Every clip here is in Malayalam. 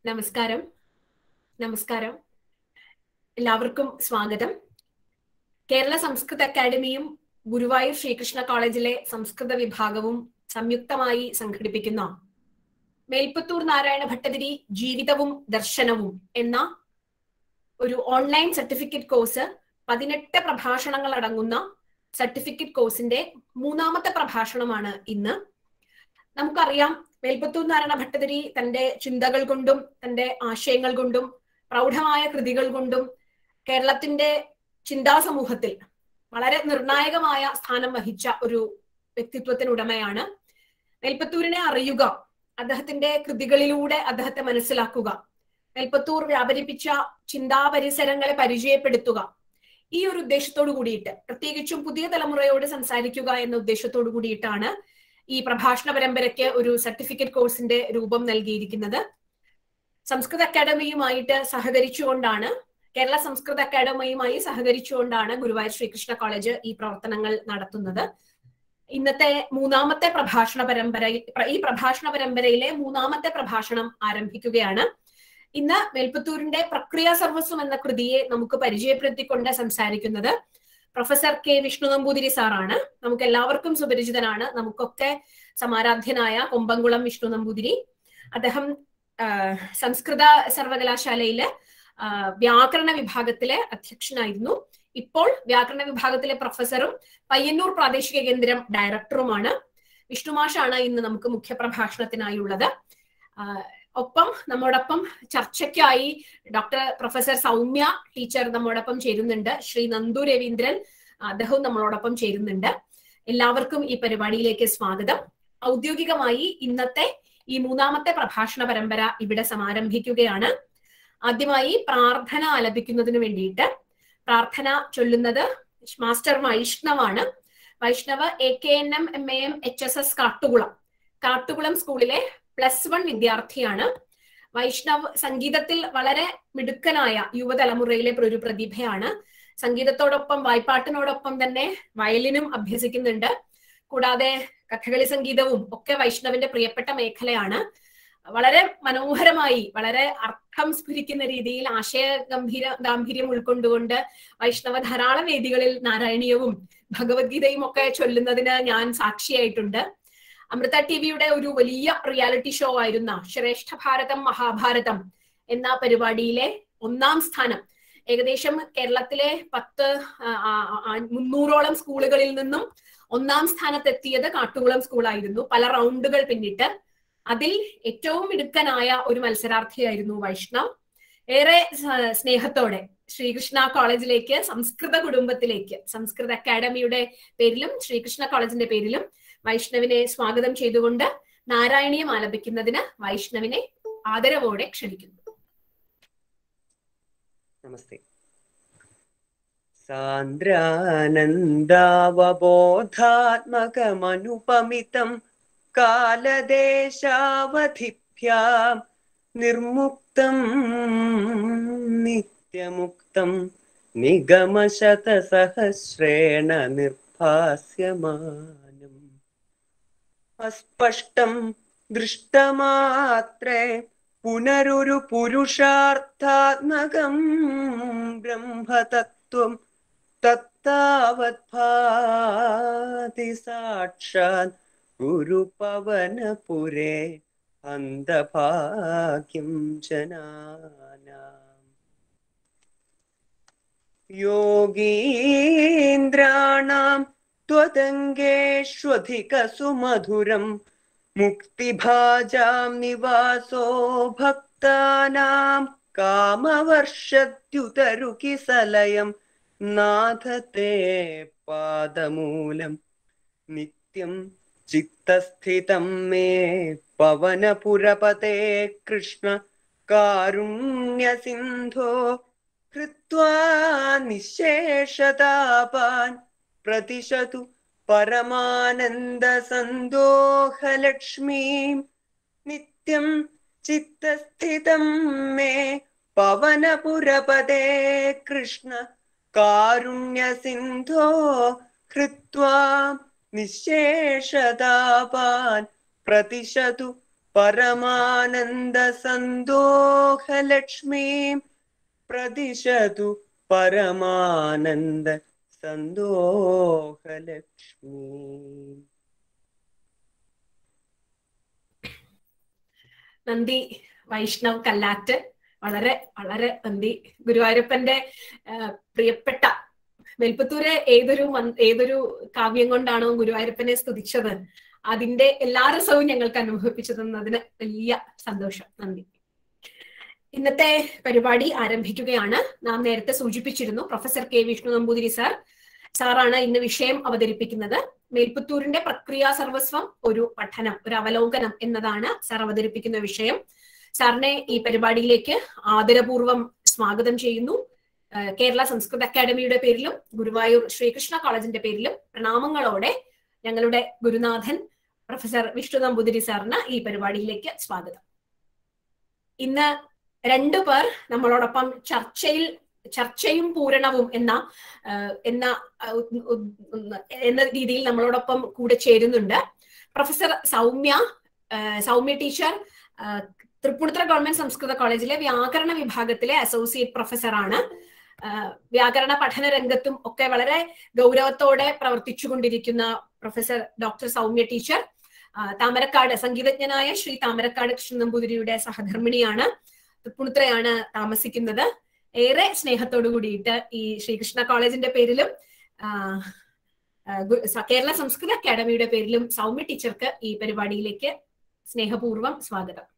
നമസ്കാരം നമസ്കാരം എല്ലാവർക്കും സ്വാഗതം കേരള സംസ്കൃത അക്കാദമിയും ഗുരുവായൂർ ശ്രീകൃഷ്ണ കോളേജിലെ സംസ്കൃത വിഭാഗവും സംയുക്തമായി സംഘടിപ്പിക്കുന്ന മേൽപ്പത്തൂർ നാരായണ ഭട്ടതിരി ജീവിതവും ദർശനവും എന്ന ഒരു ഓൺലൈൻ സർട്ടിഫിക്കറ്റ് കോഴ്സ് പതിനെട്ട് പ്രഭാഷണങ്ങൾ അടങ്ങുന്ന സർട്ടിഫിക്കറ്റ് കോഴ്സിന്റെ മൂന്നാമത്തെ പ്രഭാഷണമാണ് ഇന്ന് നമുക്കറിയാം മേൽപ്പത്തൂർ നാരായണ ഭട്ടതിരി തന്റെ ചിന്തകൾ കൊണ്ടും തന്റെ ആശയങ്ങൾ കൊണ്ടും പ്രൗഢമായ കൃതികൾ കൊണ്ടും കേരളത്തിന്റെ ചിന്താ സമൂഹത്തിൽ വളരെ നിർണായകമായ സ്ഥാനം വഹിച്ച ഒരു വ്യക്തിത്വത്തിനുടമയാണ് മേൽപ്പത്തൂരിനെ അറിയുക അദ്ദേഹത്തിന്റെ കൃതികളിലൂടെ അദ്ദേഹത്തെ മനസ്സിലാക്കുക മേൽപ്പത്തൂർ വ്യാപരിപ്പിച്ച ചിന്താ പരിസരങ്ങളെ പരിചയപ്പെടുത്തുക ഈ ഒരു ഉദ്ദേശത്തോടു കൂടിയിട്ട് പ്രത്യേകിച്ചും പുതിയ തലമുറയോട് സംസാരിക്കുക എന്ന ഉദ്ദേശത്തോടു കൂടിയിട്ടാണ് ഈ പ്രഭാഷണ പരമ്പരയ്ക്ക് ഒരു സർട്ടിഫിക്കറ്റ് കോഴ്സിന്റെ രൂപം നൽകിയിരിക്കുന്നത് സംസ്കൃത അക്കാദമിയുമായിട്ട് സഹകരിച്ചുകൊണ്ടാണ് കേരള സംസ്കൃത അക്കാദമിയുമായി സഹകരിച്ചുകൊണ്ടാണ് ഗുരുവായൂർ ശ്രീകൃഷ്ണ കോളേജ് ഈ പ്രവർത്തനങ്ങൾ നടത്തുന്നത് ഇന്നത്തെ മൂന്നാമത്തെ പ്രഭാഷണ പരമ്പര ഈ പ്രഭാഷണ പരമ്പരയിലെ മൂന്നാമത്തെ പ്രഭാഷണം ആരംഭിക്കുകയാണ് ഇന്ന് മേൽപ്പത്തൂരിന്റെ പ്രക്രിയ സർവസ്വം എന്ന കൃതിയെ നമുക്ക് പരിചയപ്പെടുത്തിക്കൊണ്ട് സംസാരിക്കുന്നത് പ്രൊഫസർ കെ വിഷ്ണു നമ്പൂതിരി സാറാണ് നമുക്ക് എല്ലാവർക്കും സുപരിചിതനാണ് നമുക്കൊക്കെ സമാരാധ്യനായ കൊമ്പംകുളം വിഷ്ണു നമ്പൂതിരി അദ്ദേഹം സംസ്കൃത സർവകലാശാലയിലെ വ്യാകരണ വിഭാഗത്തിലെ അധ്യക്ഷനായിരുന്നു ഇപ്പോൾ വ്യാകരണ വിഭാഗത്തിലെ പ്രൊഫസറും പയ്യന്നൂർ പ്രാദേശിക കേന്ദ്രം ഡയറക്ടറുമാണ് വിഷ്ണുമാഷാണ് ഇന്ന് നമുക്ക് മുഖ്യപ്രഭാഷണത്തിനായി ഉള്ളത് ഒപ്പം നമ്മോടൊപ്പം ചർച്ചയ്ക്കായി ഡോക്ടർ പ്രൊഫസർ സൗമ്യ ടീച്ചർ നമ്മോടൊപ്പം ചേരുന്നുണ്ട് ശ്രീ നന്ദു രവീന്ദ്രൻ അദ്ദേഹവും നമ്മളോടൊപ്പം ചേരുന്നുണ്ട് എല്ലാവർക്കും ഈ പരിപാടിയിലേക്ക് സ്വാഗതം ഔദ്യോഗികമായി ഇന്നത്തെ ഈ മൂന്നാമത്തെ പ്രഭാഷണ പരമ്പര ഇവിടെ സമാരംഭിക്കുകയാണ് ആദ്യമായി പ്രാർത്ഥന ആലപിക്കുന്നതിന് വേണ്ടിയിട്ട് പ്രാർത്ഥന ചൊല്ലുന്നത് മാസ്റ്റർ വൈഷ്ണവാണ് Vaishnav A K N M M A M H S S Kattukulam Kattukulam സ്കൂളിലെ പ്ലസ് വൺ വിദ്യാർത്ഥിയാണ് വൈഷ്ണവ് സംഗീതത്തിൽ വളരെ മിടുക്കനായ യുവതലമുറയിലെ ഒരു പ്രതിഭയാണ് സംഗീതത്തോടൊപ്പം വായ്പാട്ടിനോടൊപ്പം തന്നെ വയലിനും അഭ്യസിക്കുന്നുണ്ട് കൂടാതെ കഥകളി സംഗീതവും ഒക്കെ വൈഷ്ണവിന്റെ പ്രിയപ്പെട്ട മേഖലയാണ് വളരെ മനോഹരമായി വളരെ അർത്ഥം സ്ഫുരിക്കുന്ന രീതിയിൽ ആശയ ഗംഭീര ഗാംഭീര്യം ഉൾക്കൊണ്ടുകൊണ്ട് വൈഷ്ണവ ധാരാളം വേദികളിൽ നാരായണീയവും ഭഗവത്ഗീതയും ഒക്കെ ചൊല്ലുന്നതിന് ഞാൻ സാക്ഷിയായിട്ടുണ്ട് അമൃത ടി വിയുടെ ഒരു വലിയ റിയാലിറ്റി ഷോ ആയിരുന്ന ശ്രേഷ്ഠ ഭാരതം മഹാഭാരതം എന്ന പരിപാടിയിലെ ഒന്നാം സ്ഥാനം ഏകദേശം കേരളത്തിലെ പത്ത് മുന്നൂറോളം സ്കൂളുകളിൽ നിന്നും ഒന്നാം സ്ഥാനത്തെത്തിയത് കാട്ടുകുളം സ്കൂളായിരുന്നു പല റൗണ്ടുകൾ പിന്നിട്ട് അതിൽ ഏറ്റവും മിടുക്കനായ ഒരു മത്സരാർത്ഥിയായിരുന്നു വൈഷ്ണവ് ഏറെ സ്നേഹത്തോടെ ശ്രീകൃഷ്ണ കോളേജിലേക്ക് സംസ്കൃത കുടുംബത്തിലേക്ക് സംസ്കൃത അക്കാദമിയുടെ പേരിലും ശ്രീകൃഷ്ണ കോളേജിന്റെ പേരിലും വൈഷ്ണവിനെ സ്വാഗതം ചെയ്തുകൊണ്ട് നാരായണീയം ആലപിക്കുന്നതിന് വൈഷ്ണവിനെ ആദരവോടെ ക്ഷണിക്കുന്നു നമസ്തേ സാന്ദ്രാനന്ദാവബോധാത്മകമനുപമിതം കാലദേശാവധിഭ്യാം നിർമുക്തം നിത്യമുക്തം നിഗമശതസഹസ്രേണ നിർഭാസ്യമാനം അസ്പഷ്ടം ദൃഷ്ടമാത്രേ പുനരൊരു പുരുഷാർത്ഥാത്മകം ബ്രഹ്മതത്വം തത്താവത്ഭാതി സാക്ഷാത് ഗുരുപവനപുരേ അന്ധഭാഗ്യം ജനാനാം യോഗീന്ദ്രാണാം त्वदङ्गेष्वधिकसुमधुरं मुक्तिभाजां निवासो भक्तानां कामवर्षद्युतरुकिसलयं नाथ ते पादमूलं नित्यं चित्तस्थितं मे पवनपुरपते कृष्ण कारुण्यसिन्धो कृत्वा निःशेषतापान् प्रतिशतु परमानन्दसन्दोहलक्ष्मीं नित्यं चित्तस्थितं मे पवनपुरपदे कृष्ण कारुण्यसिन्धो कृत्वा निःशेषतापान् प्रतिशतु പരമാനന്ദ സന്തോഹലക്ഷ്മീം പ്രതിശതു പരമാനന്ദ സന്തോഹലക്ഷ്മീ നന്ദി വൈഷ്ണവ് കല്ലാറ്റ് വളരെ വളരെ നന്ദി ഗുരുവായൂരപ്പന്റെ ആ, പ്രിയപ്പെട്ട വെൽപ്പത്തൂര് ഏതൊരു മൻ- ഏതൊരു കാവ്യം കൊണ്ടാണോ ഗുരുവായൂരപ്പനെ സ്തുതിച്ചത് അതിന്റെ എല്ലാ രസവും ഞങ്ങൾക്ക് അനുഭവിപ്പിച്ചു തന്നതിന് വലിയ സന്തോഷം നന്ദി ഇന്നത്തെ പരിപാടി ആരംഭിക്കുകയാണ് നാം നേരത്തെ സൂചിപ്പിച്ചിരുന്നു professor K Vishnu Namboothiri sir സാറാണ് ഇന്ന് വിഷയം അവതരിപ്പിക്കുന്നത് മേൽപ്പത്തൂരിന്റെ പ്രക്രിയാ സർവസ്വം ഒരു പഠനം ഒരു അവലോകനം എന്നതാണ് സാർ അവതരിപ്പിക്കുന്ന വിഷയം സാറിനെ ഈ പരിപാടിയിലേക്ക് ആദരപൂർവ്വം സ്വാഗതം ചെയ്യുന്നു ഏഹ് കേരള സംസ്കൃത അക്കാദമിയുടെ പേരിലും ഗുരുവായൂർ ശ്രീകൃഷ്ണ കോളേജിന്റെ പേരിലും പ്രണാമങ്ങളോടെ ഞങ്ങളുടെ ഗുരുനാഥൻ പ്രൊഫസർ വിഷ്ണു നമ്പൂതിരി സാറിന് ഈ പരിപാടിയിലേക്ക് സ്വാഗതം ഇന്ന് രണ്ടു പേർ നമ്മളോടൊപ്പം ചർച്ചയിൽ ചർച്ചയും പൂരണവും എന്ന ഏഹ് എന്ന ഏഹ് ഉ- ഉ- ഉ- എന്ന രീതിയിൽ നമ്മളോടൊപ്പം കൂടെ ചേരുന്നുണ്ട് പ്രൊഫസർ സൗമ്യ ഏഹ് സൗമ്യ ടീച്ചർ ഏഹ് തൃപ്പൂണിത്തുറ ഗവൺമെന്റ് സംസ്കൃത കോളേജിലെ വ്യാകരണ വിഭാഗത്തിലെ അസോസിയേറ്റ് പ്രൊഫസറാണ് ആഹ് വ്യാകരണ പഠന രംഗത്തും ഒക്കെ വളരെ ഗൗരവത്തോടെ പ്രവർത്തിച്ചുകൊണ്ടിരിക്കുന്ന പ്രൊഫസർ ഡോക്ടർ സൗമ്യ ടീച്ചർ ആഹ് താമരക്കാട് സംഗീതജ്ഞനായ ശ്രീ താമരക്കാട് കൃഷ്ണൻ നമ്പൂതിരിയുടെ സഹധർമ്മിണിയാണ് തൃപ്പൂണിത്തുറയാണ് താമസിക്കുന്നത് ഏറെ സ്നേഹത്തോടു കൂടിയിട്ട് ഈ ശ്രീകൃഷ്ണ കോളേജിന്റെ പേരിലും ആഹ് ആഹ് ഗു- സ- കേരള സംസ്കൃത അക്കാദമിയുടെ പേരിലും സൗമ്യ ടീച്ചർക്ക് ഈ പരിപാടിയിലേക്ക് സ്നേഹപൂർവ്വം സ്വാഗതം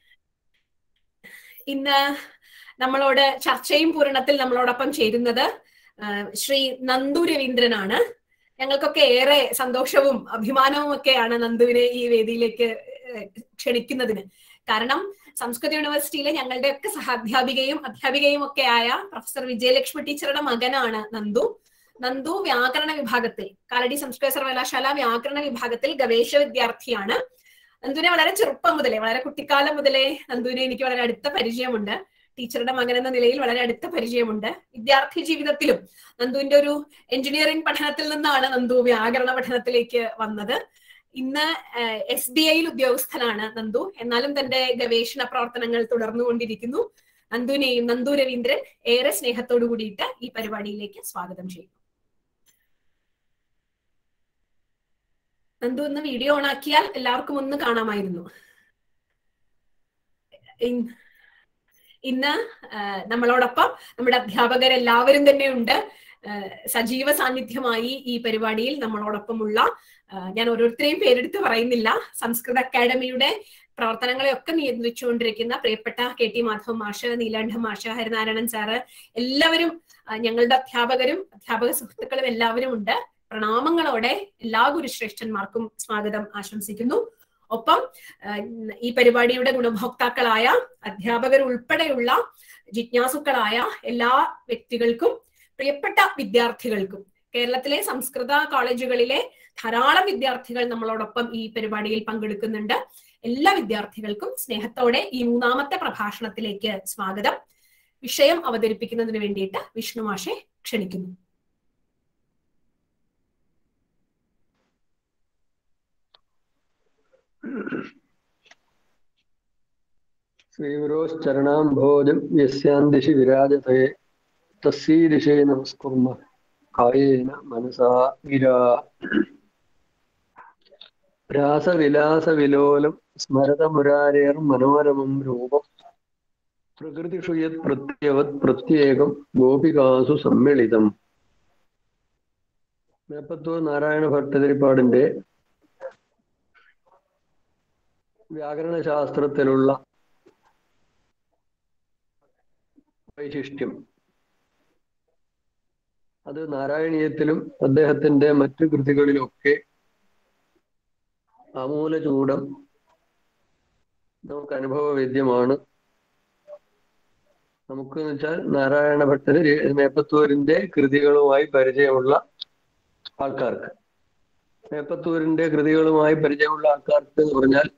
ഇന്ന് നമ്മളോട് ചർച്ചയും പൂരണത്തിൽ നമ്മളോടൊപ്പം ചേരുന്നത് ആഹ് ശ്രീ നന്ദു രവീന്ദ്രനാണ് ഞങ്ങൾക്കൊക്കെ ഏറെ സന്തോഷവും അഭിമാനവും ഒക്കെയാണ് നന്ദുവിനെ ഈ വേദിയിലേക്ക് ഏഹ് ക്ഷണിക്കുന്നതിന് കാരണം സംസ്കൃത യൂണിവേഴ്സിറ്റിയിലെ ഞങ്ങളുടെ ഒക്കെ സഹാധ്യാപികയും അധ്യാപികയും ഒക്കെ ആയ പ്രൊഫസർ വിജയലക്ഷ്മി ടീച്ചറുടെ മകനാണ് നന്ദു നന്ദു വ്യാകരണ വിഭാഗത്തിൽ കാലടി സംസ്കൃത സർവകലാശാല വ്യാകരണ വിഭാഗത്തിൽ ഗവേഷക വിദ്യാർത്ഥിയാണ് നന്ദുവിനെ വളരെ ചെറുപ്പം മുതലേ വളരെ കുട്ടിക്കാലം മുതലേ നന്ദുവിനെ എനിക്ക് വളരെ അടുത്ത പരിചയമുണ്ട് ടീച്ചറുടെ മകൻ എന്ന നിലയിൽ വളരെ അടുത്ത പരിചയമുണ്ട് വിദ്യാർത്ഥി ജീവിതത്തിലും നന്ദുവിന്റെ ഒരു എഞ്ചിനീയറിംഗ് പഠനത്തിൽ നിന്നാണ് നന്ദു വ്യാകരണ പഠനത്തിലേക്ക് വന്നത് ഇന്ന് എസ് ബി ഐയിൽ ഉദ്യോഗസ്ഥനാണ് നന്ദു എന്നാലും തന്റെ ഗവേഷണ പ്രവർത്തനങ്ങൾ തുടർന്നുകൊണ്ടിരിക്കുന്നു നന്ദുവിനെയും നന്ദു രവീന്ദ്രൻ ഏറെ സ്നേഹത്തോടു കൂടിയിട്ട് ഈ പരിപാടിയിലേക്ക് സ്വാഗതം ചെയ്യുന്നു നന്ദു ഇന്ന് വീഡിയോ ഓൺ ആക്കിയാൽ എല്ലാവർക്കും ഒന്ന് കാണാമായിരുന്നു ഇൻ- ഇന്ന് ആ, നമ്മളോടൊപ്പം നമ്മുടെ അധ്യാപകരെല്ലാവരും തന്നെ ഉണ്ട് ആ, സജീവ സാന്നിധ്യമായി ഈ പരിപാടിയിൽ നമ്മളോടൊപ്പമുള്ള ആ, ഞാൻ ഓരോരുത്തരെയും പേരെടുത്ത് പറയുന്നില്ല സംസ്കൃത അക്കാദമിയുടെ പ്രവർത്തനങ്ങളെയൊക്കെ നിയന്ത്രിച്ചുകൊണ്ടിരിക്കുന്ന പ്രിയപ്പെട്ട കെ ടി മാധവ് മാഷ് നീലാണ്ഡ മാഷ് ഹരിനാരായണൻ സാറ് എല്ലാവരും ആ, ഞങ്ങളുടെ അധ്യാപകരും അധ്യാപക സുഹൃത്തുക്കളും എല്ലാവരും ഉണ്ട് പ്രണാമങ്ങളോടെ എല്ലാ ഗുരുശ്രേഷ്ഠന്മാർക്കും സ്വാഗതം ആശംസിക്കുന്നു ഒപ്പം ആ, ഈ പരിപാടിയുടെ ഗുണഭോക്താക്കളായ അധ്യാപകർ ഉൾപ്പെടെയുള്ള ജിജ്ഞാസുക്കളായ എല്ലാ വ്യക്തികൾക്കും പ്രിയപ്പെട്ട വിദ്യാർത്ഥികൾക്കും കേരളത്തിലെ സംസ്കൃത കോളേജുകളിലെ ധാരാളം വിദ്യാർത്ഥികൾ നമ്മളോടൊപ്പം ഈ പരിപാടിയിൽ പങ്കെടുക്കുന്നുണ്ട് എല്ലാ വിദ്യാർത്ഥികൾക്കും സ്നേഹത്തോടെ ഈ മൂന്നാമത്തെ പ്രഭാഷണത്തിലേക്ക് സ്വാഗതം വിഷയം അവതരിപ്പിക്കുന്നതിന് വേണ്ടിയിട്ട് വിഷ്ണു മാഷെ ക്ഷണിക്കുന്നു ശ്രീഗുരോശ്ചരണാംഭോജം യസ്യാന്ദിശി വിരാജത്തെ തസ്യീദിശേ നമസ്കുർമ കായേന മനസാ ഗിരാ രാസവിലാസവിലോലം സ്മരതമുരാരേർ മനോരമം രൂപം പ്രകൃതിഷു യത് പ്രത്യവത് പ്രത്യേകം ഗോപികാസു സമ്മിളിതം മേപ്പത്തൂർ നാരായണ ഭട്ടതിരിപ്പാടിന്റെ വ്യാകരണശാസ്ത്രത്തിലുള്ള വൈശിഷ്ട്യം അത് നാരായണീയത്തിലും അദ്ദേഹത്തിന്റെ മറ്റു കൃതികളിലൊക്കെ ആമൂലചൂടം നമുക്ക് അനുഭവവേദ്യമാണ് നമുക്ക് എന്ന് വെച്ചാൽ നാരായണ ഭട്ടര് രേ- മേപ്പത്തൂരിന്റെ കൃതികളുമായി പരിചയമുള്ള ആൾക്കാർക്ക് മേപ്പത്തൂരിന്റെ കൃതികളുമായി പരിചയമുള്ള ആൾക്കാർക്ക് എന്ന് പറഞ്ഞാൽ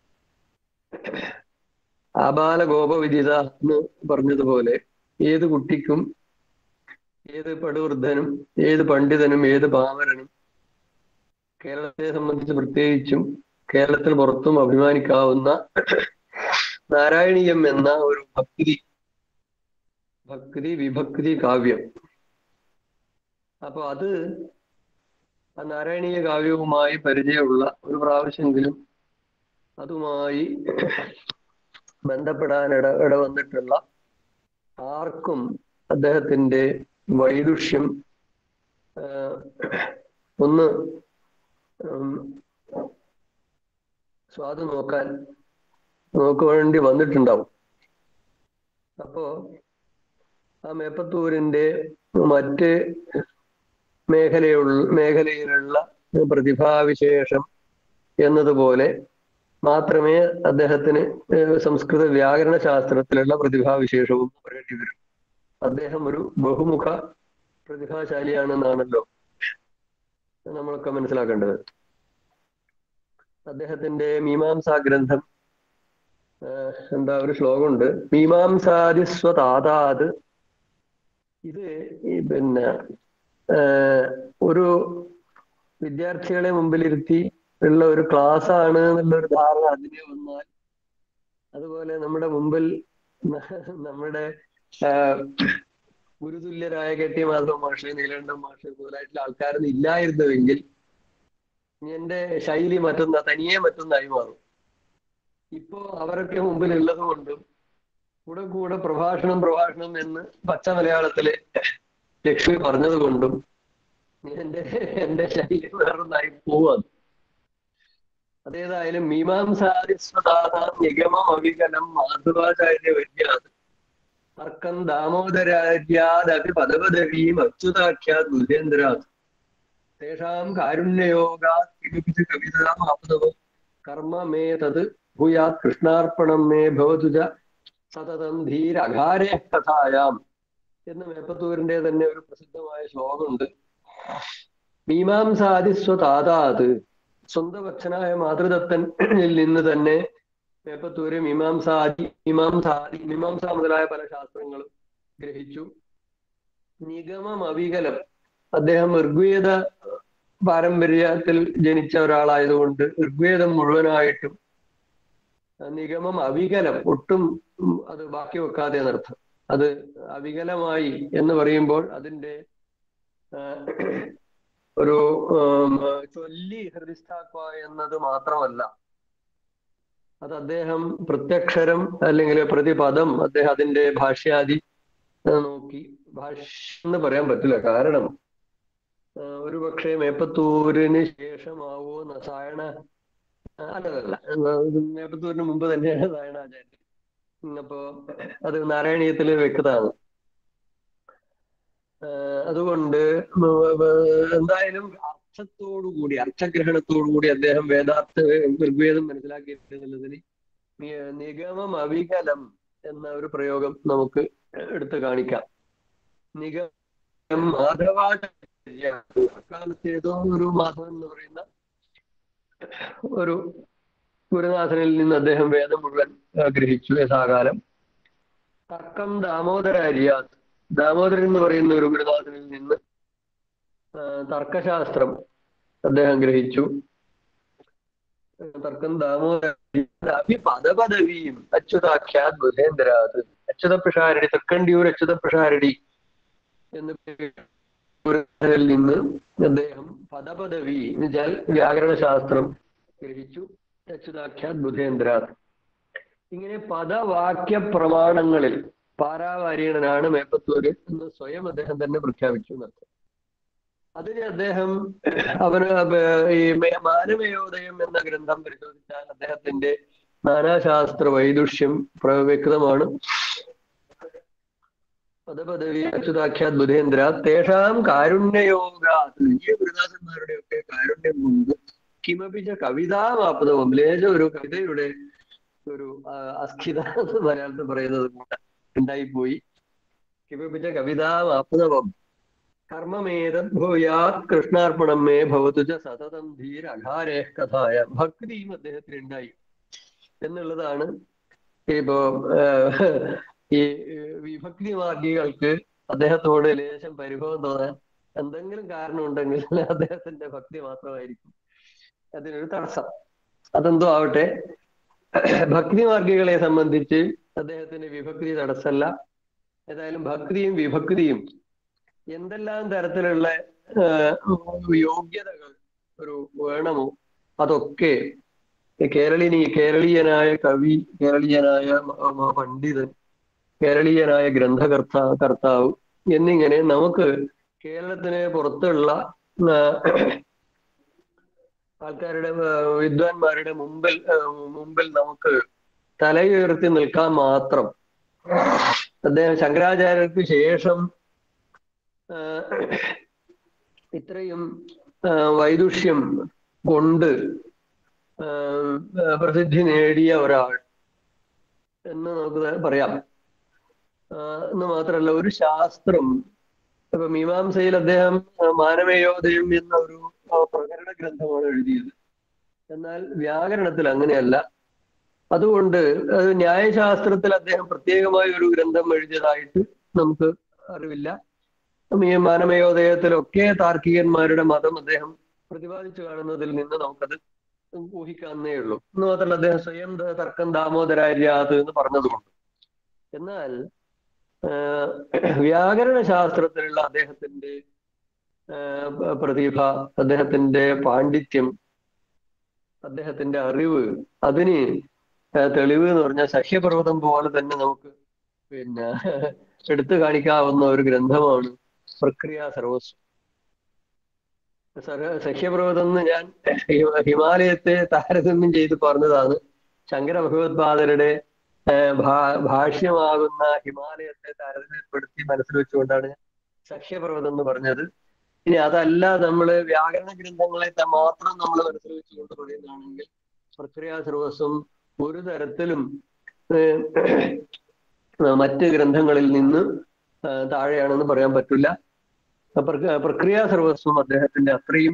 ആബാല ഗോപവിദിത എന്ന് പറഞ്ഞതുപോലെ ഏത് കുട്ടിക്കും ഏത് പടുവൃദ്ധനും ഏത് പണ്ഡിതനും ഏത് പാമരനും കേരളത്തെ സംബന്ധിച്ച് പ്രത്യേകിച്ചും കേരളത്തിന് പുറത്തും അഭിമാനിക്കാവുന്ന നാരായണീയം എന്ന ഒരു ഭക്തി ഭക്തി വിഭക്തി കാവ്യം അപ്പൊ അത് ആ നാരായണീയ കാവ്യവുമായി പരിചയമുള്ള ഒരു പ്രാവശ്യമെങ്കിലും അതുമായി ബന്ധപ്പെടാൻ ഇട ഇടവന്നിട്ടുള്ള ആർക്കും അദ്ദേഹത്തിന്റെ വൈദുഷ്യം ആഹ്, ഒന്ന് ഉം, സ്വാദ് നോക്കാൻ നോക്കുവേണ്ടി വന്നിട്ടുണ്ടാവും അപ്പോ ആ മേപ്പത്തൂരിന്റെ മറ്റ് മേഖലയുള്ള മേഖലയിലുള്ള പ്രതിഭാവിശേഷം എന്നതുപോലെ മാത്രമേ അദ്ദേഹത്തിന് ഏഹ് സംസ്കൃത വ്യാകരണ ശാസ്ത്രത്തിലുള്ള പ്രതിഭാവിശേഷവും പറയേണ്ടി വരും അദ്ദേഹം ഒരു ബഹുമുഖ പ്രതിഭാശാലിയാണെന്നാണല്ലോ നമ്മളൊക്കെ മനസ്സിലാക്കേണ്ടത് അദ്ദേഹത്തിന്റെ മീമാംസാ ഗ്രന്ഥം ആഹ് എന്താ ഒരു ശ്ലോകമുണ്ട് മീമാംസാദിസ്വതാതാത് ഇത് ഈ പിന്നെ ആഹ് ഒരു വിദ്യാർത്ഥികളെ മുമ്പിലിരുത്തി ഉള്ള ഒരു ക്ലാസ് ആണ് എന്നുള്ള ഒരു ധാരണ അതിനെ വന്നാൽ അതുപോലെ നമ്മുടെ മുമ്പിൽ നമ്മുടെ ആഹ് ഗുരുതുല്യരായ കെ ടി മാധവ മാഷ് നീലകണ്ഠൻ മാഷ് മുതലായിട്ടുള്ള ആൾക്കാരൊന്നും ഇല്ലായിരുന്നുവെങ്കിൽ ഇനി എന്റെ ശൈലി മറ്റൊന്ന തനിയെ മറ്റൊന്നായി മാറും ഇപ്പോ അവരൊക്കെ മുമ്പിൽ ഉള്ളത് കൊണ്ടും കൂടെ കൂടെ പ്രഭാഷണം പ്രഭാഷണം എന്ന് പച്ച മലയാളത്തില് ലക്ഷ്മി പറഞ്ഞത് കൊണ്ടും എന്റെ എന്റെ ശൈലി വേറൊന്നായി പോവാണ് അതേതായാലും മീമാംസാരിസ്വതാതാം നിഗമം അവികലം മാധവാചാര്യ വൈദ്യാത് തർക്കം ദാമോദരാര്യാദപി പദപദവീം അച്യുതാഖ്യാത് ബുധേന്ദ്രാത് തേഷാം കാരുണ്യയോഗാത് കിമിപിത് കവിതാമാപ്തവം കർമ്മ മേ തത് ഭൂയാത് കൃഷ്ണാർപ്പണം മേ ഭവതു ച സതതം ധീരഘാരേ കഥായാം എന്ന് മേപ്പത്തൂരിന്റെ തന്നെ ഒരു പ്രസിദ്ധമായ ശ്ലോകമുണ്ട് മീമാംസാദിസ്വതാതാത് സ്വന്തം അച്ഛനായ മാതൃദത്തനിൽ നിന്ന് തന്നെ മേപ്പത്തൂര് മീമാംസാദി മീമാംസാദി മീമാംസ മുതലായ പല ശാസ്ത്രങ്ങളും ഗ്രഹിച്ചു നിഗമം അവികലം അദ്ദേഹം ഋഗ്വേദ പാരമ്പര്യത്തിൽ ജനിച്ച ഒരാളായതുകൊണ്ട് ഋഗ്വേദം മുഴുവനായിട്ടും നിഗമം അവികലം ഒട്ടും ഉം, അത് ബാക്കി വെക്കാതെ എന്നർത്ഥം അത് അവികലമായി എന്ന് പറയുമ്പോൾ അതിന്റെ ആ, ഒരു ഉം, ചൊല്ലി ഹൃദിസ്ഥാക്കുക എന്നത് മാത്രമല്ല അത് അദ്ദേഹം പ്രത്യക്ഷരം അല്ലെങ്കിൽ പ്രതിപദം അദ്ദേഹം അതിന്റെ ഭാഷ്യാദി ആ, നോക്കി ഭാഷ്യം എന്ന് പറയാൻ പറ്റില്ല കാരണം ആ, ഒരു പക്ഷേ മേപ്പത്തൂരിന് ശേഷമാവോ സായണ അല്ലതല്ല മേപ്പത്തൂരിന് മുമ്പ് തന്നെയാണ് സായണാചാര്യൻ ഉം, അപ്പോ അത് നാരായണീയത്തില് വ്യക്തതാണ് ആഹ് അതുകൊണ്ട് എന്തായാലും അർത്ഥത്തോടുകൂടി അർത്ഥഗ്രഹണത്തോടുകൂടി അദ്ദേഹം വേദാർത്ഥ ഋഗ്വേദം മനസ്സിലാക്കിയിട്ടുള്ളതിന് നി- നിഗമം അവികലം എന്ന ഒരു പ്രയോഗം നമുക്ക് എടുത്ത് കാണിക്കാം നിഗമം മാധവാചാര്യ അക്കാലത്ത് ഏതോ ഒരു മാധവൻ എന്ന് പറയുന്ന ഒരു ഗുരുനാഥനിൽ നിന്ന് അദ്ദേഹം വേദം മുഴുവൻ ആ, ഗ്രഹിച്ചു യഥാകാലം തർക്കം ദാമോദരാര്യാത് ദാമോദരൻ എന്ന് പറയുന്ന ഒരു ഗുരുനാഥനിൽ നിന്ന് ആ, തർക്കശാസ്ത്രം അദ്ദേഹം ഗ്രഹിച്ചു തർക്കം ദാമോദരി പദപദവിയും അച്യുതാഖ്യാത് ബുധേന്ദ്രാത് അച്യുത പിഷാരടി തൃക്കണ്ടിയൂർ അച്യുത പിഷാരടി എന്ന് ഗുരുനാഥനിൽ നിന്ന് അദ്ദേഹം പദപദവി എന്ന് വെച്ചാൽ വ്യാകരണ ശാസ്ത്രം ഗ്രഹിച്ചു അച്യുതാഖ്യാത് ബുധേന്ദ്രാത് ഇങ്ങനെ പദവാക്യ പ്രമാണങ്ങളിൽ പാരാവാര്യണനാണ് മേപ്പത്തൂര് എന്ന് സ്വയം അദ്ദേഹം തന്നെ പ്രഖ്യാപിച്ചു എന്നർത്ഥം അതിന് അദ്ദേഹം അവന് ബ- ഈ മേ- മാനമയോദയം എന്ന ഗ്രന്ഥം പരിശോധിച്ചാൽ അദ്ദേഹത്തിന്റെ നാനാശാസ്ത്ര വൈദുഷ്യം പ്ര- വ്യക്തമാണ് പദപദവി അച്യുതാഖ്യാത് ബുധേന്ദ്ര തേഷാം കാരുണ്യയോഗ വലിയ ഗുരുദാസന്മാരുടെ ഒക്കെ കാരുണ്യം കൊണ്ട് കിമപിച്ച കവിതാമാപതവും ലേശ ഒരു കവിതയുടെ ഒരു ആ, അസ്ഥിത എന്ന് മലയാളത്തിൽ പറയുന്നത് കൂടെ ഉണ്ടായിപ്പോയി കിമപിച്ച കവിതാമാപതവം കർമ്മമേതത് ഭൂയാത് കൃഷ്ണാർപ്പണം മേ ഭവതു ച സതതം ധീര അഘാരേ കഥായ ഭക്തിയും അദ്ദേഹത്തിന് ഉണ്ടായി എന്നുള്ളതാണ് ഇപ്പോ ആഹ്, ഈ വിഭക്തി മാർഗികൾക്ക് അദ്ദേഹത്തോട് ലേശം പരിഭവം തോന്നാൻ എന്തെങ്കിലും കാരണം ഉണ്ടെങ്കിൽ അദ്ദേഹത്തിന്റെ ഭക്തി മാത്രമായിരിക്കും അതിനൊരു തടസ്സം അതെന്തോ ആവട്ടെ ഭക്തിമാർഗികളെ സംബന്ധിച്ച് അദ്ദേഹത്തിന് വിഭക്തി തടസ്സമല്ല ഏതായാലും ഭക്തിയും വിഭക്തിയും എന്തെല്ലാം തരത്തിലുള്ള യോഗ്യതകൾ ഒരു വേണമോ അതൊക്കെ കേരളിനി കേരളീയനായ കവി കേരളീയനായ പണ്ഡിതൻ കേരളീയനായ ഗ്രന്ഥകർത്ത കർത്താവ് എന്നിങ്ങനെ നമുക്ക് കേരളത്തിന് പുറത്തുള്ള ആൾക്കാരുടെ വിദ്വാൻമാരുടെ മുമ്പിൽ മുമ്പിൽ നമുക്ക് തലയുയർത്തി നിൽക്കാൻ മാത്രം അദ്ദേഹം ശങ്കരാചാര്യർക്ക് ശേഷം ഇത്രയും വൈദുഷ്യം കൊണ്ട് പ്രസിദ്ധി നേടിയ ഒരാൾ എന്ന് നമുക്ക് പറയാം എന്ന് മാത്രമല്ല ഒരു ശാസ്ത്രം ഇപ്പൊ മീമാംസയിൽ അദ്ദേഹം മാനവയോദയം എന്ന ഒരു പ്രകരണ ഗ്രന്ഥമാണ് എഴുതിയത് എന്നാൽ വ്യാകരണത്തിൽ അങ്ങനെയല്ല അതുകൊണ്ട് അത് ന്യായശാസ്ത്രത്തിൽ അദ്ദേഹം പ്രത്യേകമായ ഒരു ഗ്രന്ഥം എഴുതിയതായിട്ട് നമുക്ക് അറിവില്ല ഈ മാനമയോദയത്തിലൊക്കെ താർക്കികന്മാരുടെ മതം അദ്ദേഹം പ്രതിപാദിച്ചു കാണുന്നതിൽ നിന്ന് നമുക്കത് ഊഹിക്കാവുന്നേ ഉള്ളൂ എന്ന് മാത്രമല്ല അദ്ദേഹം സ്വയം തർക്കം ദാമോദരാര്യാത് എന്ന് പറഞ്ഞതുകൊണ്ട് എന്നാൽ വ്യാകരണ ശാസ്ത്രത്തിലുള്ള അദ്ദേഹത്തിന്റെ പ്രതിഭ അദ്ദേഹത്തിന്റെ പാണ്ഡിത്യം അദ്ദേഹത്തിന്റെ അറിവ് അതിന് തെളിവ് എന്ന് പറഞ്ഞാൽ സഹ്യപർവ്വതം പോലെ തന്നെ നമുക്ക് പിന്നെ എടുത്തു കാണിക്കാവുന്ന ഒരു ഗ്രന്ഥമാണ് പ്രക്രിയ സർവസ്വം സഖ്യപർവ്വതം എന്ന് ഞാൻ ഹിമാലയത്തെ താരതമ്യം ചെയ്ത് പറഞ്ഞതാണ് ശങ്കര ഭഗവത്പാദരുടെ ഭാഷ്യമാകുന്ന ഹിമാലയത്തെ താരതമ്യപ്പെടുത്തി മനസ്സിൽ വെച്ചുകൊണ്ടാണ് സഖ്യപർവ്വതം എന്ന് പറഞ്ഞത് ഇനി അതല്ല നമ്മൾ വ്യാകരണ ഗ്രന്ഥങ്ങളെ മാത്രം നമ്മൾ മനസ്സിൽ വെച്ചുകൊണ്ട് പറയുന്നതാണെങ്കിൽ പ്രക്രിയ സർവസ്വം ഒരു തരത്തിലും മറ്റ് ഗ്രന്ഥങ്ങളിൽ നിന്ന് താഴെയാണെന്ന് പറയാൻ പറ്റില്ല പ്രക്രിയ സർവസ്വം അദ്ദേഹത്തിന്റെ അത്രയും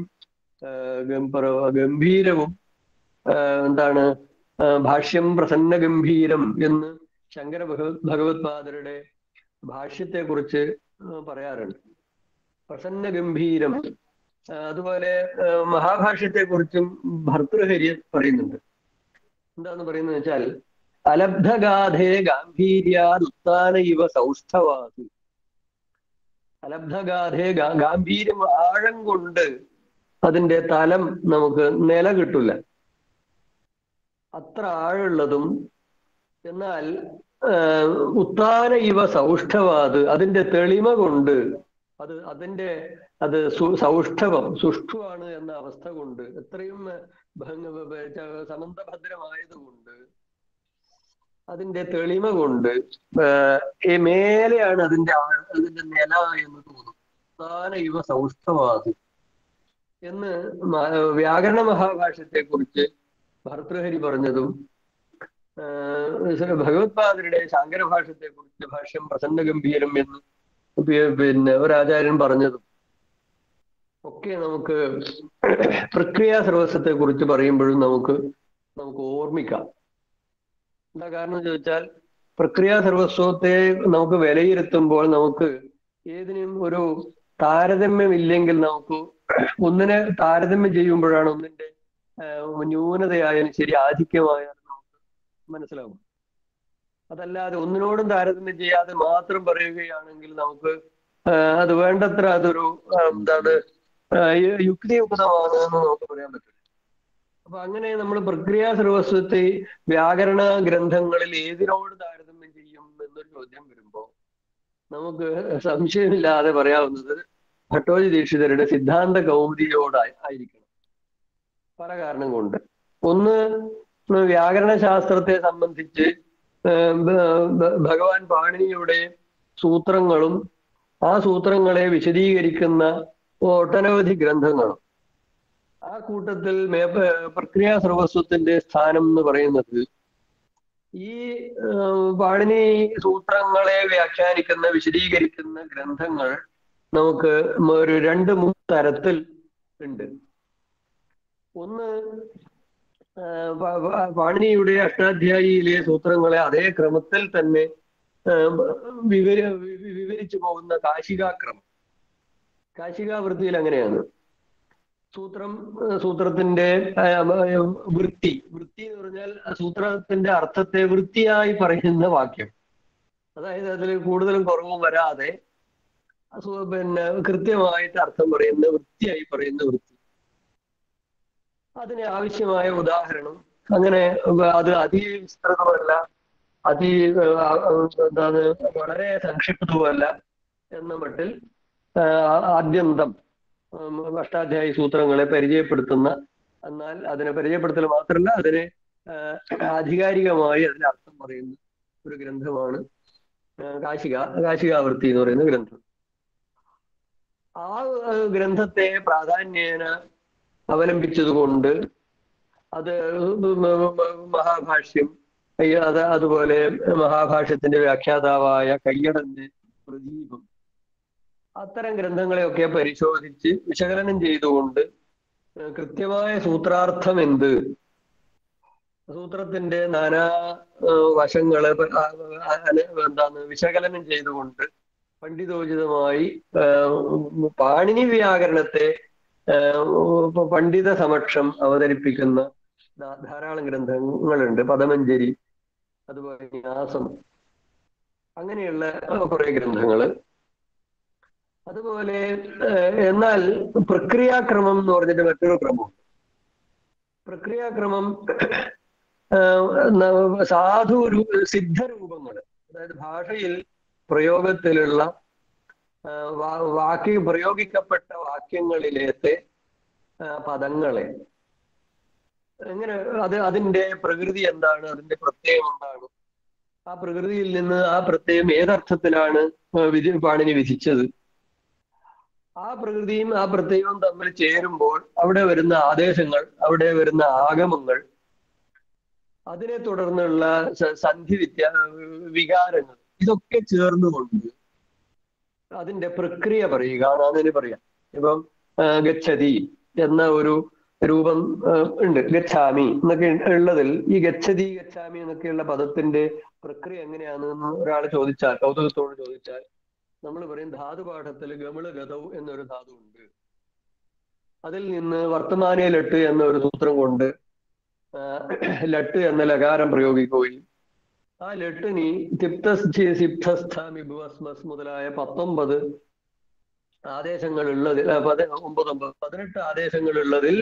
ഗംഭീരവും എന്താണ് ഭാഷ്യം പ്രസന്ന ഗംഭീരം എന്ന് ശങ്കര ഭഗവത് ഭഗവത്പാദരുടെ ഭാഷ്യത്തെ കുറിച്ച് പറയാറുണ്ട് പ്രസന്ന ഗംഭീരം അതുപോലെ മഹാഭാഷ്യത്തെ കുറിച്ചും ഭർതൃഹരി പറയുന്നുണ്ട് എന്താന്ന് പറയുന്നത് വെച്ചാൽ അലബ്ധഗാധേ ഗാംഭീര്യാദുത്താന ഇവ സൗഷ്ഠവാസി അലബ്ധഗാധേ ഗാംഭീര്യം ആഴം കൊണ്ട് അതിന്റെ തലം നമുക്ക് നില കിട്ടില്ല അത്ര ആഴുള്ളതും എന്നാൽ ഉത്താന ഇവ സൗഷ്ഠവാത് അതിന്റെ തെളിമ കൊണ്ട് അത് അതിന്റെ അത് സൗഷ്ഠവം സുഷ്ഠുവാണ് എന്ന അവസ്ഥ കൊണ്ട് എത്രയും സമന്തഭദ്രമായതുകൊണ്ട് അതിന്റെ തെളിമ കൊണ്ട് ഈ മേലെയാണ് അതിന്റെ അതിന്റെ നില എന്ന് തോന്നും താന ഇവ സൗഷ്ഠവാദി എന്ന് വ്യാകരണ മഹാഭാഷ്യത്തെ കുറിച്ച് ഭർതൃഹരി പറഞ്ഞതും ഭഗവത്പാദരുടെ ശാങ്കര ഭാഷ്യത്തെ കുറിച്ച് ഭാഷ്യം പ്രസന്ന ഗംഭീരം എന്ന് പിന്നെ ഒരാചാര്യൻ പറഞ്ഞതും ഒക്കെ നമുക്ക് പ്രക്രിയ സർവസ്വത്തെ കുറിച്ച് പറയുമ്പോഴും നമുക്ക് നമുക്ക് ഓർമ്മിക്കാം എന്താ കാരണം ചോദിച്ചാൽ പ്രക്രിയ സർവസ്വത്തെ നമുക്ക് വിലയിരുത്തുമ്പോൾ നമുക്ക് ഏതിനും ഒരു താരതമ്യമില്ലെങ്കിൽ നമുക്ക് ഒന്നിനെ താരതമ്യം ചെയ്യുമ്പോഴാണ് ഒന്നിന്റെ ന്യൂനതയായാലും ശരി ആധിക്യമായാലും നമുക്ക് മനസ്സിലാവും അതല്ലാതെ ഒന്നിനോടും താരതമ്യം ചെയ്യാതെ മാത്രം പറയുകയാണെങ്കിൽ നമുക്ക് അത് വേണ്ടത്ര അതൊരു എന്താണ് യുക്തിയുക്തമാണ് എന്ന് നമുക്ക് പറയാൻ പറ്റില്ല അപ്പൊ അങ്ങനെ നമ്മൾ പ്രക്രിയ സർവസ്വത്തെ വ്യാകരണ ഗ്രന്ഥങ്ങളിൽ ഏതിനോട് താരതമ്യം ചെയ്യും എന്നൊരു ചോദ്യം വരുമ്പോ നമുക്ക് സംശയമില്ലാതെ പറയാവുന്നത് ഭട്ടോജി ദീക്ഷിതരുടെ സിദ്ധാന്ത കൗമുദിയോട് ആയിരിക്കണം പല കാരണം കൊണ്ട് ഒന്ന് വ്യാകരണ ശാസ്ത്രത്തെ സംബന്ധിച്ച് ഭഗവാൻ പാണിനിയുടെ സൂത്രങ്ങളും ആ സൂത്രങ്ങളെ വിശദീകരിക്കുന്ന ഒട്ടനവധി ഗ്രന്ഥങ്ങളും ആ കൂട്ടത്തിൽ മേ പ്രക്രിയ സർവസ്വത്തിന്റെ സ്ഥാനം എന്ന് പറയുന്നത് ഈ പാണിനി സൂത്രങ്ങളെ വ്യാഖ്യാനിക്കുന്ന വിശദീകരിക്കുന്ന ഗ്രന്ഥങ്ങൾ നമുക്ക് ഒരു രണ്ട് മൂന്ന് തരത്തിൽ ഉണ്ട് ഒന്ന് പാണിനിയുടെ അഷ്ടാധ്യായിയിലെ സൂത്രങ്ങളെ അതേ ക്രമത്തിൽ തന്നെ വിവര വിവരിച്ചു പോകുന്ന കാശികാക്രമം കാശികാവൃത്തിയിൽ അങ്ങനെയാണ് സൂത്രം ഏഹ് സൂത്രത്തിന്റെ ആ, ആ, വൃത്തി വൃത്തി എന്ന് പറഞ്ഞാൽ ആ സൂത്രത്തിന്റെ അർത്ഥത്തെ വൃത്തിയായി പറയുന്ന വാക്യം അതായത് അതിൽ കൂടുതലും കുറവും വരാതെ സു- പിന്നെ കൃത്യമായിട്ട് അർത്ഥം പറയുന്ന വൃത്തിയായി പറയുന്ന വൃത്തി അതിന് ആവശ്യമായ ഉദാഹരണം അങ്ങനെ അത് അതിവിസ്തൃതമല്ല അതി ആ, ആ, എന്താണ് വളരെ സംക്ഷിപ്തവുമല്ല എന്ന മട്ടിൽ ആ, ആദ്യന്തം ഉം, അഷ്ടാധ്യായി സൂത്രങ്ങളെ പരിചയപ്പെടുത്തുന്ന എന്നാൽ അതിനെ പരിചയപ്പെടുത്തൽ മാത്രമല്ല അതിനെ ആ, ആധികാരികമായി അതിന്റെ അർത്ഥം പറയുന്ന ഒരു ഗ്രന്ഥമാണ് ആ, കാശിക കാശികാവൃത്തി എന്ന് പറയുന്ന ഗ്രന്ഥം ആ ആ, ഗ്രന്ഥത്തെ പ്രാധാന്യേന അവലംബിച്ചതുകൊണ്ട് അത് മഹാഭാഷ്യം അയ്യ, അത് അതുപോലെ മഹാഭാഷ്യത്തിന്റെ വ്യാഖ്യാതാവായ കയ്യടന്റെ പ്രദീപം അത്തരം ഗ്രന്ഥങ്ങളെയൊക്കെ പരിശോധിച്ച് വിശകലനം ചെയ്തുകൊണ്ട് ഏഹ് കൃത്യമായ സൂത്രാർത്ഥം എന്ത് സൂത്രത്തിന്റെ നാനാ ഏഹ് വശങ്ങളെ പ- ആ, ആ, അന- എന്താണ് വിശകലനം ചെയ്തുകൊണ്ട് പണ്ഡിതോചിതമായി ഏഹ് പാണിനി വ്യാകരണത്തെ ഏഹ് പണ്ഡിത സമക്ഷം അവതരിപ്പിക്കുന്ന ധാ- ധാരാളം ഗ്രന്ഥങ്ങളുണ്ട് പദമഞ്ജരി അതുപോലെ ന്യാസം അങ്ങനെയുള്ള കുറെ ഗ്രന്ഥങ്ങള് അതുപോലെ ഏഹ്, എന്നാൽ പ്രക്രിയാക്രമം എന്ന് പറഞ്ഞിട്ട് മറ്റൊരു ക്രമം പ്രക്രിയാക്രമം ഏഹ്, ന- സാധു രൂ- സിദ്ധരൂപങ്ങൾ അതായത് ഭാഷയിൽ പ്രയോഗത്തിലുള്ള ഏഹ്, വാ- വാക്യ പ്രയോഗിക്കപ്പെട്ട വാക്യങ്ങളിലേത്തെ ഏഹ്, പദങ്ങളെ എങ്ങനെ അത് അതിന്റെ പ്രകൃതി എന്താണ് അതിന്റെ പ്രത്യയം എന്താണ് ആ പ്രകൃതിയിൽ നിന്ന് ആ പ്രത്യയം ഏതർത്ഥത്തിലാണ് ഏഹ്, വിധി പാണിനി വിധിച്ചത് ആ പ്രകൃതിയും ആ പ്രത്യയവും തമ്മിൽ ചേരുമ്പോൾ അവിടെ വരുന്ന ആദേശങ്ങൾ അവിടെ വരുന്ന ആഗമങ്ങൾ അതിനെ തുടർന്നുള്ള സ- സന്ധി വിദ്യ വികാരങ്ങൾ ഇതൊക്കെ ചേർന്നുകൊണ്ട് അതിന്റെ പ്രക്രിയ പറയുക എന്നതിന് പറയാം ഇപ്പം ആ, ഗച്ഛതി എന്ന ഒരു രൂപം ആ, ഉണ്ട് ഗച്ഛാമി എന്നൊക്കെ ഉള്ളതിൽ ഈ ഗച്ഛതി ഗച്ഛാമി എന്നൊക്കെയുള്ള പദത്തിന്റെ പ്രക്രിയ എങ്ങനെയാണെന്ന് ഒരാൾ ചോദിച്ചാൽ കൗതുകത്തോട് ചോദിച്ചാൽ നമ്മൾ പറയും ധാതുപാഠത്തിൽ ഗമിള ഗതവ് എന്നൊരു ധാതു ഉണ്ട് അതിൽ നിന്ന് വർത്തമാനേ ലട്ട് എന്ന ഒരു സൂത്രം കൊണ്ട് ആ, ലട്ട് എന്ന ലകാരം പ്രയോഗിക്കുകയും ആ ലട്ടിനി തിപ്തസ് സിപ്തസ്ഥാമി ഭുവസ്മസ് മുതലായ പത്തൊമ്പത് ആദേശങ്ങൾ ഉള്ളതിൽ ആ, പതി ഒമ്പതൊമ്പത് പതിനെട്ട് ആദേശങ്ങൾ ഉള്ളതിൽ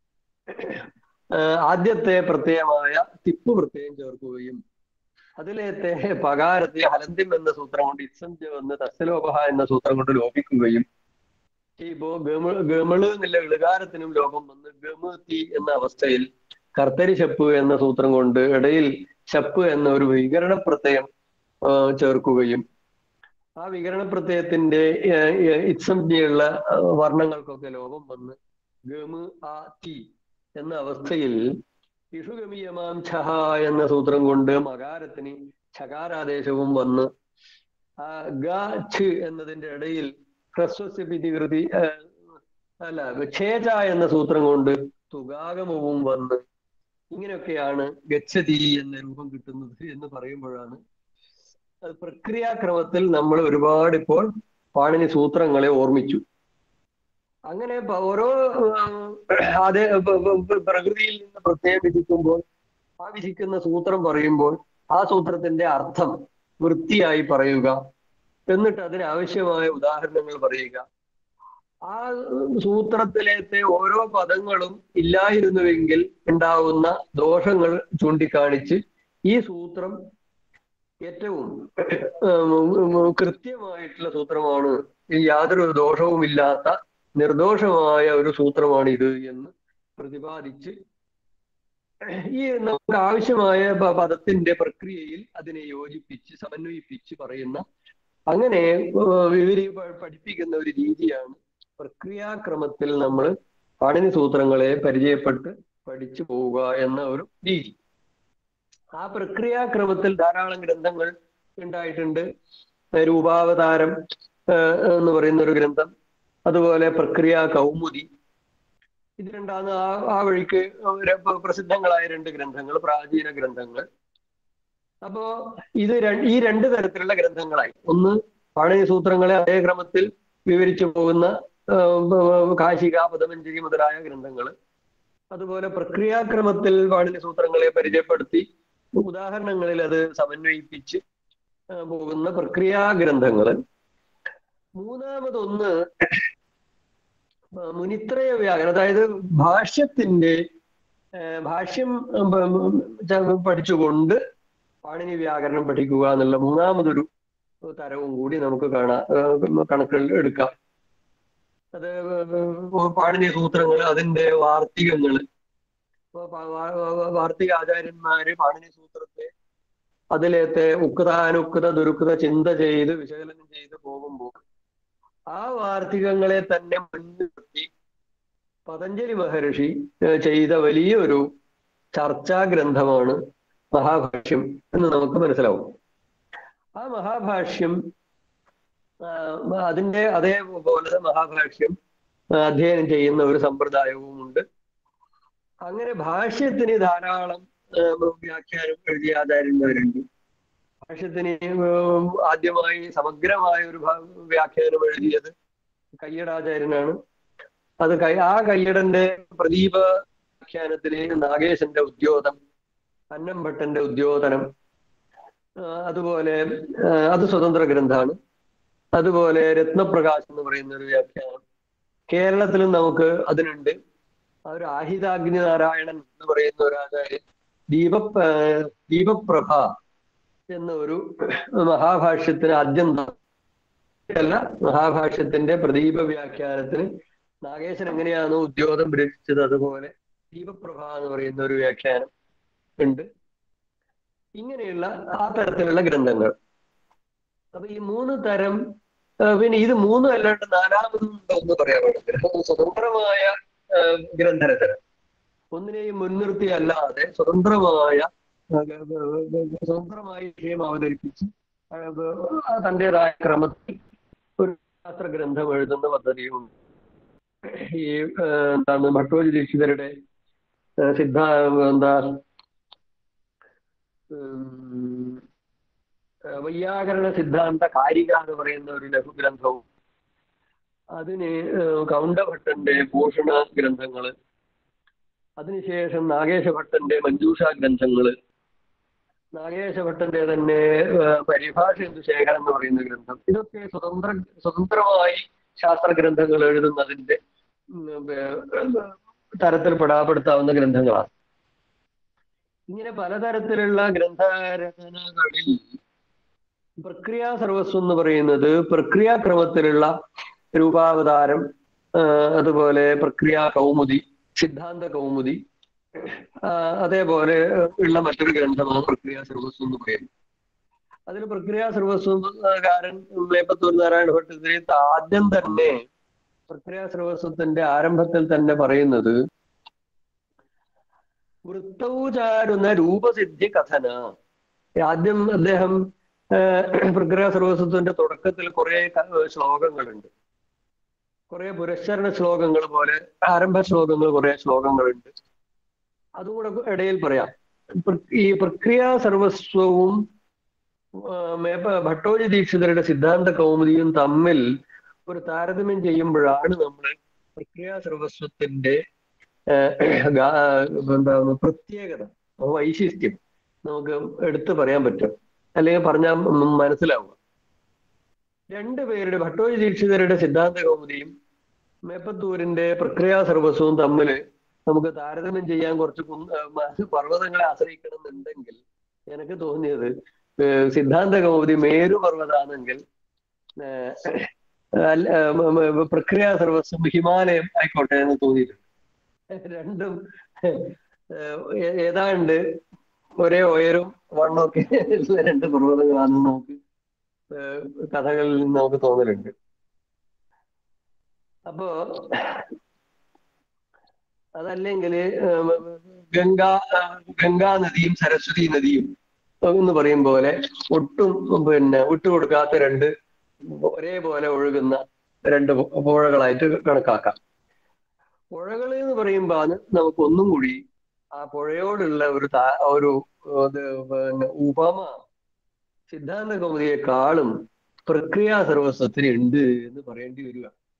ആ, ആദ്യത്തെ പ്രത്യയമായ തിപ്പ് പ്രത്യയം ചേർക്കുകയും അതിലേത്തെ പകാരത്തെ ഹലന്തിം എന്ന സൂത്രം കൊണ്ട് ഇത്സം വന്ന് തസ്സലോപഹ എന്ന സൂത്രം കൊണ്ട് ലോപിക്കുകയും ഇപ്പോ ഗമ ഗമിള് എന്നുള്ള ഇളുകാരത്തിനും ലോപം വന്ന് ഗമതി എന്ന അവസ്ഥയിൽ കർത്തരി ശപ്പ് എന്ന സൂത്രം കൊണ്ട് ഇടയിൽ ശപ്പ് എന്ന ഒരു വികരണ പ്രത്യയം ആ, ചേർക്കുകയും ആ വികരണ പ്രത്യയത്തിന്റെ ഇത്സംജ്ഞയുള്ള വർണ്ണങ്ങൾക്കൊക്കെ ലോപം വന്ന് ഗമ് ആ തി എന്ന അവസ്ഥയിൽ ഇഷുഗമീയമാം ഛഹ എന്ന സൂത്രം കൊണ്ട് മകാരത്തിന് ഛകാരാദേശവും വന്ന് ആ ഗ ഛ് എന്നതിന്റെ ഇടയിൽ ഹ്രസ്വസ്യ പിതികൃതി അല്ല ഛേച എന്ന സൂത്രം കൊണ്ട് തുകാഗമവും വന്ന് ഇങ്ങനെയൊക്കെയാണ് ഗച്ഛതി എന്ന രൂപം കിട്ടുന്നത് എന്ന് പറയുമ്പോഴാണ് അത് പ്രക്രിയാക്രമത്തിൽ നമ്മൾ ഒരുപാട് ഇപ്പോൾ പാണിനി സൂത്രങ്ങളെ ഓർമ്മിച്ചു അങ്ങനെ പ- ഓരോ ആ, അതേ പ- പ- പ്രകൃതിയിൽ നിന്ന് പ്രത്യേകം വിധിക്കുമ്പോൾ ആ വിധിക്കുന്ന സൂത്രം പറയുമ്പോൾ ആ സൂത്രത്തിന്റെ അർത്ഥം വൃത്തിയായി പറയുക എന്നിട്ട് അതിന് ആവശ്യമായ ഉദാഹരണങ്ങൾ പറയുക ആ സൂത്രത്തിലത്തെ ഓരോ പദങ്ങളും ഇല്ലായിരുന്നുവെങ്കിൽ ഉണ്ടാവുന്ന ദോഷങ്ങൾ ചൂണ്ടിക്കാണിച്ച് ഈ സൂത്രം ഏറ്റവും ഉം, കൃത്യമായിട്ടുള്ള സൂത്രമാണ് ഈ യാതൊരു ദോഷവുമില്ലാത്ത നിർദോഷമായ ഒരു സൂത്രമാണ് ഇത് എന്ന് പ്രതിപാദിച്ച് ഈ നമുക്ക് ആവശ്യമായ പ- പദത്തിന്റെ പ്രക്രിയയിൽ അതിനെ യോജിപ്പിച്ച് സമന്വയിപ്പിച്ച് പറയുന്ന അങ്ങനെ ഏഹ്, ഇവര് പ- പഠിപ്പിക്കുന്ന ഒരു രീതിയാണ് പ്രക്രിയാക്രമത്തിൽ നമ്മൾ പാണിനി സൂത്രങ്ങളെ പരിചയപ്പെട്ട് പഠിച്ചു പോവുക എന്ന ഒരു രീതി ആ പ്രക്രിയാക്രമത്തിൽ ധാരാളം ഗ്രന്ഥങ്ങൾ ഉണ്ടായിട്ടുണ്ട് ഏഹ് രൂപാവതാരം ഏഹ്, എന്ന് പറയുന്ന ഒരു ഗ്രന്ഥം അതുപോലെ പ്രക്രിയ കൗമുദി ഇത് രണ്ടാണ് ആ ആ വഴിക്ക് ഒരു പ്ര- പ്രസിദ്ധങ്ങളായ രണ്ട് ഗ്രന്ഥങ്ങൾ പ്രാചീന ഗ്രന്ഥങ്ങൾ അപ്പോ ഇത് ര- ഈ രണ്ട് തരത്തിലുള്ള ഗ്രന്ഥങ്ങളായി ഒന്ന് പാണിനി സൂത്രങ്ങളെ അതേ ക്രമത്തിൽ വിവരിച്ചു പോകുന്ന കാശിക പദമഞ്ജരി മുതലായ ഗ്രന്ഥങ്ങൾ അതുപോലെ പ്രക്രിയാക്രമത്തിൽ പാണിനി സൂത്രങ്ങളെ പരിചയപ്പെടുത്തി ഉദാഹരണങ്ങളിൽ അത് സമന്വയിപ്പിച്ച് ആ, പോകുന്ന പ്രക്രിയാ ഗ്രന്ഥങ്ങള് മൂന്നാമതൊന്ന് ആ, മുനിത്രയ വ്യാകരണം അതായത് ഭാഷ്യത്തിന്റെ ആ, ഭാഷ്യം ഉം, ഉം, ച- പഠിച്ചുകൊണ്ട് പാണിനി വ്യാകരണം പഠിക്കുക എന്നുള്ള മൂന്നാമതൊരു തരവും കൂടി നമുക്ക് കാണാം ആ, കണക്കിൽ എടുക്കാം അത് പാണിനി സൂത്രങ്ങൾ അതിന്റെ വാർത്തികങ്ങള് ഇപ്പൊ പ- വാ- വാ- വാർത്തിക ആചാര്യന്മാര് പാണിനി സൂത്രത്തെ അതിലത്തെ ഉക്താനുക്ത ദുരുക്ത ചിന്ത ചെയ്ത് വിശകലനം ചെയ്ത് പോകുമ്പോൾ ആ വാർത്തികങ്ങളെ തന്നെ മുൻനിർത്തി പതഞ്ജലി മഹർഷി ഏഹ് ചെയ്ത വലിയൊരു ചർച്ചാ ഗ്രന്ഥമാണ് മഹാഭാഷ്യം എന്ന് നമുക്ക് മനസ്സിലാവും ആ മഹാഭാഷ്യം ആ, അതിന്റെ അതേപോലെ മഹാഭാഷ്യം ആ, അധ്യയനം ചെയ്യുന്ന ഒരു സമ്പ്രദായവും ഉണ്ട് അങ്ങനെ ഭാഷ്യത്തിന് ധാരാളം ആ, വ്യാഖ്യാനം എഴുതിയ ആചാര്യന്മാരുണ്ട് ഭാഷ്യത്തിന് ഉം, ആദ്യമായി സമഗ്രമായ ഒരു ഭാ- വ്യാഖ്യാനം എഴുതിയത് കയ്യടാചാര്യനാണ് അത് കൈ ആ കയ്യടന്റെ പ്രദീപ വ്യാഖ്യാനത്തിന് നാഗേശന്റെ ഉദ്യോതം അന്നംഭട്ടന്റെ ഉദ്യോതനം ആ, അതുപോലെ ആ, അത് സ്വതന്ത്ര ഗ്രന്ഥമാണ് അതുപോലെ രത്നപ്രകാശ് എന്ന് പറയുന്ന ഒരു വ്യാഖ്യാനം കേരളത്തിലും നമുക്ക് അതിനുണ്ട് ആ ഒരു ആഹിതാഗ്നി നാരായണൻ എന്ന് പറയുന്ന ഒരു ആചാര്യൻ ദീപ ദീപപ്രഭ എന്ന ഒരു മഹാഭാഷ്യത്തിന് ആദ്യന്തം അല്ല മഹാഭാഷ്യത്തിന്റെ പ്രദീപ വ്യാഖ്യാനത്തിന് നാഗേശൻ എങ്ങനെയാണോ ഉദ്യോഗം രചിച്ചത് അതുപോലെ ദീപപ്രഭ എന്ന് പറയുന്ന ഒരു വ്യാഖ്യാനം ഉണ്ട് ഇങ്ങനെയുള്ള ആ തരത്തിലുള്ള ഗ്രന്ഥങ്ങൾ അപ്പൊ ഈ മൂന്ന് തരം ആ, പിന്നെ ഇത് മൂന്നും അല്ലാണ്ട് നാലാമതും ഒന്ന് പറയാൻ പാടില്ല സ്വതന്ത്രമായ ആ, ഗ്രന്ഥരചന ഒന്നിനെയും മുൻനിർത്തി അല്ലാതെ സ്വതന്ത്രമായ ആ, ഗ- ഗ- ഗ- സ്വതന്ത്രമായ വിഷയം അവതരിപ്പിച്ച് ആ, ഗ- തന്റേതായ ക്രമത്തിൽ ഒരു ശാസ്ത്ര ഗ്രന്ഥം എഴുതുന്ന പദ്ധതിയും ഈ ആ, എന്താണ് ഭട്ടോജി ദീക്ഷിതരുടെ ആ, സിദ്ധാ എന്താ ഉം, ആ, വൈയാകരണ സിദ്ധാന്ത കാരിക എന്ന് പറയുന്ന ഒരു ലഘുഗ്രന്ഥവും അതിന് ആ, കൗണ്ടഭട്ടന്റെ ഭൂഷണ ഗ്രന്ഥങ്ങള് അതിനുശേഷം നാഗേശഭട്ടന്റെ മഞ്ജൂഷ ഗ്രന്ഥങ്ങള് നാഗേശഭട്ടന്റെ തന്നെ ആ, പരിഭാഷ എന്ത് ശേഖരം എന്ന് പറയുന്ന ഗ്രന്ഥം ഇതൊക്കെ സ്വതന്ത്ര സ്വതന്ത്രമായി ശാസ്ത്ര ഗ്രന്ഥങ്ങൾ എഴുതുന്നതിന്റെ ഉം, ഏർ, തരത്തിൽ പെടാപ്പെടുത്താവുന്ന ഗ്രന്ഥങ്ങളാണ് ഇങ്ങനെ പലതരത്തിലുള്ള ഗ്രന്ഥരചനകളിൽ പ്രക്രിയാ സർവസ്വം എന്ന് പറയുന്നത് പ്രക്രിയാക്രമത്തിലുള്ള രൂപാവതാരം ആ, അതുപോലെ പ്രക്രിയാ കൗമുദി സിദ്ധാന്ത കൗമുദി ആ, അതേപോലെ ഉള്ള മറ്റൊരു ഗ്രന്ഥമാണ് പ്രക്രിയാ സർവസ്വം എന്ന് പറയുന്നത് അതിൽ പ്രക്രിയാ സർവസ്വകാരൻ മേപ്പത്തൂർ നാരായണ ഭട്ടതിരി ആദ്യം തന്നെ പ്രക്രിയാ സർവസ്വത്തിന്റെ ആരംഭത്തിൽ തന്നെ പറയുന്നത് വൃത്തൗചാരുന്ന രൂപസിദ്ധി കഥന ആദ്യം അദ്ദേഹം പ്രക്രിയ സർവസ്വത്തിന്റെ തുടക്കത്തിൽ കുറെ ശ്ലോകങ്ങളുണ്ട് കുറെ പുരസ്കരണ ശ്ലോകങ്ങൾ പോലെ ആരംഭ ശ്ലോകങ്ങൾ കുറെ ശ്ലോകങ്ങളുണ്ട് അതുകൂടെ ഇടയിൽ പറയാം പ്ര- ഈ പ്രക്രിയ സർവസ്വവും ആ, മേപ്പ ഭട്ടോജി ദീക്ഷിതരുടെ സിദ്ധാന്ത കൗമുദിയും തമ്മിൽ ഒരു താരതമ്യം ചെയ്യുമ്പോഴാണ് നമ്മൾ പ്രക്രിയ സർവസ്വത്തിന്റെ ആ, ഗാ- എന്താണ് പ്രത്യേകത വൈശിഷ്ട്യം നമുക്ക് എടുത്തു പറയാൻ പറ്റും അല്ലെങ്കിൽ പറഞ്ഞാൽ മനസ്സിലാവുക രണ്ടുപേരുടെ ഭട്ടോജി ദീക്ഷിതരുടെ സിദ്ധാന്ത കൗമുദിയും മേപ്പത്തൂരിന്റെ പ്രക്രിയാ സർവസ്വവും തമ്മിൽ നമുക്ക് താരതമ്യം ചെയ്യാൻ കുറച്ച് കുന്ന് ആ, മ- പർവ്വതങ്ങളെ ആശ്രയിക്കണം എന്നുണ്ടെങ്കിൽ എനിക്ക് തോന്നിയത് ഏഹ് സിദ്ധാന്ത കൗമുദി മേരു പർവ്വതാണെങ്കിൽ ഏഹ് അല്ല, ഏഹ് മ- മ- പ്രക്രിയാ സർവസ്വം ഹിമാലയം ആയിക്കോട്ടെ എന്ന് തോന്നിയിട്ടുണ്ട് രണ്ടും ഏഹ് ഏതാണ്ട് ഒരേ ഉയരും വണ്ണമൊക്കെ ഉള്ള രണ്ട് പർവ്വതങ്ങളാണെന്ന് നമുക്ക് ഏഹ് കഥകളിൽ നിന്ന് നമുക്ക് തോന്നലുണ്ട് അപ്പോ അതല്ലെങ്കിൽ ഗംഗാ ഗംഗാ നദിയും സരസ്വതി നദിയും എന്ന് പറയും പോലെ ഒട്ടും പിന്നെ വിട്ടുകൊടുക്കാത്ത രണ്ട് ഒരേപോലെ ഒഴുകുന്ന രണ്ട് പുഴകളായിട്ട് കണക്കാക്കാം പുഴകൾ എന്ന് പറയുമ്പോൾ നമുക്ക് ഒന്നും കൂടി ആ പുഴയോടുള്ള ഒരു താ- ഒരു ഇത് പിന്നെ ഉപമ സിദ്ധാന്ത കൗമുദിയെക്കാളും പ്രക്രിയാ സർവസ്വത്തിന് ഉണ്ട് എന്ന് പറയേണ്ടി വരിക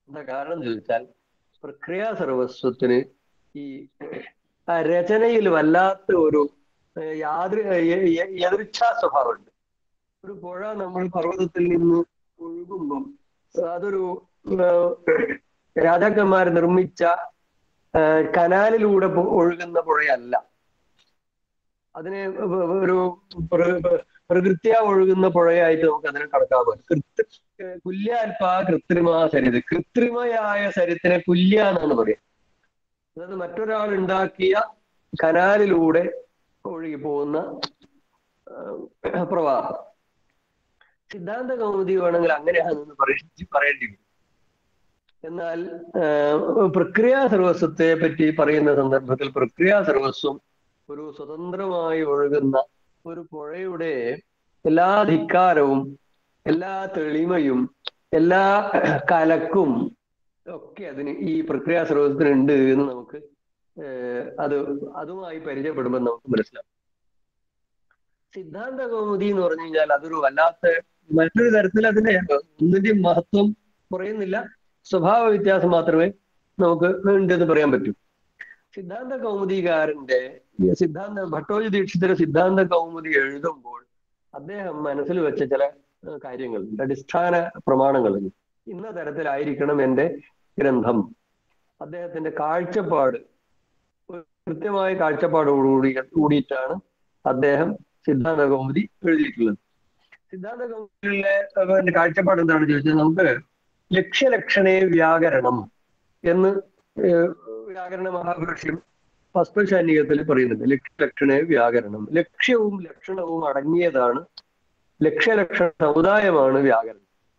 എന്താ കാരണം എന്ന് ചോദിച്ചാൽ പ്രക്രിയാ സർവസ്വത്തിന് ഈ ആ രചനയിൽ വല്ലാത്ത ഒരു ഏഹ്, യാതൃ ഏഹ്, യ- യദൃച്ഛാ സ്വഭാവമുണ്ട് ഒരു പുഴ നമ്മൾ പർവ്വതത്തിൽ നിന്ന് ഒഴുകുമ്പം അതൊരു ഏഹ്, രാജാക്കന്മാർ നിർമ്മിച്ച ഏഹ്, കനാലിലൂടെ പോ- ഒഴുകുന്ന പുഴയല്ല അതിനെ വ- വ- ഒരു പ്ര- പ്ര- പ്രകൃത്യാ ഒഴുകുന്ന പുഴയായിട്ട് നമുക്ക് അതിനെ കണക്കാക്കാൻ പറ്റും കൃത്യ ഏഹ് കുല്യാൽപ കൃത്രിമ സരിത് കൃത്രിമയായ സരിത്തിനെ കുല്യ എന്നാണ് പറയുക അതായത് മറ്റൊരാൾ ഉണ്ടാക്കിയ കനാലിലൂടെ ഒഴുകി പോകുന്ന ആഹ് പ്രവാഹം സിദ്ധാന്ത കൗമുദി വേണമെങ്കിൽ അങ്ങനെയാണെന്ന് പറയ- പറയേണ്ടി വരും എന്നാൽ ആഹ് പ്രക്രിയാ സർവസ്വത്തെ പറ്റി പറയുന്ന സന്ദർഭത്തിൽ പ്രക്രിയാ സർവസ്വം ഒരു സ്വതന്ത്രമായി ഒഴുകുന്ന ഒരു പുഴയുടെ എല്ലാ ധിക്കാരവും എല്ലാ തെളിമയും എല്ലാ കലക്കും ഒക്കെ അതിന് ഈ പ്രക്രിയാ സർവസ്വത്തിനുണ്ട് എന്ന് നമുക്ക് ഏഹ് അത് അതുമായി പരിചയപ്പെടുമ്പോൾ നമുക്ക് മനസ്സിലാവും സിദ്ധാന്ത കൗമുദി എന്ന് പറഞ്ഞു കഴിഞ്ഞാൽ അതൊരു വല്ലാത്ത മറ്റൊരു തരത്തിൽ അതിന്റെ ഒന്നിന്റെയും മഹത്വം കുറയുന്നില്ല സ്വഭാവ വ്യത്യാസം മാത്രമേ നമുക്ക് ഉണ്ടെന്ന് പറയാൻ പറ്റൂ സിദ്ധാന്ത കൗമുദികാരന്റെ ഈ സിദ്ധാന്ത ഭട്ടോജി ദീക്ഷിതരുടെ സിദ്ധാന്ത കൗമുദി എഴുതുമ്പോൾ അദ്ദേഹം മനസ്സിൽ വെച്ച ചില ഏഹ്, കാര്യങ്ങളുണ്ട് അടിസ്ഥാന പ്രമാണങ്ങളുണ്ട് ഇന്ന തരത്തിലായിരിക്കണം എന്റെ ഗ്രന്ഥം അദ്ദേഹത്തിന്റെ കാഴ്ചപ്പാട് ഒരു കൃത്യമായ കാഴ്ചപ്പാടോടുകൂടി കൂടിയിട്ടാണ് അദ്ദേഹം സിദ്ധാന്ത കൗമുദി എഴുതിയിട്ടുള്ളത് സിദ്ധാന്ത കൗമുദിയിലെ അവന്റെ കാഴ്ചപ്പാട് എന്താണെന്ന് ചോദിച്ചാൽ നമുക്ക് ലക്ഷ്യലക്ഷണേ വ്യാകരണം എന്ന് ഏഹ്, വ്യാകരണ മഹാഭാഷ്യം പസ്പശാനികത്തിൽ പറയുന്നുണ്ട് ലക്ഷ്യലക്ഷണേ വ്യാകരണം ലക്ഷ്യവും ലക്ഷണവും അടങ്ങിയതാണ് ലക്ഷ്യലക്ഷണ സമുദായമാണ് വ്യാകരണം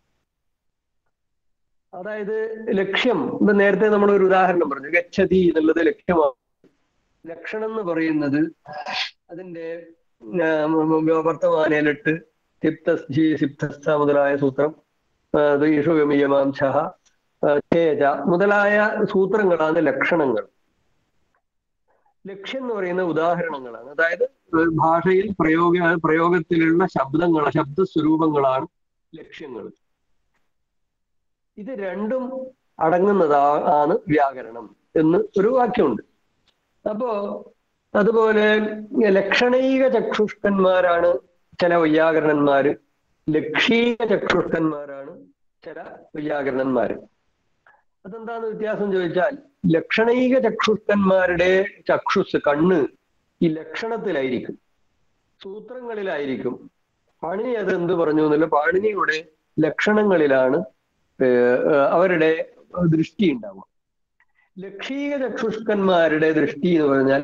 അതായത് ലക്ഷ്യം ഇപ്പൊ നേരത്തെ നമ്മൾ ഒരു ഉദാഹരണം പറഞ്ഞു ഗച്ഛതി എന്നുള്ളത് ലക്ഷ്യമാണ് ലക്ഷണം എന്ന് പറയുന്നത് അതിന്റെ വർത്തമാനയിലിട്ട് സിപ്തസ്ഥി സിപ്തസ്ഥ മുതലായ സൂത്രം ദ്വീഷുഗമീയമാംശ ഛേജ മുതലായ സൂത്രങ്ങളാണ് ലക്ഷണങ്ങൾ ലക്ഷ്യം എന്ന് പറയുന്ന ഉദാഹരണങ്ങളാണ് അതായത് ഏഹ് ഭാഷയിൽ പ്രയോഗ പ്രയോഗത്തിലുള്ള ശബ്ദങ്ങൾ ശബ്ദസ്വരൂപങ്ങളാണ് ലക്ഷ്യങ്ങൾ ഇത് രണ്ടും അടങ്ങുന്നതാ ആണ് വ്യാകരണം എന്ന് ഒരു വാക്യമുണ്ട് അപ്പോ അതുപോലെ ലക്ഷണീക ചക്ഷുഷ്കന്മാരാണ് ചില വൈയാകരണന്മാര് ലക്ഷീക ചക്ഷുഷ്കന്മാരാണ് ചില വൈയാകരണന്മാര് അതെന്താന്ന് വ്യത്യാസം ചോദിച്ചാൽ ലക്ഷണീക ചക്ഷുഷ്കന്മാരുടെ ചക്ഷുസ് കണ്ണ് ഈ ലക്ഷണത്തിലായിരിക്കും സൂത്രങ്ങളിലായിരിക്കും പാണിനി അത് എന്ത് പറഞ്ഞു എന്നല്ല പാണിനിയുടെ ലക്ഷണങ്ങളിലാണ് ഏർ, ഏർ, അവരുടെ ദൃഷ്ടി ഉണ്ടാവുക ലക്ഷീക ചക്ഷുഷ്കന്മാരുടെ ദൃഷ്ടി എന്ന് പറഞ്ഞാൽ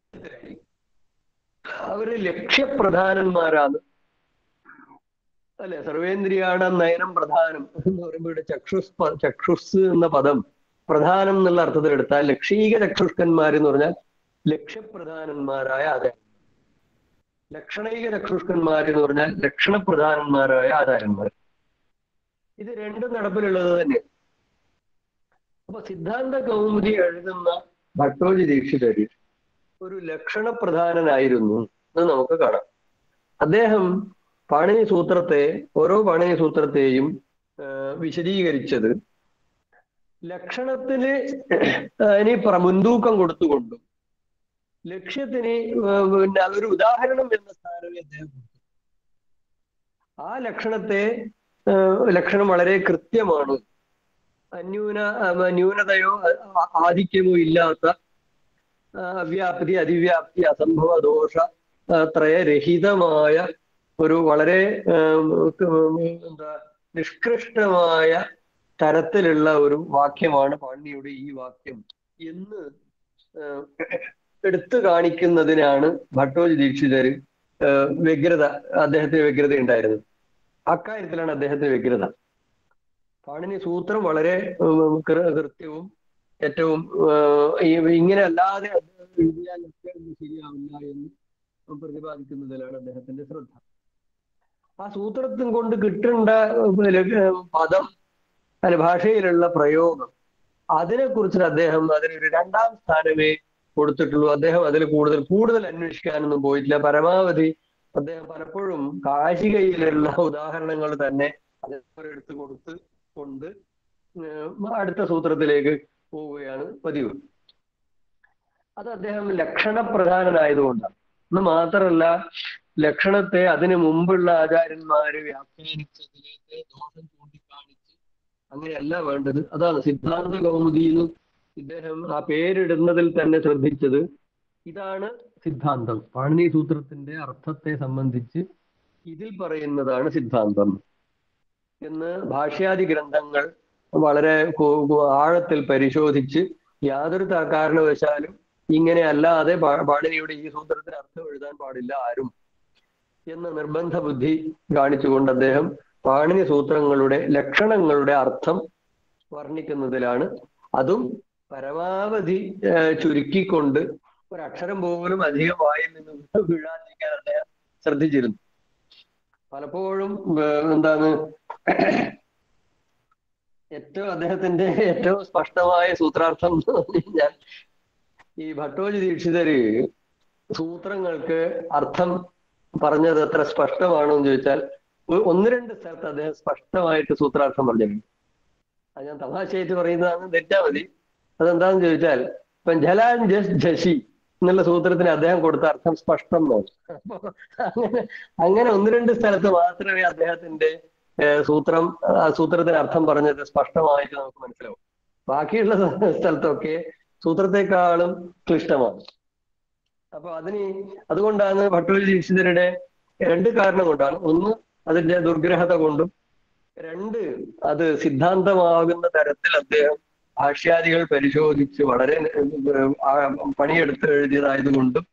അവര് ലക്ഷ്യപ്രധാനന്മാരാണ് അല്ലെ സർവേന്ദ്രിയാണ് നയനം പ്രധാനം എന്ന് പറയുമ്പോൾ ഇവിടെ ചക്ഷുസ് പ- ചക്ഷുസ് എന്ന പദം പ്രധാനം എന്നുള്ള അർത്ഥത്തിൽ എടുത്താൽ ലക്ഷീക ചക്ഷുഷ്കന്മാർ എന്ന് പറഞ്ഞാൽ ലക്ഷ്യപ്രധാനന്മാരായ ആചാര്യന്മാർ ലക്ഷണീക ചക്ഷുഷ്കന്മാർ എന്ന് പറഞ്ഞാൽ ലക്ഷണപ്രധാനന്മാരായ ആചാര്യന്മാർ ഇത് രണ്ടും നടപ്പിലുള്ളത് തന്നെ അപ്പൊ സിദ്ധാന്ത കൗമുദി എഴുതുന്ന ഭട്ടോജി ദീക്ഷിതര് ഒരു ലക്ഷണപ്രധാനനായിരുന്നു എന്ന് നമുക്ക് കാണാം അദ്ദേഹം പാണിനി സൂത്രത്തെ ഓരോ പാണിനി സൂത്രത്തെയും ആ, വിശദീകരിച്ചത് ലക്ഷണത്തിന് അതിന് പ്ര- മുൻതൂക്കം കൊടുത്തുകൊണ്ടും ലക്ഷ്യത്തിന് ആ, പിന്നെ അതൊരു ഉദാഹരണം എന്ന സ്ഥാനമേ അദ്ദേഹം കൊടുത്തു ആ ലക്ഷണത്തെ ആ, ലക്ഷണം വളരെ കൃത്യമാണ് അന്യൂന ആ, ന്യൂനതയോ ആ- ആധിക്യമോ ഇല്ലാത്ത ആ, അവ്യാപ്തി അതിവ്യാപ്തി അസംഭവ ദോഷ ആ, ത്രയരഹിതമായ ഒരു വളരെ ആം, ഉം, എന്താ നിഷ്കൃഷ്ടമായ തരത്തിലുള്ള ഒരു വാക്യമാണ് പാണ്ഡ്യയുടെ ഈ വാക്യം എന്ന് ആ, എടുത്തു കാണിക്കുന്നതിനാണ് ഭട്ടോജി ദീക്ഷിതര് ആ, വ്യഗ്രത അദ്ദേഹത്തിന് വ്യഗ്രത ഉണ്ടായിരുന്നത് അക്കാര്യത്തിലാണ് അദ്ദേഹത്തിന് വ്യഗ്രത പാണിനി സൂത്രം വളരെ ഉം, കൃ- കൃത്യവും ഏറ്റവും ആ, ഈ- ഇങ്ങനെ അല്ലാതെ അത് എഴുതിയാൽ ഒക്കെ ഒന്നും ശരിയാവില്ല എന്ന് പ്രതിപാദിക്കുന്നതിലാണ് അദ്ദേഹത്തിന്റെ ശ്രദ്ധ ആ സൂത്രത്തിൽ കൊണ്ട് കിട്ടേണ്ട ഉം, പദം അല്ല ഭാഷയിലുള്ള പ്രയോഗം അതിനെ കുറിച്ചിട്ട് അദ്ദേഹം അതിനൊരു രണ്ടാം സ്ഥാനമേ കൊടുത്തിട്ടുള്ളൂ അദ്ദേഹം അതിൽ കൂടുതൽ കൂടുതൽ അന്വേഷിക്കാനൊന്നും പോയിട്ടില്ല പരമാവധി അദ്ദേഹം പലപ്പോഴും കാശികയിലുള്ള ഉദാഹരണങ്ങൾ തന്നെ അതേപോലെ എടുത്തു കൊടുത്ത് കൊണ്ട് ഏഹ് അടുത്ത സൂത്രത്തിലേക്ക് പോവുകയാണ് പതിവ് അത് അദ്ദേഹം ലക്ഷണപ്രധാനനായതുകൊണ്ടാണ് എന്ന് മാത്രമല്ല ലക്ഷണത്തെ അതിനു മുമ്പുള്ള ആചാര്യന്മാര് വ്യാഖ്യാനിച്ചതിലേക്ക് ദോഷം ചൂണ്ടിക്കാണിച്ച് അങ്ങനെയല്ല വേണ്ടത് അതാണ് സിദ്ധാന്ത കൗമുദിയിൽ ഇദ്ദേഹം ആ പേരിടുന്നതിൽ തന്നെ ശ്രദ്ധിച്ചത് ഇതാണ് സിദ്ധാന്തം പാണിനി സൂത്രത്തിന്റെ അർത്ഥത്തെ സംബന്ധിച്ച് ഇതിൽ പറയുന്നതാണ് സിദ്ധാന്തം എന്ന് ഭാഷ്യാദി ഗ്രന്ഥങ്ങൾ വളരെ കു- കു- ആഴത്തിൽ പരിശോധിച്ച് യാതൊരു ത- കാരണവശാലും ഇങ്ങനെ അല്ലാതെ പാ- പാണിനിയുടെ ഈ സൂത്രത്തിന് അർത്ഥം എഴുതാൻ പാടില്ല ആരും എന്ന നിർബന്ധ ബുദ്ധി കാണിച്ചുകൊണ്ട് അദ്ദേഹം പാണിനി സൂത്രങ്ങളുടെ ലക്ഷണങ്ങളുടെ അർത്ഥം വർണ്ണിക്കുന്നതിലാണ് അതും പരമാവധി ഏഹ്, ചുരുക്കിക്കൊണ്ട് ഒരക്ഷരം പോലും അധികം വായിൽ നിന്ന് വീഴാതിരിക്കാൻ അദ്ദേഹം ശ്രദ്ധിച്ചിരുന്നു പലപ്പോഴും ഏഹ്, എന്താണ് ഏറ്റവും അദ്ദേഹത്തിന്റെ ഏറ്റവും സ്പഷ്ടമായ സൂത്രാർത്ഥം എന്ന് പറഞ്ഞു കഴിഞ്ഞാൽ ഈ ഭട്ടോജി ദീക്ഷിതര് സൂത്രങ്ങൾക്ക് അർത്ഥം പറഞ്ഞത് എത്ര സ്പഷ്ടമാണോ എന്ന് ചോദിച്ചാൽ ഒ- ഒന്ന് രണ്ട് സ്ഥലത്ത് അദ്ദേഹം സ്പഷ്ടമായിട്ട് സൂത്രാർത്ഥം പറഞ്ഞിട്ടുണ്ട് അത് ഞാൻ തമാശയായിട്ട് പറയുന്നതാണ് തെറ്റാ മതി അതെന്താന്ന് ചോദിച്ചാൽ ഇപ്പം ജലാൻ ജസ് ജഷി എന്നുള്ള സൂത്രത്തിന് അദ്ദേഹം കൊടുത്ത അർത്ഥം സ്പഷ്ടം എന്നാണ് അപ്പൊ അങ്ങനെ അങ്ങനെ ഒന്ന് രണ്ട് സ്ഥലത്ത് മാത്രമേ അദ്ദേഹത്തിന്റെ ഏഹ്, സൂത്രം ആ സൂത്രത്തിന് അർത്ഥം പറഞ്ഞത് സ്പഷ്ടമായിട്ട് നമുക്ക് മനസ്സിലാവും ബാക്കിയുള്ള സ്ഥലത്തൊക്കെ സൂത്രത്തെക്കാളും ക്ലിഷ്ടമാണ് അപ്പൊ അതിന് അതുകൊണ്ടാണ് ഭട്ടോജി ദീക്ഷിതരുടെ രണ്ട് കാരണം കൊണ്ടാണ് ഒന്ന് അതിന്റെ ദുർഗ്രഹത കൊണ്ടും രണ്ട് അത് സിദ്ധാന്തമാകുന്ന തരത്തിൽ അദ്ദേഹം ഭാഷ്യാദികൾ പരിശോധിച്ച് വളരെ ഏഹ്, ആ പണിയെടുത്ത് എഴുതിയതായതുകൊണ്ടും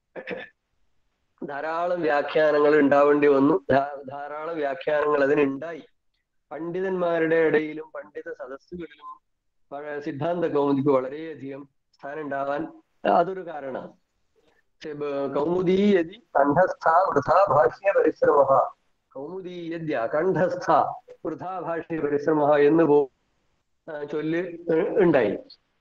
ധാരാളം വ്യാഖ്യാനങ്ങൾ ഉണ്ടാവേണ്ടി വന്നു ധാ- ധാരാളം വ്യാഖ്യാനങ്ങൾ അതിനുണ്ടായി പണ്ഡിതന്മാരുടെ ഇടയിലും പണ്ഡിത സദസ്സുകളിലും പഴ- സിദ്ധാന്ത കൗമുദിക്ക് വളരെയധികം സ്ഥാനം ഉണ്ടാവാൻ അതൊരു കാരണമാണ് കൗമുദീയതി കണ്ഠസ്ഥ വൃഥാ ഭാഷ്യ പരിശ്രമ കൗമുദീയദ്യ കണ്ഠസ്ഥ വൃഥാ ഭാഷ്യ പരിശ്രമ എന്ന് പോ ആ, ചൊല്ല് ഏഹ് ഉണ്ടായി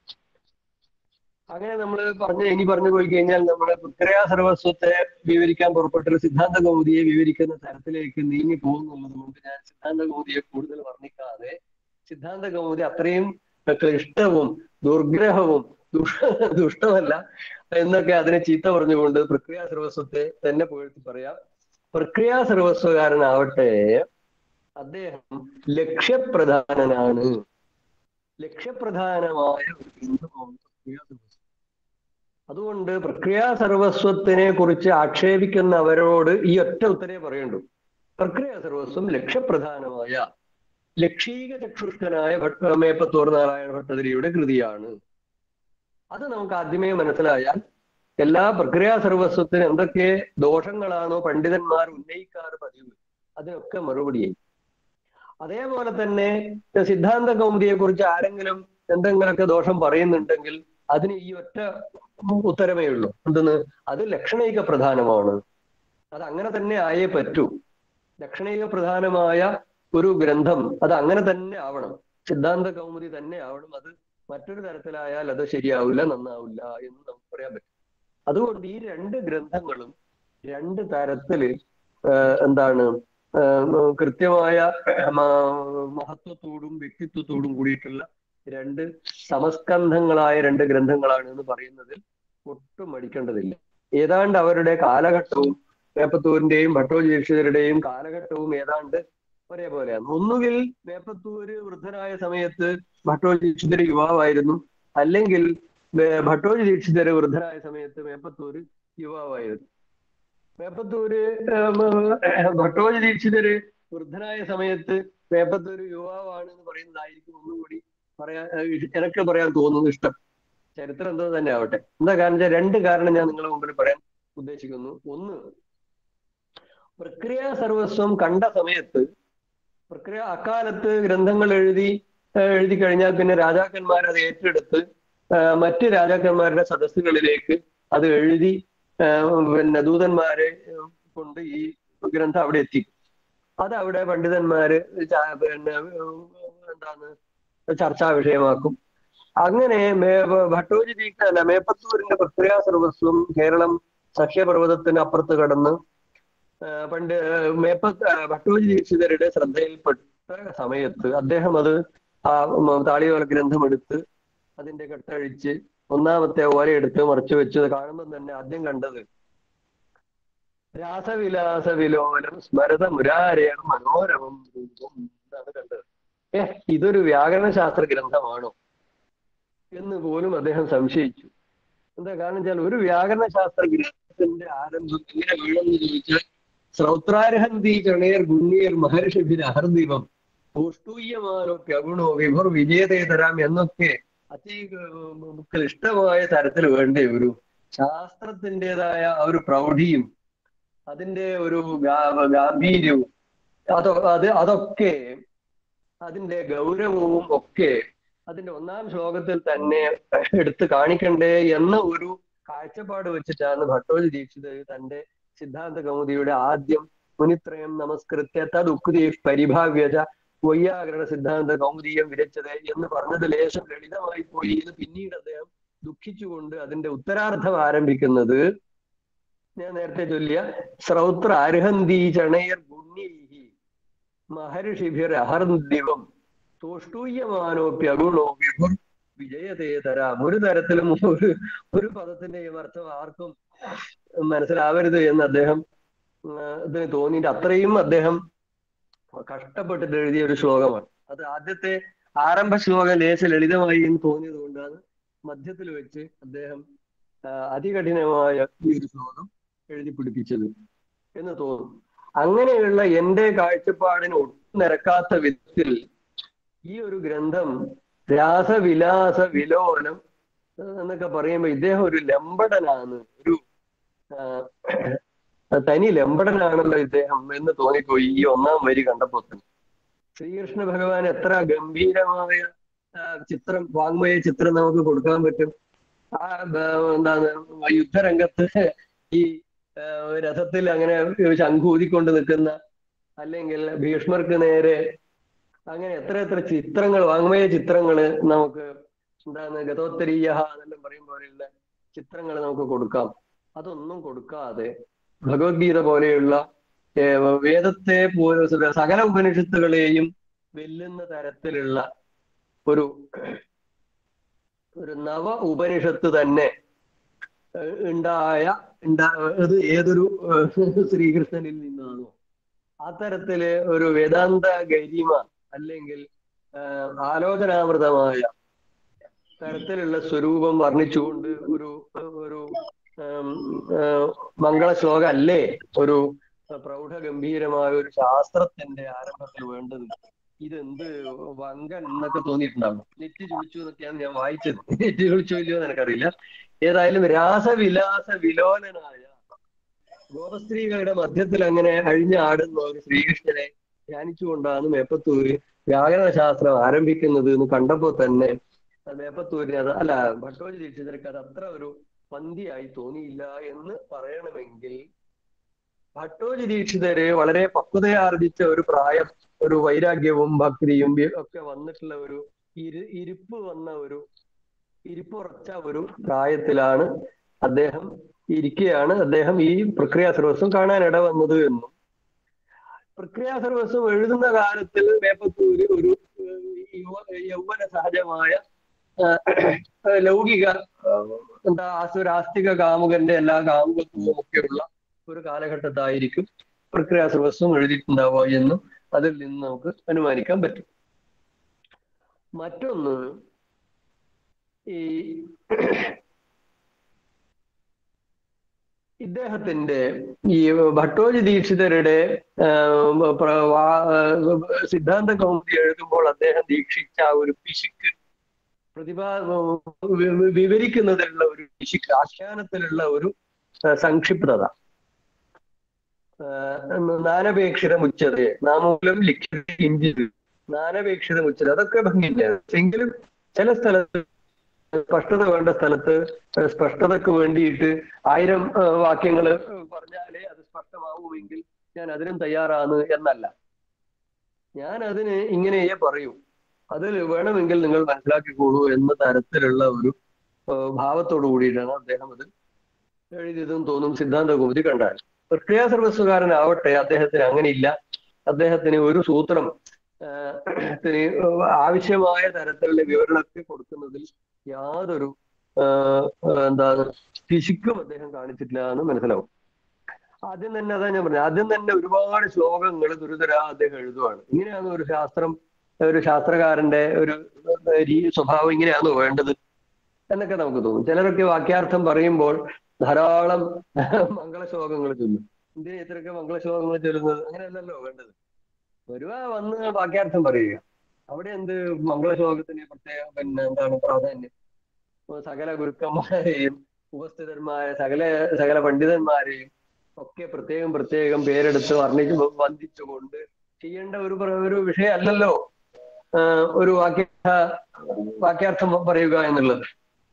അങ്ങനെ നമ്മൾ പറഞ്ഞ ഇനി പറഞ്ഞു പോയി കഴിഞ്ഞാൽ നമ്മൾ പുത്രയാ സർവസ്വത്തെ വിവരിക്കാൻ പുറപ്പെട്ടൊരു സിദ്ധാന്ത കൗമുദിയെ വിവരിക്കുന്ന തരത്തിലേക്ക് നീങ്ങി പോകുന്നുള്ളത് കൊണ്ട് ഞാൻ സിദ്ധാന്ത കൗമുദിയെ കൂടുതൽ വർണ്ണിക്കാതെ സിദ്ധാന്ത കൗമുദി അത്രയും ക്ലിഷ്ടവും ദുർഗ്രഹവും ദുഷ ദുഷ്ടമല്ല എന്നൊക്കെ അതിനെ ചീത്ത പറഞ്ഞുകൊണ്ട് പ്രക്രിയാ സർവസ്വത്തെ തന്നെ പുകഴ്ത്തി പറയാം പ്രക്രിയാ സർവസ്വകാരനാവട്ടെ അദ്ദേഹം ലക്ഷ്യപ്രധാനനാണ് ലക്ഷ്യപ്രധാനമായ ഒരു ഗ്രന്ഥമാണ് പ്രക്രിയാ സർവസ്വം അതുകൊണ്ട് പ്രക്രിയാ സർവസ്വത്തിനെ കുറിച്ച് ആക്ഷേപിക്കുന്നവരോട് ഈ ഒറ്റ ഉത്തരേ പറയണ്ടു പ്രക്രിയാ സർവസ്വം ലക്ഷ്യപ്രധാനമായ ലക്ഷീക ചക്ഷുഷ്കനായ ഭട്ട മേപ്പത്തൂർ നാരായണ ഭട്ടതിരിയുടെ കൃതിയാണ് അത് നമുക്ക് ആദ്യമേ മനസ്സിലായാൽ എല്ലാ പ്രക്രിയാ സർവസ്വത്തിന് എന്തൊക്കെ ദോഷങ്ങളാണോ പണ്ഡിതന്മാർ ഉന്നയിക്കാറ് പതിവ് അതിനൊക്കെ മറുപടിയായി അതേപോലെ തന്നെ സിദ്ധാന്ത കൗമുദിയെ കുറിച്ച് ആരെങ്കിലും എന്തെങ്കിലുമൊക്കെ ദോഷം പറയുന്നുണ്ടെങ്കിൽ അതിന് ഈ ഒറ്റ ഉത്തരമേ ഉള്ളൂ എന്തെന്ന് അത് ലക്ഷണിക പ്രധാനമാണ് അത് അങ്ങനെ തന്നെ ആയേ പറ്റൂ ലക്ഷണിക പ്രധാനമായ ഒരു ഗ്രന്ഥം അത് അങ്ങനെ തന്നെ ആവണം സിദ്ധാന്ത കൗമുദി തന്നെ ആവണം അത് മറ്റൊരു തരത്തിലായാൽ അത് ശരിയാവില്ല നന്നാവില്ല എന്ന് നമുക്ക് പറയാൻ പറ്റും അതുകൊണ്ട് ഈ രണ്ട് ഗ്രന്ഥങ്ങളും രണ്ട് തരത്തില് ആഹ് എന്താണ് ആഹ് കൃത്യമായ മ- മഹത്വത്തോടും വ്യക്തിത്വത്തോടും കൂടിയിട്ടുള്ള രണ്ട് സമസ്കന്ധങ്ങളായ രണ്ട് ഗ്രന്ഥങ്ങളാണ് എന്ന് പറയുന്നതിൽ ഒട്ടും മടിക്കേണ്ടതില്ല ഏതാണ്ട് അവരുടെ കാലഘട്ടവും വേപ്പത്തൂരിന്റെയും ഭട്ടോജീക്ഷിതരുടെയും കാലഘട്ടവും ഏതാണ്ട് ഒരേപോലെയാണ് ഒന്നുകിൽ വേപ്പത്തൂര് വൃദ്ധനായ സമയത്ത് ഭട്ടോജി ദീക്ഷിതര് യുവാവായിരുന്നു അല്ലെങ്കിൽ വേ- ഭട്ടോജി ദീക്ഷിതര് വൃദ്ധനായ സമയത്ത് വേപ്പത്തൂര് യുവാവായിരുന്നു വേപ്പത്തൂര് ഏം, ഭട്ടോജി ദീക്ഷിതര് വൃദ്ധനായ സമയത്ത് വേപ്പത്തൂര് യുവാവാണ് എന്ന് പറയുന്നതായിരിക്കും ഒന്നുകൂടി പറയാൻ ഏഹ്, എനിക്ക് പറയാൻ തോന്നുന്നു ഇഷ്ടം ചരിത്രം എന്തോ തന്നെ ആവട്ടെ എന്താ കാരണം വെച്ചാൽ രണ്ട് കാരണം ഞാൻ നിങ്ങളുടെ മുമ്പിൽ പറയാൻ ഉദ്ദേശിക്കുന്നു ഒന്ന് പ്രക്രിയ സർവസ്വം കണ്ട സമയത്ത് പ്രക്രിയ അക്കാലത്ത് ഗ്രന്ഥങ്ങൾ എഴുതി ഏഹ് എഴുതി കഴിഞ്ഞാൽ പിന്നെ രാജാക്കന്മാർ അത് ഏറ്റെടുത്ത് ഏഹ് മറ്റ് രാജാക്കന്മാരുടെ സദസ്സുകളിലേക്ക് അത് എഴുതി ഏഹ് പിന്നെ ദൂതന്മാരെ ഏഹ് കൊണ്ട് ഈ ഗ്രന്ഥം അവിടെ എത്തി അത് അവിടെ പണ്ഡിതന്മാര് ചാ- പിന്നെ ഏഹ് എന്താണ് ചർച്ചാ വിഷയമാക്കും അങ്ങനെ മേ ഭട്ടോജി ദീക്ഷ അല്ല മേപ്പത്തൂരിന്റെ പ്രക്രിയ സർവസ്വം കേരളം സഖ്യപർവ്വതത്തിന് അപ്പുറത്ത് കടന്ന് ആ, പണ്ട് ആ, മേപ്പ ആ, ഭട്ടോജി ദീക്ഷിതരുടെ ശ്രദ്ധയിൽപ്പെട്ട സമയത്ത് അദ്ദേഹം അത് ആ ഉം, താളിയോല ഗ്രന്ഥം എടുത്ത് അതിന്റെ കെട്ടഴിച്ച് ഒന്നാമത്തെ ഓലയെടുത്ത് മറച്ചു വെച്ച് കാണുമ്പോൾ തന്നെ ആദ്യം കണ്ടത് രാസവിലാസ വിലോലം സ്മരത മുരാരേർ മനോരമം രൂപം എന്നാണ് കണ്ടത് ഏ ഇതൊരു വ്യാകരണ ശാസ്ത്ര ഗ്രന്ഥമാണോ എന്ന് പോലും അദ്ദേഹം സംശയിച്ചു എന്താ കാരണം വെച്ചാൽ ഒരു വ്യാകരണ ശാസ്ത്ര ഗ്രന്ഥത്തിന്റെ ആരംഭം എങ്ങനെ വേണമെന്ന് ചോദിച്ചാൽ ശ്രൗത്രാർഹന്തി ചണേർ ഗുണ്യർ മഹർഷിഭിർ അഹർദീപം പുഷ്ടൂയമാനോ പ്യഗുണോ വിഭുർ വിജയതേ തരാം എന്നൊക്കെ അത്യമുക്കൾ ഇഷ്ടമായ തരത്തിൽ വേണ്ട ഒരു ശാസ്ത്രത്തിൻ്റെതായ ആ ഒരു പ്രൗഢിയും അതിന്റെ ഒരു ഗാ- ഗാംഭീര്യവും അതോ അത് അതൊക്കെ അതിന്റെ ഗൗരവവും ഒക്കെ അതിന്റെ ഒന്നാം ശ്ലോകത്തിൽ തന്നെ എടുത്ത് കാണിക്കണ്ടേ എന്ന ഒരു കാഴ്ചപ്പാട് വെച്ചിട്ടാണ് ഭട്ടോജി ദീക്ഷിത് തന്റെ സിദ്ധാന്ത കൗമുദിയുടെ ആദ്യം മുനിത്രയം നമസ്കൃത്യ തദുക്തി പരിഭാവ്യത വൈയാകരണ സിദ്ധാന്ത കൗമുദീയം വിരച്ചത് എന്ന് പറഞ്ഞത് ലേശം ലളിതമായി പോയി എന്ന് പിന്നീട് അദ്ദേഹം ദുഃഖിച്ചുകൊണ്ട് അതിന്റെ ഉത്തരാർത്ഥം ആരംഭിക്കുന്നത് ഞാൻ നേരത്തെ ചൊല്ലിയ ശ്രൗത്ര അർഹന്തി ചണയർ ഗുണ്യൈഹി മഹർഷിഭിർ അഹർദിവം തോഷ്ടൂയമാനോപ്യഗുണോ വിഭുർ വിജയതേ തരാം ഒരു തരത്തിലും ഒരു ഒരു പദത്തിന്റെയും അർത്ഥം ആർക്കും മനസ്സിലാവരുത് എന്ന് അദ്ദേഹം ആ, ഇതിന് തോന്നിയിട്ട് അത്രയും അദ്ദേഹം കഷ്ടപ്പെട്ടിട്ട് എഴുതിയ ഒരു ശ്ലോകമാണ് അത് ആദ്യത്തെ ആരംഭ ശ്ലോകം ലേശ ലളിതമായി എന്ന് തോന്നിയത് കൊണ്ടാണ് മധ്യത്തിൽ വെച്ച് അദ്ദേഹം ആ, അതികഠിനമായ ഈ ഒരു ശ്ലോകം എഴുതി പിടിപ്പിച്ചത് എന്ന് തോന്നും അങ്ങനെയുള്ള എന്റെ കാഴ്ചപ്പാടിന് ഒട്ടും നിരക്കാത്ത വിധത്തിൽ ഈ ഒരു ഗ്രന്ഥം രാസവിലാസ വിലോലം എന്നൊക്കെ പറയുമ്പോ ഇദ്ദേഹം ഒരു ലംബടനാണ് ഒരു ആ, തനി ലംബടനാണല്ലോ ഇദ്ദേഹം എന്ന് തോന്നിപ്പോയി ഈ ഒന്നാം വരി കണ്ടപ്പോ തന്നെ ശ്രീകൃഷ്ണ ഭഗവാൻ എത്ര ഗംഭീരമായ ആ, ചിത്രം വാങ്മയ ചിത്രം നമുക്ക് കൊടുക്കാൻ പറ്റും ആ ബ- എന്താണ് യുദ്ധരംഗത്ത് ഈ ആ, രഥത്തിൽ അങ്ങനെ ശംഖൂതിക്കൊണ്ട് നിൽക്കുന്ന അല്ലെങ്കിൽ ഭീഷ്മർക്ക് നേരെ അങ്ങനെ എത്ര എത്ര ചിത്രങ്ങൾ വാങ്മയ ചിത്രങ്ങള് നമുക്ക് എന്താണ് ഗതോത്തരീയ എന്നെല്ലാം പറയും പോലെയുള്ള ചിത്രങ്ങൾ നമുക്ക് കൊടുക്കാം അതൊന്നും കൊടുക്കാതെ ഭഗവത്ഗീത പോലെയുള്ള ഏ, വേദത്തെ പോലെ സകല ഉപനിഷത്തുകളെയും വെല്ലുന്ന തരത്തിലുള്ള ഒരു ഒരു നവ ഉപനിഷത്ത് തന്നെ ഏഹ്, ഉണ്ടായ ഉണ്ടാ അത് ഏതൊരു ഏഹ്, ശ്രീകൃഷ്ണനിൽ നിന്നാണോ ആ തരത്തില് ഒരു വേദാന്ത ഗരിമ അല്ലെങ്കിൽ ആഹ്, ആലോചനാമൃതമായ തരത്തിലുള്ള സ്വരൂപം വർണ്ണിച്ചുകൊണ്ട് ഒരു ഒരു ആം, ആഹ്, മംഗളശ്ലോകം അല്ലേ ഒരു പ്രൗഢഗംഭീരമായ ഒരു ശാസ്ത്രത്തിന്റെ ആരംഭത്തിൽ വേണ്ടത് ഇതെന്ത് വങ്കൻ എന്നൊക്കെ തോന്നിയിട്ടുണ്ടാവും നെറ്റ് ചുളിച്ചു എന്നൊക്കെയാണ് ഞാൻ വായിച്ചത് നെറ്റ് ചുളിച്ചോ ഇല്ലയോ എന്ന് എനിക്കറിയില്ല ഏതായാലും രാസവിലാസ വിലോലനായ ഗോപസ്ത്രീകളുടെ മധ്യത്തിൽ അങ്ങനെ അഴിഞ്ഞാടുന്ന ഒരു ശ്രീകൃഷ്ണനെ ധ്യാനിച്ചുകൊണ്ടാണ് മേപ്പത്തൂര് വ്യാകരണ ശാസ്ത്രം ആരംഭിക്കുന്നത് എന്ന് കണ്ടപ്പോ തന്നെ മേപ്പത്തൂരിന് അത് അല്ല ഭട്ടോജി ദീക്ഷിതർക്ക് അത് അത്ര ഒരു പന്തിയായി തോന്നിയില്ല എന്ന് പറയണമെങ്കിൽ ഭട്ടോജി ദീക്ഷിതര് വളരെ പക്വതയാർജിച്ച ഒരു പ്രായം ഒരു വൈരാഗ്യവും ഭക്തിയും വി- ഒക്കെ വന്നിട്ടുള്ള ഒരു ഇരു ഇരിപ്പ് വന്ന ഒരു ഇരിപ്പുറച്ച ഒരു പ്രായത്തിലാണ് അദ്ദേഹം ഇരിക്കുകയാണ് അദ്ദേഹം ഈ പ്രക്രിയ സർവസ്വം കാണാൻ ഇട വന്നത് എന്നും പ്രക്രിയ സർവസ്വം എഴുതുന്ന കാലത്തിൽ വേപ്പത്തൂര് ഒരു ഏഹ്, യുവ യൗവന സഹജമായ ആഹ്, ലൗകിക ആഹ്, എന്താ ആസുരാസ്തിക കാമുകന്റെ എല്ലാ കാമുകത്വവും ഒക്കെയുള്ള ഒരു കാലഘട്ടത്തായിരിക്കും പ്രക്രിയ സർവസ്വം എഴുതിയിട്ടുണ്ടാവുക എന്നും അതിൽ നിന്ന് നമുക്ക് അനുമാനിക്കാൻ പറ്റും മറ്റൊന്ന് ഈ ഇദ്ദേഹത്തിന്റെ ഈ ഭട്ടോജി ദീക്ഷിതരുടെ ആഹ്, പ്ര- വാ- ആഹ്, സിദ്ധാന്ത കൗമുദി എഴുതുമ്പോൾ അദ്ദേഹം ദീക്ഷിച്ച ആ ഒരു പിശുക്ക് പ്രതിഭാ വി- വി- വിവരിക്കുന്നതിലുള്ള ഒരു പിശുക്ക് ആഖ്യാനത്തിലുള്ള ഒരു ആഹ്, സംക്ഷിപ്തത ആഹ്, നാനപേക്ഷിതം ഉച്ചത് നാമൂലം ലിഖിത കിഞ്ചിത് നാനപേക്ഷിതം ഉച്ചത് അതൊക്കെ ഭംഗിയില്ല എങ്കിലും ചില സ്ഥലത്ത് സ്പഷ്ടത വേണ്ട സ്ഥലത്ത് സ്പഷ്ടതക്ക് വേണ്ടിയിട്ട് ആയിരം വാക്യങ്ങൾ പറഞ്ഞാലേ അത് സ്പഷ്ടമാവുമെങ്കിൽ ഞാൻ അതിനും തയ്യാറാണ് എന്നല്ല ഞാൻ അതിന് ഇങ്ങനെയേ പറയൂ അതിൽ വേണമെങ്കിൽ നിങ്ങൾ മനസ്സിലാക്കിക്കോളൂ എന്ന തരത്തിലുള്ള ഒരു ഏഹ്, ഭാവത്തോടു കൂടിയിട്ടാണ് അദ്ദേഹം അത് എഴുതിയതെന്ന് തോന്നും സിദ്ധാന്ത കുമുദി കണ്ടാൽ പ്രക്രിയാ സർവസ്വകാരനാവട്ടെ അദ്ദേഹത്തിന് അങ്ങനെയില്ല അദ്ദേഹത്തിന് ഒരു സൂത്രം ആഹ് ത്തിന് ആവശ്യമായ തരത്തിലുള്ള വിവരണമൊക്കെ കൊടുക്കുന്നതിൽ യാതൊരു ആഹ് എന്താണ് പിശുക്കും അദ്ദേഹം കാണിച്ചിട്ടില്ല എന്ന് മനസ്സിലാവും ആദ്യം തന്നെ അതാ ഞാൻ പറഞ്ഞത് ആദ്യം തന്നെ ഒരുപാട് ശ്ലോകങ്ങൾ ദുരിതര അദ്ദേഹം എഴുതുവാണ് ഇങ്ങനെയാണ് ഒരു ശാസ്ത്രം ഒരു ശാസ്ത്രകാരന്റെ ഒരു രീ- സ്വഭാവം ഇങ്ങനെയാണോ വേണ്ടത് എന്നൊക്കെ നമുക്ക് തോന്നും ചിലരൊക്കെ വാക്യാർത്ഥം പറയുമ്പോൾ ധാരാളം മംഗളശ്ലോകങ്ങൾ ചൊല്ലും എന്തിനാ ഇത്രയൊക്കെ മംഗളശ്ലോകങ്ങൾ ചൊല്ലുന്നത് അങ്ങനെയല്ലല്ലോ വേണ്ടത് വരുവാ വന്ന് വാക്യാർത്ഥം പറയുക അവിടെ എന്ത് മംഗളശ്ലോകത്തിന് പ്രത്യേക പിന്നെ എന്താണ് പ്രാധാന്യം ഇപ്പൊ സകല ഗുരുക്കന്മാരെയും ഉപസ്ഥിതന്മാരെ സകല സകല പണ്ഡിതന്മാരെയും ഒക്കെ പ്രത്യേകം പ്രത്യേകം പേരെടുത്ത് വർണ്ണിച്ച് വന്ദിച്ചുകൊണ്ട് ചെയ്യേണ്ട ഒരു പ്ര- ഒരു വിഷയമല്ലല്ലോ ആഹ് ഒരു വാക്യ വാക്യാർത്ഥം പറയുക എന്നുള്ളത്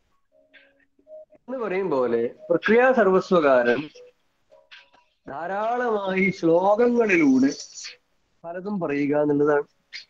എന്ന് പറയും പോലെ പ്രക്രിയാ സർവസ്വകാരൻ ധാരാളമായി ശ്ലോകങ്ങളിലൂടെ പലതും പറയുക എന്നുള്ളതാണ്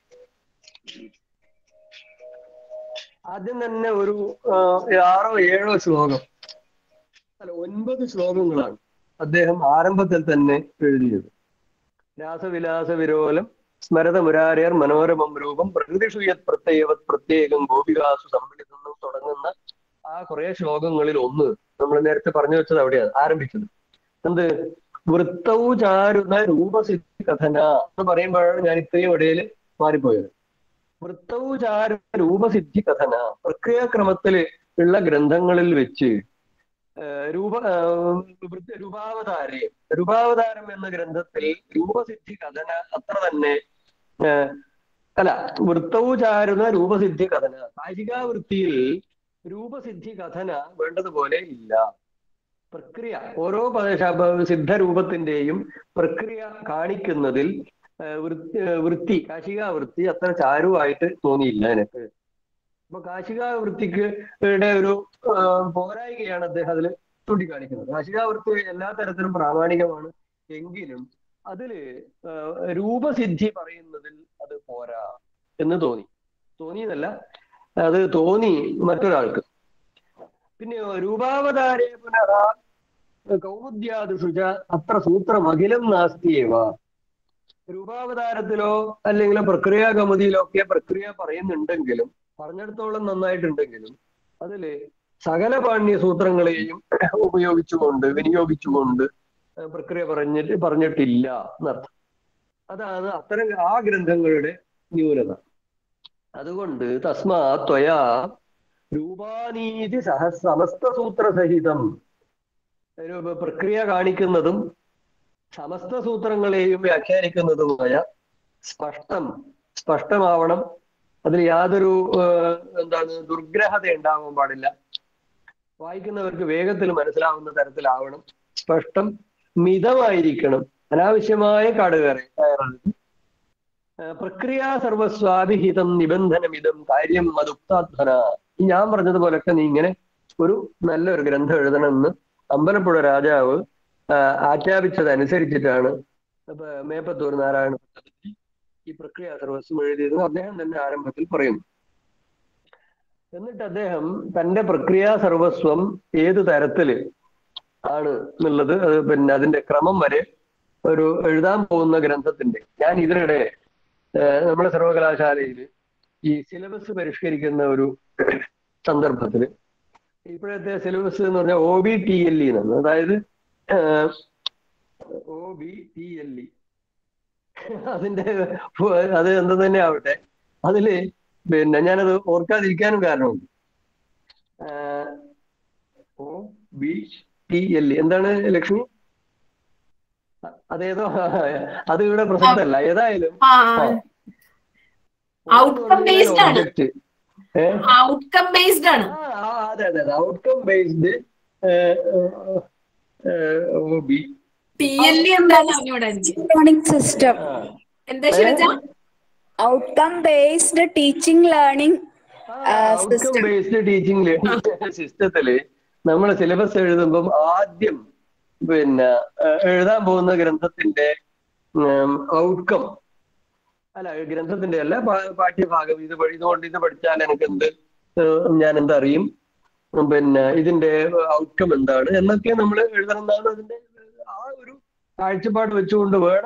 ആദ്യം തന്നെ ഒരു ആഹ് ആറോ ഏഴോ ശ്ലോകം അല്ല ഒൻപത് ശ്ലോകങ്ങളാണ് അദ്ദേഹം ആരംഭത്തിൽ തന്നെ എഴുതിയത് രാസവിലാസ വിരോലം സ്മരത മുരാരിയർ മനോരമം രൂപം പ്രകൃതിഷു യത് പ്രത്യേകവത് പ്രത്യേകം ഗോപികാസു സമ്മിളിതെന്നും തുടങ്ങുന്ന ആ കുറെ ശ്ലോകങ്ങളിൽ ഒന്ന് നമ്മൾ നേരത്തെ പറഞ്ഞു വെച്ചത് അവിടെയാണ് ആരംഭിച്ചത് എന്ത് വൃത്തവും ചാരുന്ന രൂപസിദ്ധി കഥന എന്ന് പറയുമ്പോഴാണ് ഞാൻ ഇത്രയും ഇടയിൽ മാറിപ്പോയത് വൃത്തവും ചാരു രൂപസിദ്ധി കഥന പ്രക്രിയാക്രമത്തിൽ ഉള്ള ഗ്രന്ഥങ്ങളിൽ വെച്ച് ഏഹ് രൂപ ഏഹ് വൃത്ത- രൂപാവതാരേ രൂപാവതാരം എന്ന ഗ്രന്ഥത്തിൽ രൂപസിദ്ധി കഥന അത്ര തന്നെ ഏഹ് അല്ല വൃത്തവും ചാരുന്ന രൂപസിദ്ധി കഥന കായികാവൃത്തിയിൽ രൂപസിദ്ധി കഥന വേണ്ടതുപോലെ ഇല്ല പ്രക്രിയ ഓരോ പദ- ശബ- സിദ്ധരൂപത്തിന്റെയും പ്രക്രിയ കാണിക്കുന്നതിൽ ഏഹ് വൃത്തി ഏഹ് വൃത്തി കാശികാവൃത്തി അത്ര ചാരുവായിട്ട് തോന്നിയില്ല എനിക്ക് അപ്പൊ കാശികാവൃത്തിക്ക് യുടെ ഒരു ആഹ് പോരായികയാണ് അദ്ദേഹം അതിൽ ചൂണ്ടിക്കാണിക്കുന്നത് കാശികാവൃത്തി എല്ലാ തരത്തിലും പ്രാമാണികമാണ് എങ്കിലും അതില് ആഹ് രൂപസിദ്ധി പറയുന്നതിൽ അത് പോരാ എന്ന് തോന്നി തോന്നിയതല്ല അത് തോന്നി മറ്റൊരാൾക്ക് പിന്നെ രൂപാവതാരേ പുനഃ കൗമുദ്യാദിഷുച അത്ര സൂത്രം അഖിലം നാസ്തിയേവ രൂപാവതാരത്തിലോ അല്ലെങ്കിൽ പ്രക്രിയാ കൗമുദിയിലോ ഒക്കെ പ്രക്രിയ പറയുന്നുണ്ടെങ്കിലും പറഞ്ഞിടത്തോളം നന്നായിട്ടുണ്ടെങ്കിലും അതില് സകല പാണ്യ സൂത്രങ്ങളെയും ഉപയോഗിച്ചുകൊണ്ട് വിനിയോഗിച്ചുകൊണ്ട് ഏഹ് പ്രക്രിയ പറഞ്ഞിട്ട് പറഞ്ഞിട്ടില്ല എന്നർത്ഥം അതാണ് അത്തരം ആ ഗ്രന്ഥങ്ങളുടെ ന്യൂനത അതുകൊണ്ട് തസ്മാ ത്വയാ രൂപാനീതി സഹ സമസ്ത സൂത്രസഹിതം ഒരു പ്രക്രിയ കാണിക്കുന്നതും സമസ്ത സൂത്രങ്ങളെയും വ്യാഖ്യാനിക്കുന്നതുമായ സ്പഷ്ടം സ്പഷ്ടമാവണം അതിൽ യാതൊരു ഏഹ്, എന്താണ് ദുർഗ്രഹത ഉണ്ടാവാൻ പാടില്ല വായിക്കുന്നവർക്ക് വേഗത്തിൽ മനസ്സിലാവുന്ന തരത്തിലാവണം സ്പഷ്ടം മിതമായിരിക്കണം അനാവശ്യമായ കാടുകയറി കയറരുത് ഏഹ്, പ്രക്രിയാ സർവസ്വാഭിഹിതം നിബന്ധനമിതം കാര്യം മതുക്താധ്വന ഈ ഞാൻ പറഞ്ഞതുപോലൊക്കെ നീ ഇങ്ങനെ ഒരു നല്ലൊരു ഗ്രന്ഥം എഴുതണമെന്ന് അമ്പലപ്പുഴ രാജാവ് ആഹ് ആജ്ഞാപിച്ചതനുസരിച്ചിട്ടാണ് ഇപ്പൊ മേപ്പത്തൂർ നാരായണ ഭട്ടതിരി ഈ പ്രക്രിയ സർവസ്വം എഴുതിയത് അദ്ദേഹം തന്നെ ആരംഭത്തിൽ പറയുന്നു എന്നിട്ട് അദ്ദേഹം തന്റെ പ്രക്രിയാ സർവസ്വം ഏത് തരത്തില് ആണ് എന്നുള്ളത് അത് പിന്നെ അതിന്റെ ക്രമം വരെ ഒരു എഴുതാൻ പോകുന്ന ഗ്രന്ഥത്തിന്റെ ഞാൻ ഇതിനിടെ ഏഹ് നമ്മുടെ സർവകലാശാലയിൽ ഈ സിലബസ് പരിഷ്കരിക്കുന്ന ഒരു സന്ദർഭത്തിൽ ഇപ്പോഴത്തെ സിലബസ് എന്ന് പറഞ്ഞാൽ O B T L E എന്നാണ് അതായത് O B T L E അതിന്റെ ഫു- അത് എന്ത് തന്നെ ആവട്ടെ അതില് പിന്നെ ഞാനത് ഓർക്കാതിരിക്കാനും കാരണമുണ്ട് O B T L E എന്താണ് ലക്ഷ്മി അ- അതേതോ അത് ഇവിടെ പ്രസക്തമല്ല ഏതായാലും ആ ആ. Outcome based ആണ്. ഒബ്ജക്റ്റ് ഏഹ് ഔട്ട്കം ബേസ്ഡ് ആണ് ആ, ആ, അതെ അതെ അതെ outcome based O B T L E എന്താന്ന് അറിഞ്ഞൂടാ എനിക്ക് learning system എന്താ ശിവജ outcome based teaching learning outcome system. Based teaching learning സിസ്റ്റത്തില് നമ്മൾ സിലബസ് എഴുതുമ്പം ആദ്യം പിന്നെ ഏഹ്, എഴുതാൻ പോകുന്ന ഗ്രന്ഥത്തിന്റെ ഔട്ട്കം അല്ല ഗ്രന്ഥത്തിന്റെ അല്ല പാ- പാഠ്യഭാഗം ഇത് പഠി- ഇതുകൊണ്ട് ഇത് പഠിച്ചാൽ എനിക്ക് എന്ത് ഏഹ്, ഞാൻ എന്തറിയും ഉം, പിന്നെ ഇതിന്റെ ഔട്ട്കം എന്താണ് എന്നൊക്കെ നമ്മൾ എഴുതണം എന്നാണ് അതിന്റെ ആ ഒരു കാഴ്ചപ്പാട് വെച്ചുകൊണ്ട് വേണം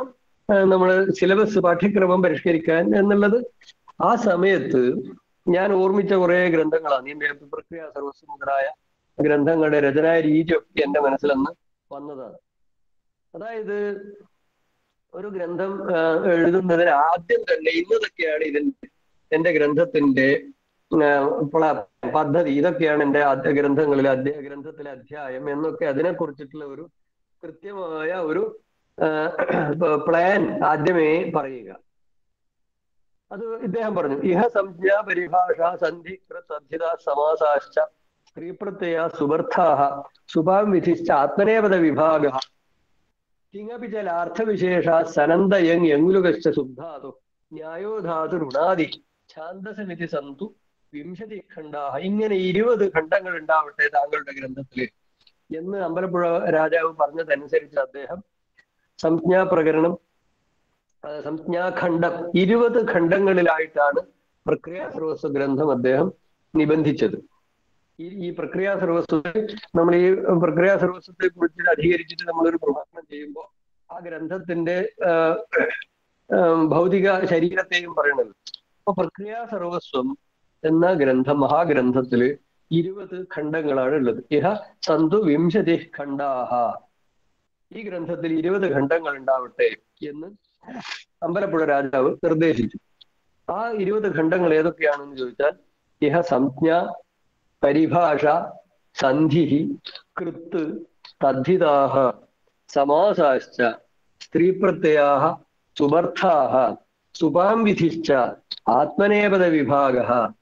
നമ്മൾ സിലബസ് പാഠ്യക്രമം പരിഷ്കരിക്കാൻ എന്നുള്ളത് ആ സമയത്ത് ഞാൻ ഓർമ്മിച്ച കുറെ ഗ്രന്ഥങ്ങളാണ് ഈ മേ- പ്രക്രിയ സർവസ്വ മുതലായ ഗ്രന്ഥങ്ങളുടെ രചനാ രീതിയൊക്കെ എന്റെ മനസ്സിലന്ന് വന്നതാണ് അതായത് ഒരു ഗ്രന്ഥം ആ, എഴുതുന്നതിന് ആദ്യം തന്നെ ഇന്നതൊക്കെയാണ് ഇതിന്റെ എന്റെ ഗ്രന്ഥത്തിന്റെ ആ, പ്ല- പദ്ധതി ഇതൊക്കെയാണ് എന്റെ അധ്യ- ഗ്രന്ഥങ്ങളിലെ അധ്യ ഗ്രന്ഥത്തിലെ അധ്യായം എന്നൊക്കെ അതിനെ കുറിച്ചിട്ടുള്ള ഒരു കൃത്യമായ ഒരു പ്ലാൻ ആദ്യമേ പറയുക അത് ഇദ്ദേഹം പറഞ്ഞു ഇഹ സംജ്ഞ പരിഭാഷ സന്ധി കൃതദ്ധിത സമാസാശ്ച സ്ത്രീപ്രത്യയ സുബർത്ഥാഹ സുഭാം വിധിശ്ച ആത്മനേപദ വിഭാഗ കിങ്ങപി ചലാർത്ഥവിശേഷ സനന്ദ യങ് യങ്ലുകശ്ച സുബ്ധാതു ന്യായോധാതു ഋണാദി ഛാന്ദസമിതി സന്തു വിംശതി ഖണ്ഡാഹ ഇങ്ങനെ ഇരുപത് ഖണ്ഡങ്ങൾ ഉണ്ടാവട്ടെ താങ്കളുടെ ഗ്രന്ഥത്തില് എന്ന് അമ്പലപ്പുഴ രാജാവ് പറഞ്ഞതനുസരിച്ച് അദ്ദേഹം സംജ്ഞാപ്രകരണം ആ, സംജ്ഞാഖണ്ഡം ഇരുപത് ഖണ്ഡങ്ങളിലായിട്ടാണ് പ്രക്രിയ സർവസ്വ ഗ്രന്ഥം അദ്ദേഹം നിബന്ധിച്ചത് ഈ ഈ പ്രക്രിയ സർവസ്വത്തെ നമ്മൾ ഈ പ്രക്രിയ സർവസ്വത്തെ കുറിച്ച് അധികരിച്ചിട്ട് നമ്മളൊരു പ്രഭാഷണം ചെയ്യുമ്പോൾ ആ ഗ്രന്ഥത്തിന്റെ ആ, ആ, ഭൗതിക ശരീരത്തെയും പറയണത് അപ്പൊ പ്രക്രിയ സർവസ്വം എന്ന ഗ്രന്ഥം മഹാഗ്രന്ഥത്തില് ഇരുപത് ഖണ്ഡങ്ങളാണ് ഉള്ളത് ഇഹ സന്തു വിംശതി ഖണ്ഡാഹ ഈ ഗ്രന്ഥത്തിൽ ഇരുപത് ഖണ്ഡങ്ങൾ ഉണ്ടാവട്ടെ എന്ന് അമ്പലപ്പുഴ രാജാവ് നിർദ്ദേശിച്ചു ആ ഇരുപത് ഖണ്ഡങ്ങൾ ഏതൊക്കെയാണെന്ന് ചോദിച്ചാൽ ഇഹ സംജ്ഞ പരിഭാഷ സന്ധി കൃത്ത് തദ്ധിതാഹ സമാസാശ്ച സ്ത്രീപ്രത്യയാഹ സുബർത്ഥാഹ സുപാം വിധിശ്ച ആത്മനേപദ വിഭാഗ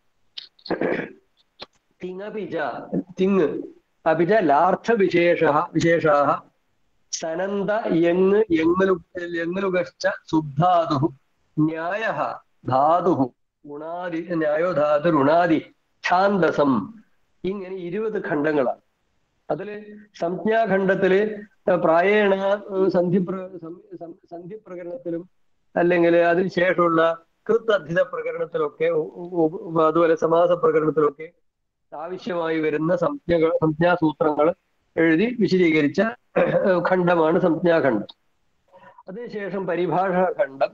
തിങ്ങപി ച തിങ് അപി ച ലാർത്ഥവിശേഷ വിശേഷാഹ സനന്ദ യങ് യങ്ങലു യങ്ങലുകശ്ച സുബ്ധാതു ന്യായ ധാതു ഗുണാദി ന്യായോ ധാതു ഋണാദി ഛാന്ദസം ഇങ്ങനെ ഇരുപത് ഖണ്ഡങ്ങളാണ് അതില് സംജ്ഞാഖണ്ഡത്തില് പ്രായേണ ഏഹ് സന്ധി പ്ര സം- സം- സന്ധി പ്രകരണത്തിലും അല്ലെങ്കിൽ അതിനുശേഷമുള്ള കൃത്തദ്ധിത പ്രകരണത്തിലൊക്കെ ഉ- ഉ- ഉ- അതുപോലെ സമാസ പ്രകരണത്തിലൊക്കെ ആവശ്യമായി വരുന്ന സംജ്ഞകൾ സംജ്ഞാസൂത്രങ്ങൾ എഴുതി വിശദീകരിച്ച ഏഹ് ഖണ്ഡമാണ് സംജ്ഞാഖണ്ഡം അതിനുശേഷം പരിഭാഷാ ഖണ്ഡം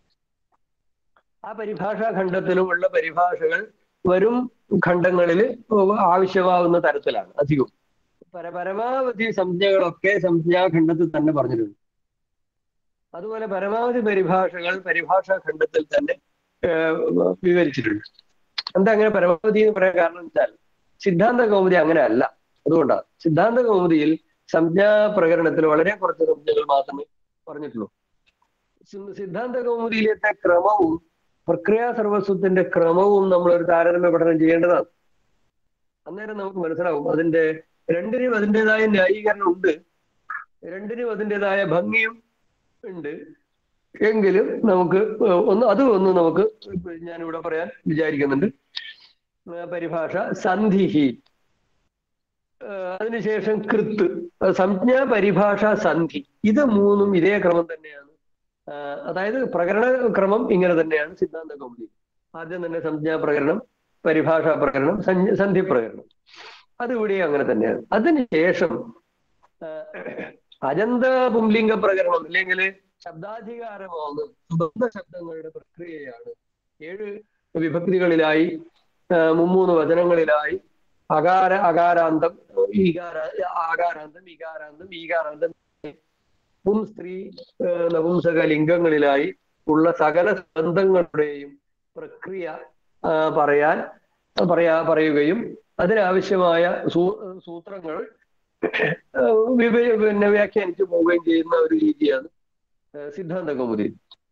ആ പരിഭാഷാ ഖണ്ഡത്തിലുമുള്ള പരിഭാഷകൾ വരും ഖണ്ഡങ്ങളിൽ ആവശ്യമാവുന്ന തരത്തിലാണ് അധികവും പര പരമാവധി സംജ്ഞകളൊക്കെ സംജ്ഞാഖണ്ഡത്തിൽ തന്നെ പറഞ്ഞിട്ടുണ്ട് അതുപോലെ പരമാവധി പരിഭാഷകൾ പരിഭാഷാ ഖണ്ഡത്തിൽ തന്നെ ഏഹ് വിവരിച്ചിട്ടുണ്ട് എന്താ അങ്ങനെ പരമാവധി എന്ന് പറയാൻ കാരണം വെച്ചാൽ സിദ്ധാന്ത കൗമുദി അങ്ങനെ അല്ല അതുകൊണ്ടാണ് സിദ്ധാന്ത കൗമുദിയിൽ സംജ്ഞാ പ്രകരണത്തിൽ വളരെ കുറച്ച് സംജ്ഞകൾ മാത്രമേ പറഞ്ഞിട്ടുള്ളൂ സി- സിദ്ധാന്ത കൗമുദിയിലത്തെ ക്രമവും പ്രക്രിയ സർവസ്വത്തിന്റെ ക്രമവും നമ്മൾ ഒരു താരതമ്യ പഠനം ചെയ്യേണ്ടതാണ് അന്നേരം നമുക്ക് മനസ്സിലാവും അതിന്റെ രണ്ടിനും അതിൻ്റെതായ ന്യായീകരണം ഉണ്ട് രണ്ടിനും അതിൻ്റെതായ ഭംഗിയും ഉണ്ട് എങ്കിലും നമുക്ക് ഒന്ന് അത് ഒന്ന് നമുക്ക് ഞാനിവിടെ പറയാൻ വിചാരിക്കുന്നുണ്ട് ആ, പരിഭാഷ സന്ധിഹി ആ, അതിനുശേഷം കൃത്ത് ആ, സംജ്ഞ പരിഭാഷ സന്ധി ഇത് മൂന്നും ഇതേ ക്രമം തന്നെയാണ് ആ, അതായത് പ്രകരണ ക്രമം ഇങ്ങനെ തന്നെയാണ് സിദ്ധാന്ത കൗമുദി ആദ്യം തന്നെ സംജ്ഞാ പ്രകരണം പരിഭാഷാ പ്രകരണം സഞ്ജ- സന്ധി പ്രകരണം അത് ഇവിടെ അങ്ങനെ തന്നെയാണ് അതിനുശേഷം ആ, അജന്ത പുംലിംഗ പ്രകരണം അല്ലെങ്കിൽ ശബ്ദാധികാരമാണ് സുബന്ധ ശബ്ദങ്ങളുടെ പ്രക്രിയയാണ് ഏഴ് വിഭക്തികളിലായി ആ, മുമ്മൂന്ന് വചനങ്ങളിലായി അകാര അകാരാന്തം ഈകാര ആകാരാന്തം ഈകാരാന്തം ഈകാരാന്തം പും സ്ത്രീ ആ, നപുംസക ലിംഗങ്ങളിലായി ഉള്ള സകല ബന്ധങ്ങളുടെയും പ്രക്രിയ ആ, പറയാൻ പറയാ പറയുകയും അതിനാവശ്യമായ സൂ സൂത്രങ്ങൾ ആ, വിവ- പിന്നെ വ്യാഖ്യാനിച്ചു പോവുകയും ചെയ്യുന്ന ഒരു രീതിയാണ് ആ, സിദ്ധാന്ത കൗമുദി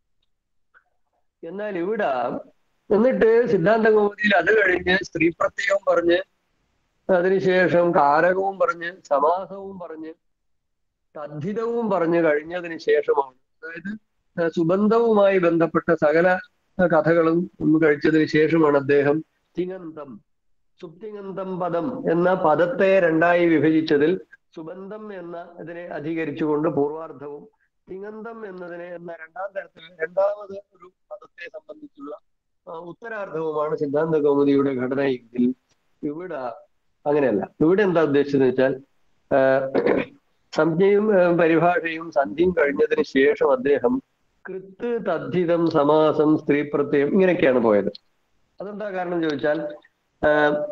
എന്നാൽ ഇവിടെ എന്നിട്ട് സിദ്ധാന്ത കൗമുദിയിൽ അത് കഴിഞ്ഞ് സ്ത്രീ പ്രത്യയവും പറഞ്ഞ് അതിനുശേഷം കാരകവും പറഞ്ഞ് സമാസവും പറഞ്ഞ് തദ്ധിതവും പറഞ്ഞു കഴിഞ്ഞതിന് ശേഷമാണ് അതായത് ആ, സുബന്ധവുമായി ബന്ധപ്പെട്ട സകല ആ, കഥകളും ഒന്ന് കഴിച്ചതിന് ശേഷമാണ് അദ്ദേഹം തിങ്ങന്തം സുപ്തിങ്ങന്തം പദം എന്ന പദത്തെ രണ്ടായി വിഭജിച്ചതിൽ സുബന്ധം എന്ന ഇതിനെ അധികരിച്ചുകൊണ്ട് പൂർവാർത്ഥവും തിങ്ങന്തം എന്നതിനെ എന്ന രണ്ടാം തരത്തിൽ രണ്ടാമത് ഒരു പദത്തെ സംബന്ധിച്ചുള്ള ആ, ഉത്തരാർത്ഥവുമാണ് സിദ്ധാന്ത കൗമുദിയുടെ ഘടന എങ്കിൽ ഇവിടെ അങ്ങനെയല്ല ഇവിടെ എന്താ ഉദ്ദേശിച്ചത് വെച്ചാൽ ആ, സംജ്ഞയും ആ, പരിഭാഷയും സന്ധിയും കഴിഞ്ഞതിന് ശേഷം അദ്ദേഹം കൃത്ത് തദ്ധിതം സമാസം സ്ത്രീ പ്രത്യയം ഇങ്ങനെയൊക്കെയാണ് പോയത് അതെന്താ കാരണം ചോദിച്ചാൽ ആ,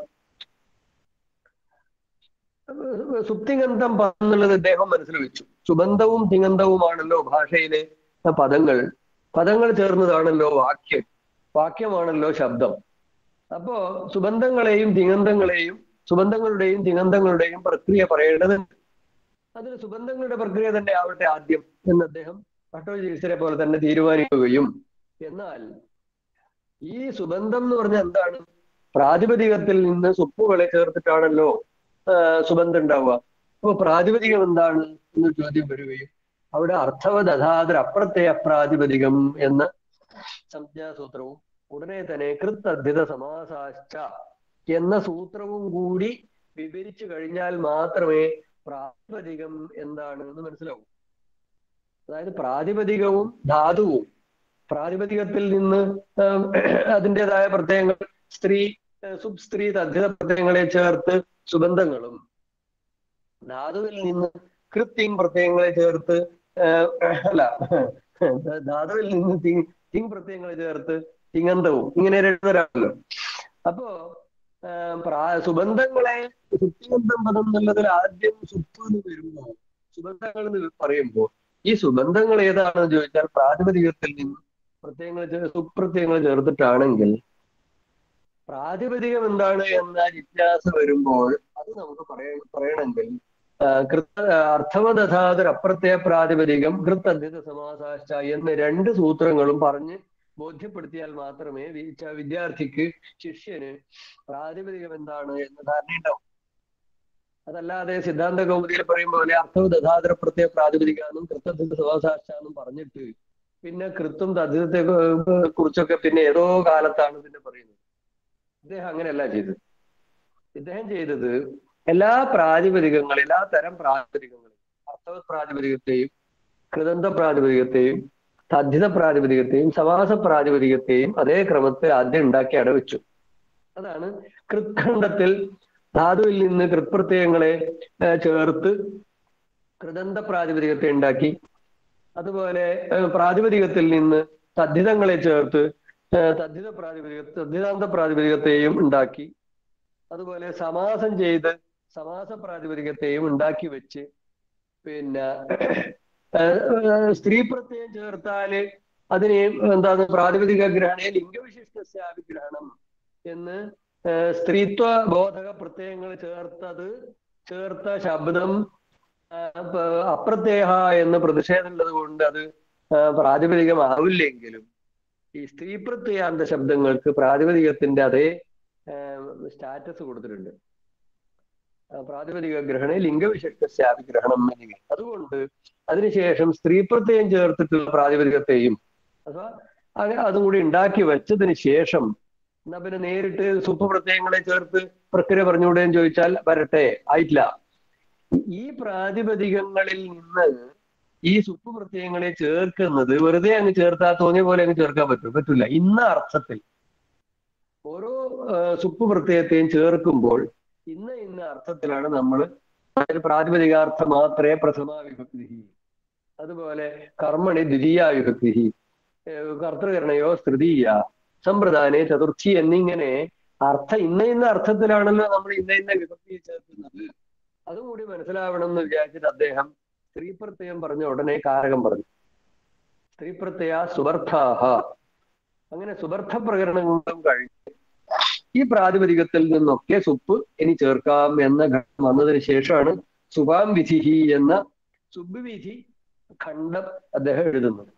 സുപ്തിഗന്ധം പദം എന്നുള്ളത് അദ്ദേഹം മനസ്സിൽ വെച്ചു സുബന്ധവും തിങ്ങന്തവുമാണല്ലോ ഭാഷയിലെ പദങ്ങൾ പദങ്ങൾ ചേർന്നതാണല്ലോ വാക്യം വാക്യമാണല്ലോ ശബ്ദം അപ്പോ സുബന്ധങ്ങളെയും തിങ്ങന്തങ്ങളെയും സുബന്ധങ്ങളുടെയും തിങ്ങന്തങ്ങളുടെയും പ്രക്രിയ പറയേണ്ടതുണ്ട് അതിൽ സുബന്ധങ്ങളുടെ പ്രക്രിയ തന്നെ ആവട്ടെ ആദ്യം എന്ന് അദ്ദേഹം ഭട്ടോജിരിസരെ പോലെ തന്നെ തീരുമാനിക്കുകയും എന്നാൽ ഈ സുബന്ധം എന്ന് പറഞ്ഞാൽ എന്താണ് പ്രാതിപതികത്തിൽ നിന്ന് സുപ്പുകളെ ചേർത്തിട്ടാണല്ലോ ആ, സുബന്ധം ഉണ്ടാവുക അപ്പൊ പ്രാതിപതികം എന്താണ് എന്ന് ചോദ്യം വരികയും അവിടെ അർത്ഥവദധാതർ അപ്രത്യയ പ്രാതിപതികം എന്ന സംജ്ഞാസൂത്രവും ഉടനെ തന്നെ കൃത്തദ്ധിത സമാസാശ്ച എന്ന സൂത്രവും കൂടി വിവരിച്ചു കഴിഞ്ഞാൽ മാത്രമേ പ്രാതിപതികം എന്താണ് എന്ന് മനസ്സിലാവൂ അതായത് പ്രാതിപതികവും ധാതുവും പ്രാതിപതികത്തിൽ നിന്ന് ആം, അതിൻ്റെതായ പ്രത്യയങ്ങൾ സ്ത്രീ ഏഹ് സുബ് സ്ത്രീ തദ്ധിത പ്രത്യയങ്ങളെ ചേർത്ത് സുബന്ധങ്ങളും ധാതുവിൽ നിന്ന് കൃത്യം പ്രത്യയങ്ങളെ ചേർത്ത് ഏഹ്, അല്ല ധാതുവിൽ നിന്ന് തിങ് തിങ് പ്രത്യയങ്ങളെ ചേർത്ത് തിങ്ങന്തവും ഇങ്ങനെ എഴുതരാമല്ലോ അപ്പോ ആഹ് പ്രാ സുബന്ധങ്ങളെ സുപ്തിഗന്ധം പദം എന്നുള്ളതിൽ ആദ്യം സുപ്പ് എന്ന് വരുമ്പോ സുബന്ധങ്ങൾ എന്ന് പറയുമ്പോ ഈ സുബന്ധങ്ങൾ ഏതാണെന്ന് ചോദിച്ചാൽ പ്രാതിപതികത്തിൽ നിന്ന് പ്രത്യയങ്ങൾ ചേ- സുപ്രത്യയങ്ങൾ ചേർത്തിട്ടാണെങ്കിൽ പ്രാതിപതികം എന്താണ് എന്ന ജിജ്ഞാസ വരുമ്പോൾ അത് നമുക്ക് പറയ പറയണമെങ്കിൽ ആ, കൃത അർത്ഥവദധാതുർ അപ്രത്യയ പ്രാതിപതികം കൃത്തദ്ധിത സമാസാശ്ച എന്ന് രണ്ട് സൂത്രങ്ങളും പറഞ്ഞ് ബോധ്യപ്പെടുത്തിയാൽ മാത്രമേ വി- ച- വിദ്യാർത്ഥിക്ക് ശിഷ്യന് പ്രാതിപതികം എന്താണ് എന്ന് ധാരണയുണ്ടാവും അതല്ലാതെ സിദ്ധാന്ത കൗമുദിയിൽ പറയും പോലെ അർത്ഥവും ദധാതര പ്രത്യേക പ്രാതിപതികാന്നും കൃത്തദ്ധിത സമാസാശ്ചാന്നും പറഞ്ഞിട്ട് പിന്നെ കൃത്തും തദ്ധിതത്തെ ഏർ കുറിച്ചൊക്കെ പിന്നെ ഏതോ കാലത്താണ് പിന്നെ പറയുന്നത് ഇദ്ദേഹം അങ്ങനെയല്ല ചെയ്തത് ഇദ്ദേഹം ചെയ്തത് എല്ലാ പ്രാതിപതികങ്ങളും എല്ലാ തരം പ്രാതിപതികങ്ങളും അർത്ഥവ പ്രാതിപതികത്തെയും കൃതന്ത പ്രാതിപതികത്തെയും തദ്ധിത പ്രാതിപതികത്തെയും സമാസ പ്രാതിപതികത്തെയും അതേ ക്രമത്തിൽ ആദ്യം ഉണ്ടാക്കി അടവെച്ചു അതാണ് കൃത്ഖണ്ഡത്തിൽ ധാതുവിൽ നിന്ന് കൃത്പ്രത്യയങ്ങളെ ഏർ ചേർത്ത് കൃതന്ത പ്രാതിപതികത്തെ ഉണ്ടാക്കി അതുപോലെ ഏർ പ്രാതിപതികത്തിൽ നിന്ന് തദ്ധിതങ്ങളെ ചേർത്ത് ഏർ തദ്ധിത പ്രാതിപതിക തദ്ധിതാന്ത പ്രാതിപതികത്തെയും ഉണ്ടാക്കി അതുപോലെ സമാസം ചെയ്ത് സമാസ പ്രാതിപതികത്തെയും ഉണ്ടാക്കി വെച്ച് പിന്നെ ഏർ, ഏർ, സ്ത്രീ പ്രത്യയം ചേർത്താല് അതിനെ എന്താണ് പ്രാതിപതിക ഗ്രഹണേ ലിംഗവിശിഷ്ടസ്യാഭിഗ്രഹണം എന്ന് ഏർ, സ്ത്രീത്വ ബോധക പ്രത്യയങ്ങൾ ചേർത്തത് ചേർത്ത ശബ്ദം ആ, പ- അപ്രത്യയ എന്ന് പ്രതിഷേധമുള്ളത് കൊണ്ട് അത് ആ, പ്രാതിപതികമാവില്ലെങ്കിലും ഈ സ്ത്രീ പ്രത്യയാന്ത ശബ്ദങ്ങൾക്ക് പ്രാതിപതികത്തിന്റെ അതേ സ്റ്റാറ്റസ് കൊടുത്തിട്ടുണ്ട് ആ, പ്രാതിപതിക ഗ്രഹണ ലിംഗവിശിഷ്ടസ്യാഭിഗ്രഹണം എന്നിങ്ങനെ അതുകൊണ്ട് അതിനുശേഷം സ്ത്രീ പ്രത്യയം ചേർത്തിട്ടുള്ള പ്രാതിപതികത്തെയും അഥവാ അങ്ങനെ അതും കൂടി ഉണ്ടാക്കി വെച്ചതിന് ശേഷം എന്നാ പിന്നെ നേരിട്ട് സുപ്രത്യയങ്ങളെ ചേർത്ത് പ്രക്രിയ പറഞ്ഞുകൂടെ എന്ന് ചോദിച്ചാൽ വരട്ടെ ആയിട്ടില്ല ഈ പ്രാതിപതികങ്ങളിൽ നിന്ന് ഈ സുപ്പ് പ്രത്യയങ്ങളെ ചേർക്കുന്നത് വെറുതെ അങ്ങ് ചേർത്താ തോന്നിയ പോലെ അങ്ങ് ചേർക്കാൻ പറ്റും പറ്റില്ല ഇന്ന അർത്ഥത്തിൽ ഓരോ ആ, സുപ്പ് പ്രത്യയത്തെയും ചേർക്കുമ്പോൾ ഇന്ന ഇന്ന അർത്ഥത്തിലാണ് നമ്മൾ പ്രാതിപതികാർത്ഥം മാത്രമേ പ്രഥമ വിഭക്തി അതുപോലെ കർമ്മണി ദ്വിതീയ വിഭക്തി ഏർ കർത്തൃകരണയോ തൃതീയ സമ്പ്രദാനെ ചതുർത്ഥി എന്നിങ്ങനെ അർത്ഥം ഇന്ന ഇന്ന അർത്ഥത്തിലാണല്ലോ നമ്മൾ ഇന്ന ഇന്ന വിഭക്തി ചേർക്കുന്നത് അതും കൂടി മനസ്സിലാവണം എന്ന് വിചാരിച്ചിട്ട് അദ്ദേഹം സ്ത്രീ പ്രത്യയം പറഞ്ഞ ഉടനെ കാരകം പറഞ്ഞു സ്ത്രീ പ്രത്യയ സുബർത്ഥാഹ അങ്ങനെ സുബർത്ഥ പ്രകരണങ്ങളും കഴിഞ്ഞ് ഈ പ്രാതിപതികത്തിൽ നിന്നൊക്കെ സുപ്പ് ഇനി ചേർക്കാം എന്ന ഘട്ടം വന്നതിന് ശേഷമാണ് സുഭാം വിധിഹി എന്ന സുബ് വിധി ഖണ്ഡം അദ്ദേഹം എഴുതുന്നത്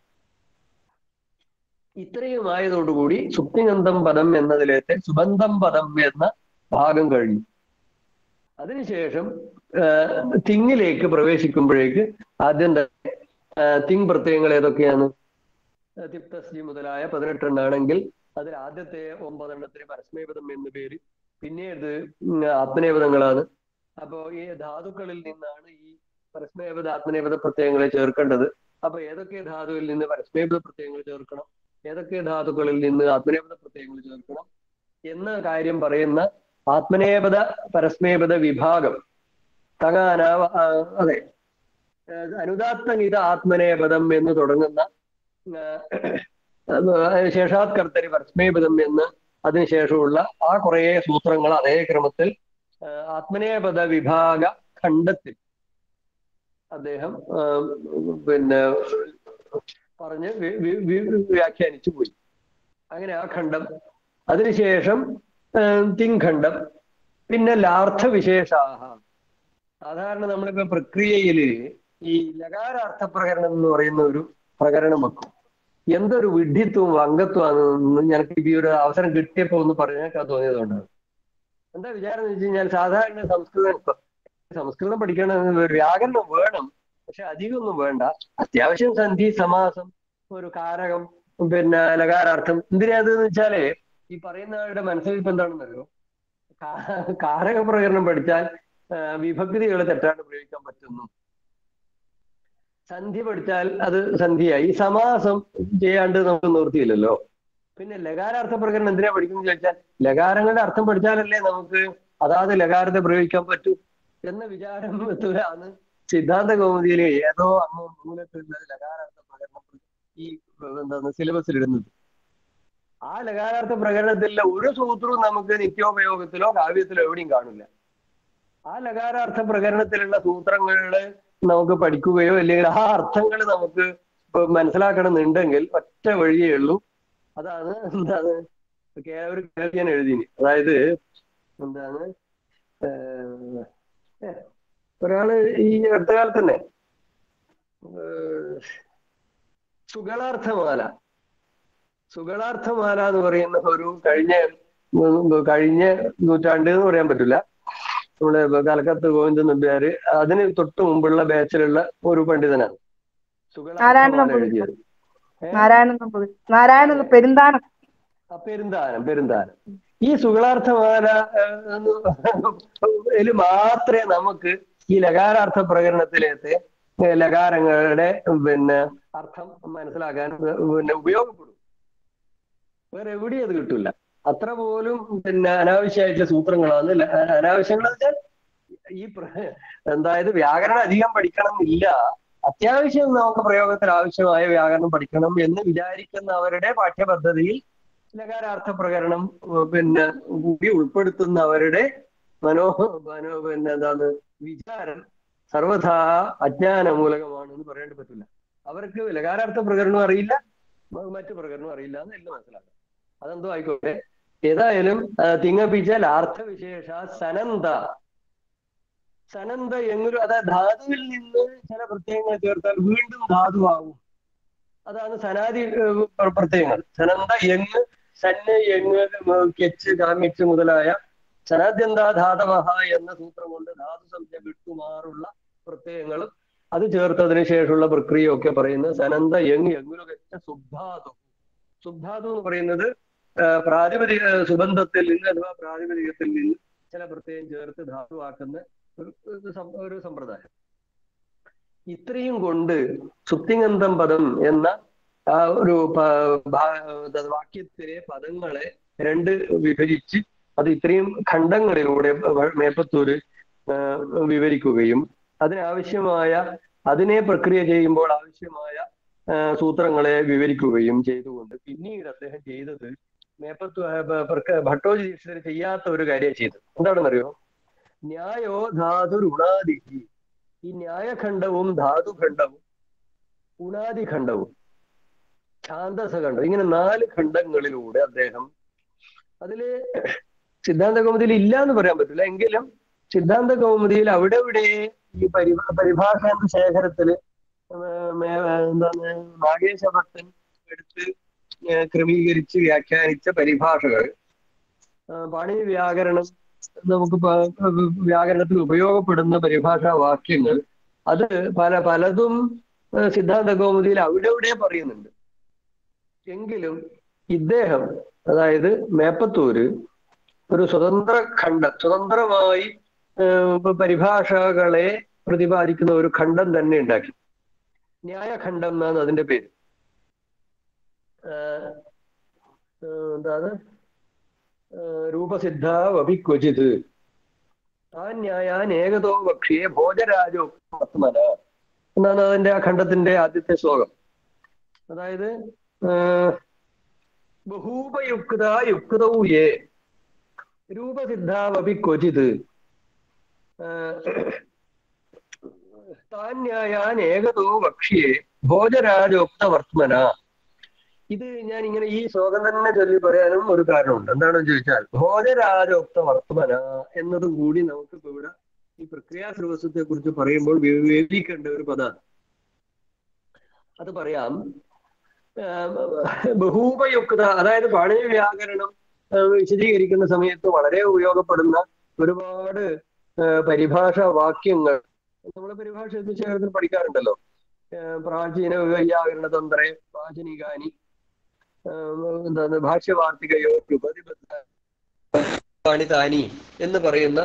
ഇത്രയും ആയതോടുകൂടി സുപ്തിഗന്ധം പദം എന്നതിലേത്തെ സുബന്ധം പദം എന്ന ഭാഗം കഴിഞ്ഞു അതിനുശേഷം ആഹ് തിങ്ങിലേക്ക് പ്രവേശിക്കുമ്പോഴേക്ക് ആദ്യം തന്നെ ആഹ് തിങ് പ്രത്യയങ്ങൾ ഏതൊക്കെയാണ് തിപ്തസ്ജി മുതലായ പതിനെട്ടെണ്ണാണെങ്കിൽ അതിൽ ആദ്യത്തെ ഒമ്പതെണ്ണത്തിന് പരസ്മേപദം എന്ന് പേര് പിന്നീട് ഉം ആത്മനേപദങ്ങളാണ് അപ്പോ ഈ ധാതുക്കളിൽ നിന്നാണ് ഈ പരസ്മേപദ ആത്മനേപദ പ്രത്യയങ്ങളെ ചേർക്കേണ്ടത് അപ്പൊ ഏതൊക്കെ ധാതുവിൽ നിന്ന് പരസ്മേപദ പ്രത്യയങ്ങൾ ചേർക്കണം ഏതൊക്കെ ധാതുക്കളിൽ നിന്ന് ആത്മനേപദ പ്രത്യയങ്ങൾ ചേർക്കണം എന്ന കാര്യം പറയുന്ന ആത്മനേപദ പരസ്മേപദ വിഭാഗം തകാന ആ, അതെ ഏഹ് അനുദാത്തഗീത ആത്മനേപദം എന്ന് തുടങ്ങുന്ന ശേഷാത് കർത്തരി പരസ്മേപദം എന്ന് അതിനുശേഷമുള്ള ആ കുറേ സൂത്രങ്ങൾ അതേ ക്രമത്തിൽ ആ, ആത്മനേപദ വിഭാഗ ഖണ്ഡത്തിൽ അദ്ദേഹം ആ, പിന്നെ പറഞ്ഞ് വി- വി- വി- വ്യാഖ്യാനിച്ചു പോയി അങ്ങനെ ആ ഖണ്ഡം അതിനുശേഷം ആ, തിങ്ഖണ്ഡം പിന്നെ ലാർത്ഥവിശേഷാഹ സാധാരണ നമ്മളിപ്പോ പ്രക്രിയയില് ഈ ലകാരാർത്ഥ പ്രകരണം എന്ന് പറയുന്ന ഒരു പ്രകരണം വെക്കും എന്തൊരു വിഡ്ഢിത്വവും അംഗത്വമാണെന്ന് ഞങ്ങൾക്ക് ഈ ഒരു അവസരം കിട്ടിയപ്പോ ഒന്ന് പറഞ്ഞേക്കാൻ തോന്നിയതുകൊണ്ടാണ് എന്താ വിചാരം എന്ന് വെച്ച് കഴിഞ്ഞാൽ സാധാരണ സംസ്കൃതം ഇപ്പൊ സംസ്കൃതം പഠിക്കണം വ്യാകരണം വേണം പക്ഷെ അധികമൊന്നും വേണ്ട അത്യാവശ്യം സന്ധി സമാസം ഒരു കാരകം പിന്നെ ലകാരാർത്ഥം എന്തിനാന്ന് വെച്ചാല് ഈ പറയുന്ന ആളുടെ മനസ്സിൽ ഇപ്പൊ എന്താണെന്നറിയോ കാ- കാരക പ്രകരണം പഠിച്ചാൽ ആ, വിഭക്തികൾ തെറ്റാണ്ട് പ്രയോഗിക്കാൻ പറ്റുന്നു സന്ധി പഠിച്ചാൽ അത് സന്ധിയായി സമാസം ചെയ്യാണ്ട് നമുക്ക് നിവൃത്തിയില്ലല്ലോ പിന്നെ ലകാരാർത്ഥ പ്രകരണം എന്തിനാ പഠിക്കുന്നത് ചോദിച്ചാൽ ലകാരങ്ങളുടെ അർത്ഥം പഠിച്ചാലല്ലേ നമുക്ക് അതാത് ലകാരത്തെ പ്രയോഗിക്കാൻ പറ്റൂ എന്ന വിചാരം ആണ് സിദ്ധാന്ത കൗമുദിയിലെ ഏതോ അങ്ങ് മൂലത്തുള്ള ലകാരാർത്ഥ പ്രകരണം ഈ എന്താണ് സിലബസിൽ ഇടുന്നത് ആ ലകാരാർത്ഥ പ്രകരണത്തിലെ ഒരു സൂത്രവും നമുക്ക് നിത്യോപയോഗത്തിലോ കാവ്യത്തിലോ എവിടെയും കാണില്ല ആ ലകാരാർത്ഥ പ്രകരണത്തിലുള്ള സൂത്രങ്ങള് നമുക്ക് പഠിക്കുകയോ അല്ലെങ്കിൽ ആ അർത്ഥങ്ങൾ നമുക്ക് ഇപ്പൊ മനസ്സിലാക്കണമെന്നുണ്ടെങ്കിൽ ഒറ്റ വഴിയേ ഉള്ളൂ അതാണ് എന്താണ് കേ- ഒരു കേൾവിയാൻ എഴുതിന് അതായത് എന്താണ് ഏഹ്, ഏ, ഒരാള് ഈ അടുത്ത കാലത്ത് തന്നെ ഏഹ്, സുഗളാർത്ഥമാല സുഗളാർത്ഥമാല എന്ന് പറയുന്ന ഒരു കഴിഞ്ഞ ഉം, കഴിഞ്ഞ നൂറ്റാണ്ട് എന്ന് പറയാൻ പറ്റില്ല നമ്മുടെ കലക്കത്ത് ഗോവിന്ദൻ നമ്പ്യാര് അതിന് തൊട്ട് മുമ്പുള്ള ബാച്ചിലുള്ള ഒരു പണ്ഡിതനാണ് നാരായണ സുഗളാർത്ഥമാല നമ്പൂതിരി. എഴുതിയത് നാരായണൻ നമ്പൂതിരി നാരായണൻ പെരുന്താനം ആ, പെരുന്താനം പെരുന്താനം ഈ സുഗളാർത്ഥമാല ഇതിൽ മാത്രമേ നമുക്ക് ഈ ലകാരാർത്ഥ പ്രകരണത്തിലേക്ക് ഏ, ലകാരങ്ങളുടെ പിന്നെ അർത്ഥം മനസ്സിലാക്കാൻ പിന്നെ ഉപയോഗപ്പെടും വേറെ എവിടെയും അത് കിട്ടില്ല അത്ര പോലും പിന്നെ അനാവശ്യമായിട്ടുള്ള സൂത്രങ്ങളാണ് ല- അനാവശ്യങ്ങൾ വെച്ചാൽ ഈ പ്ര- എന്തായത് വ്യാകരണം അധികം പഠിക്കണം എന്നില്ല അത്യാവശ്യം നമുക്ക് പ്രയോഗത്തിൽ ആവശ്യമായ വ്യാകരണം പഠിക്കണം എന്ന് വിചാരിക്കുന്നവരുടെ പാഠ്യപദ്ധതിയിൽ ലകാരാർത്ഥ പ്രകരണം ഉം, പിന്നെ കൂടി ഉൾപ്പെടുത്തുന്നവരുടെ മനോ മനോ പിന്നെ എന്താണ് വിചാരം സർവഥാ അജ്ഞാന മൂലകമാണ് എന്ന് പറയേണ്ടി പറ്റില്ല അവർക്ക് ലകാരാർത്ഥ പ്രകരണം അറിയില്ല മ- മറ്റു പ്രകരണം അറിയില്ല എന്ന് എല്ലാം മനസ്സിലാക്കാം അതെന്തോ ആയിക്കോട്ടെ ഏതായാലും ആ, തിങ്ങപ്പിച്ചാൽ അർത്ഥവിശേഷ സനന്ത സനന്ത എങ്ങൊരു അതായത് ധാതുവിൽ നിന്ന് ചില പ്രത്യയങ്ങൾ ചേർത്താൽ വീണ്ടും ധാതുവാകും അതാണ് സനാദി ഏഹ്, പ്ര- പ്രത്യയങ്ങൾ സനന്ത എങ് സന്ന് എങ് ഏഹ്, കെച്ച് കാമിച്ച് മുതലായ സനാദ്യന്താ ധാതവഹ എന്ന സൂത്രം കൊണ്ട് ധാതു സംജ്ഞ വിട്ടുമാറുള്ള പ്രത്യയങ്ങളും അത് ചേർത്തതിന് ശേഷമുള്ള പ്രക്രിയയൊക്കെ പറയുന്നത് സനന്ത എങ് എങ്ങുരു കെച്ച സുബ്ധാതു സുബ്ധാതു എന്ന് പറയുന്നത് ആഹ്, പ്രാതിപതിക സുബന്ധത്തിൽ നിന്ന് അഥവാ പ്രാതിപതികത്തിൽ നിന്ന് ചില പ്രത്യയം ചേർത്ത് ധാതുവാക്കുന്ന ഒരു ഒരു സം- ഒരു സമ്പ്രദായം ഇത്രയും കൊണ്ട് സുപ്തിഗന്ധം പദം എന്ന ആ ഒരു പ- ഭാ- അത് വാക്യത്തിലെ പദങ്ങളെ രണ്ട് വിഭജിച്ച് അത് ഇത്രയും ഖണ്ഡങ്ങളിലൂടെ വ- മേപ്പത്തൂര് ആ, വിവരിക്കുകയും അതിനാവശ്യമായ അതിനെ പ്രക്രിയ ചെയ്യുമ്പോൾ ആവശ്യമായ ആ, സൂത്രങ്ങളെ വിവരിക്കുകയും ചെയ്തുകൊണ്ട് പിന്നീട് അദ്ദേഹം ചെയ്തത് മേപ്പത്തു ആ, ഭ- ഭർക്ക- ഭട്ടോജി ദീക്ഷിതർ ചെയ്യാത്ത ഒരു കാര്യം ചെയ്തത് എന്താണെന്നറിയോ ന്യായോ ധാതുരുണാദിഹി ഈ ന്യായഖണ്ഡവും ധാതുഖണ്ഡവും ഉണാദിഖണ്ഡവും ഛാന്തസഖണ്ഡം ഇങ്ങനെ നാല് ഖണ്ഡങ്ങളിലൂടെ അദ്ദേഹം അതില് സിദ്ധാന്ത കൗമുദിയിൽ ഇല്ല എന്ന് പറയാൻ പറ്റില്ല എങ്കിലും സിദ്ധാന്ത കൗമുദിയിൽ അവിടെ ഇവിടെ ഈ പരി പരിഭാഷ എന്ന ശേഖരത്തില് ഏർ മേ- എന്താണ് നാഗേശ ഭട്ടൻ എടുത്ത് ഏർ ക്രമീകരിച്ച് വ്യാഖ്യാനിച്ച പരിഭാഷകൾ ആ, പാണിനി വ്യാകരണം നമുക്ക് പ- വ്യാകരണത്തിൽ ഉപയോഗപ്പെടുന്ന പരിഭാഷാ വാക്യങ്ങൾ അത് പല പലതും ഏഹ് സിദ്ധാന്ത കൗമുദിയിൽ അവിടെ ഇവിടെ പറയുന്നുണ്ട് എങ്കിലും ഇദ്ദേഹം അതായത് മേപ്പത്തൂര് ഒരു സ്വതന്ത്ര ഖണ്ഡം സ്വതന്ത്രമായി ഏഹ് ഇപ്പൊ പരിഭാഷകളെ പ്രതിപാദിക്കുന്ന ഒരു ഖണ്ഡം തന്നെ ഉണ്ടാക്കി ന്യായഖണ്ഡം എന്നാണ് അതിന്റെ പേര് ഏഹ് ഏഹ് എന്താണ് ഏഹ് രൂപസിദ്ധ വഭിക്വചിത് ആ ന്യായാൻ ഏകതോ ഭക്ഷിയെ ഭോജരാജോ ആത്മന എന്നാണ് അതിന്റെ ആ ഖണ്ഡത്തിന്റെ ആദ്യത്തെ ശ്ലോകം അതായത് ഏർ, ബഹൂപയുക്ത യുക്തൗ യേ രൂപസിദ്ധാവപി ക്വചിത് താന്യായാൻ ഏകതോ വക്ഷ്യേ ഭോജരാജോക്ത വർത്തമന ഇത് ഞാൻ ഇങ്ങനെ ഈ ശ്ലോകം തന്നെ ചൊല്ലി പറയാനും ഒരു കാരണമുണ്ട് എന്താണെന്ന് ചോദിച്ചാൽ ഭോജരാജോക്ത വർത്തമന എന്നതും കൂടി നമുക്ക് ഇപ്പൊ ഇവിടെ ഈ പ്രക്രിയാ സർവസ്വത്തെ കുറിച്ച് പറയുമ്പോൾ വിവേചിക്കേണ്ട ഒരു പദമാണ് അത് പറയാം ആം, ബഹൂപയുക്ത അതായത് പാണിനി വ്യാകരണം ആ, വിശദീകരിക്കുന്ന സമയത്ത് വളരെ ഉപയോഗപ്പെടുന്ന ഒരുപാട് ആ, പരിഭാഷ വാക്യങ്ങൾ നമ്മൾ പരിഭാഷ ചേർത്ത് പഠിക്കാറുണ്ടല്ലോ ആ, പ്രാചീന വ്യാകരണ തന്ത്രേ പ്രാചീനികാനി ആ, എന്താണ് ഭാഷ്യവാർത്തികയോ ഉപതിബദ്ധ താനി എന്ന് പറയുന്ന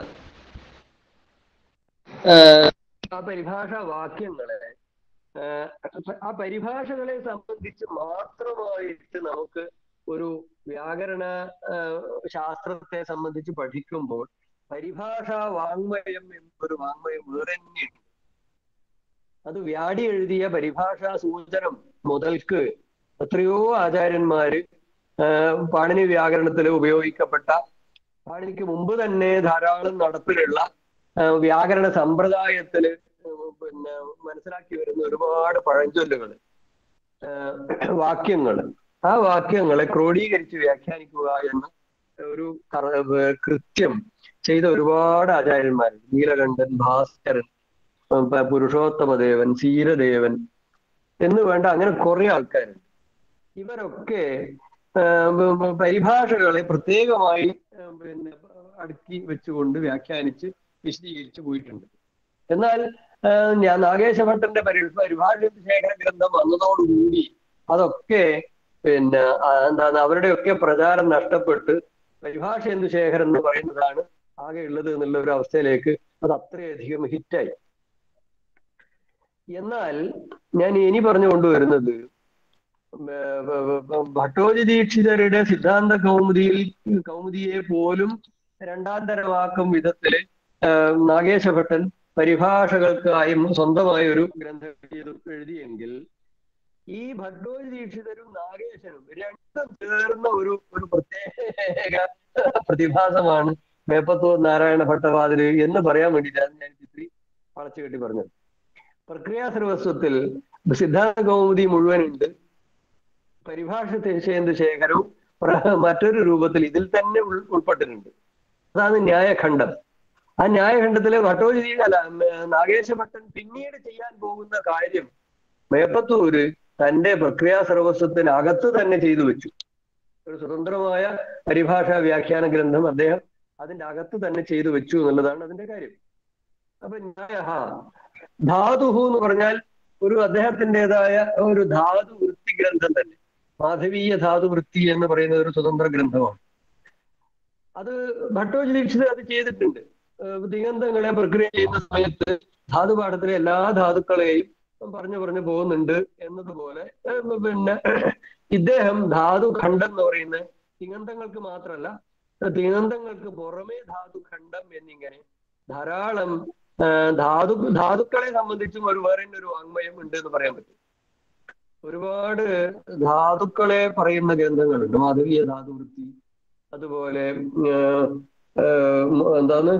ആ, ആ പരിഭാഷ വാക്യങ്ങളെ ആ, ആ പരിഭാഷകളെ സംബന്ധിച്ച് മാത്രമായിട്ട് നമുക്ക് ഒരു വ്യാകരണ ആ, ശാസ്ത്രത്തെ സംബന്ധിച്ച് പഠിക്കുമ്പോൾ പരിഭാഷ വാങ്മയം എന്നൊരു വാങ്മയം വേറെ തന്നെയുണ്ട് അത് വ്യാടി എഴുതിയ പരിഭാഷാ സൂചനം മുതൽക്ക് എത്രയോ ആചാര്യന്മാര് ആ, പാണിനി വ്യാകരണത്തിൽ ഉപയോഗിക്കപ്പെട്ട പാണിനിക്ക് മുമ്പ് തന്നെ ധാരാളം നടപ്പിലുള്ള ആ, വ്യാകരണ സമ്പ്രദായത്തില് പിന്നെ മനസ്സിലാക്കി വരുന്ന ഒരുപാട് പഴഞ്ചൊല്ലുകൾ വാക്യങ്ങൾ ആ വാക്യങ്ങളെ ക്രോഡീകരിച്ച് വ്യാഖ്യാനിക്കുക എന്ന ഒരു കറ- വേ- കൃത്യം ചെയ്ത ഒരുപാട് ആചാര്യന്മാർ നീലകണ്ഠൻ ഭാസ്കരൻ ഉം, പ- പുരുഷോത്തമദേവൻ സീരദേവൻ എന്ന് വേണ്ട അങ്ങനെ കുറെ ആൾക്കാരുണ്ട് ഇവരൊക്കെ ആ, ബ- ബ- പരിഭാഷകളെ പ്രത്യേകമായി ആ, പിന്നെ അടുക്കി വെച്ചുകൊണ്ട് വ്യാഖ്യാനിച്ച് വിശദീകരിച്ച് പോയിട്ടുണ്ട് എന്നാൽ ആ, ഞാൻ നാഗേശഭട്ടന്റെ പരി പരിഭാഷ ശേഖര ഗ്രന്ഥം വന്നതോടുകൂടി അതൊക്കെ പിന്നെ ആ, എന്താണ് അവരുടെയൊക്കെ പ്രചാരം നഷ്ടപ്പെട്ട് പരിഭാഷ എന്ത് ശേഖരം എന്ന് പറയുന്നതാണ് ആകെ ഉള്ളത് എന്നുള്ള ഒരു അവസ്ഥയിലേക്ക് അത് അത്രയധികം ഹിറ്റായി എന്നാൽ ഞാൻ ഇനി പറഞ്ഞു കൊണ്ടുവരുന്നത് ഏർ വ- വ- വ- ഭട്ടോജി ദീക്ഷിതരുടെ സിദ്ധാന്ത കൗമുദിയിൽ കൗമുദിയെ പോലും രണ്ടാം തരമാക്കും വിധത്തില് ഏർ നാഗേശഭട്ടൻ പരിഭാഷകൾക്കായി സ്വന്തമായ ഒരു ഗ്രന്ഥം എഴുതി- എഴുതിയെങ്കിൽ ഈ ഭട്ടോജി ദീക്ഷിതരും നാഗേശനും രണ്ടും ചേർന്ന ഒരു ഒരു പ്രത്യേക പ്രതിഭാസമാണ് മേപ്പത്തൂർ നാരായണ ഭട്ടവാതില് എന്ന് പറയാൻ വേണ്ടിയിട്ടാണ് ഞാൻ ഇത്തിരി വളച്ചു കെട്ടി പറഞ്ഞത് പ്രക്രിയാ സർവസ്വത്തിൽ സിദ്ധാന്ത കൗമുദി മുഴുവനുണ്ട് പരിഭാഷ തിരിച്ചേന്ത് ശേഖരവും പ്ര- മറ്റൊരു രൂപത്തിൽ ഇതിൽ തന്നെ ഉൾ- ഉൾപ്പെട്ടിട്ടുണ്ട് അതാണ് ന്യായഖണ്ഡം ആ ന്യായഖണ്ഡത്തിലെ ഭട്ടോജി അല്ല ഉം, നാഗേശ ഭട്ടൻ പിന്നീട് ചെയ്യാൻ പോകുന്ന കാര്യം മേപ്പത്തൂര് തന്റെ പ്രക്രിയാ സർവസ്വത്തിനകത്ത് തന്നെ ചെയ്തു വെച്ചു ഒരു സ്വതന്ത്രമായ പരിഭാഷാ വ്യാഖ്യാന ഗ്രന്ഥം അദ്ദേഹം അതിന്റെ അകത്ത് തന്നെ ചെയ്തു വെച്ചു എന്നുള്ളതാണ് അതിന്റെ കാര്യം അപ്പൊ ന്യായ ധാതുഹു എന്ന് പറഞ്ഞാൽ ഒരു അദ്ദേഹത്തിൻ്റെതായ ഒരു ധാതു വൃത്തി ഗ്രന്ഥം തന്നെ മാധവീയ ധാതു വൃത്തി എന്ന് പറയുന്ന ഒരു സ്വതന്ത്ര ഗ്രന്ഥമാണ് അത് ഭട്ടോജി ദീക്ഷിത് അത് ചെയ്തിട്ടുണ്ട് ഏഹ് ദിഗന്ധങ്ങളെ പ്രക്രിയ ചെയ്യുന്ന സമയത്ത് ധാതുപാഠത്തിലെ എല്ലാ ധാതുക്കളെയും പറഞ്ഞു പറഞ്ഞു പോകുന്നുണ്ട് എന്നതുപോലെ ഏഹ് പിന്നെ ഇദ്ദേഹം ധാതു ഖണ്ഡം എന്ന് പറയുന്ന തിഗന്ധങ്ങൾക്ക് മാത്രമല്ല തിഗന്ധങ്ങൾക്ക് പുറമെ ധാതു ഖണ്ഡം എന്നിങ്ങനെ ധാരാളം ആ, ധാതു ധാതുക്കളെ സംബന്ധിച്ചും ഒരു വേറെ തന്നെ ഒരു വാങ്മയം ഉണ്ട് എന്ന് പറയാൻ പറ്റും ഒരുപാട് ധാതുക്കളെ പറയുന്ന ഗ്രന്ഥങ്ങളുണ്ട് മാധവീയ ധാതുവൃത്തി അതുപോലെ ആ, ആ, എന്താണ്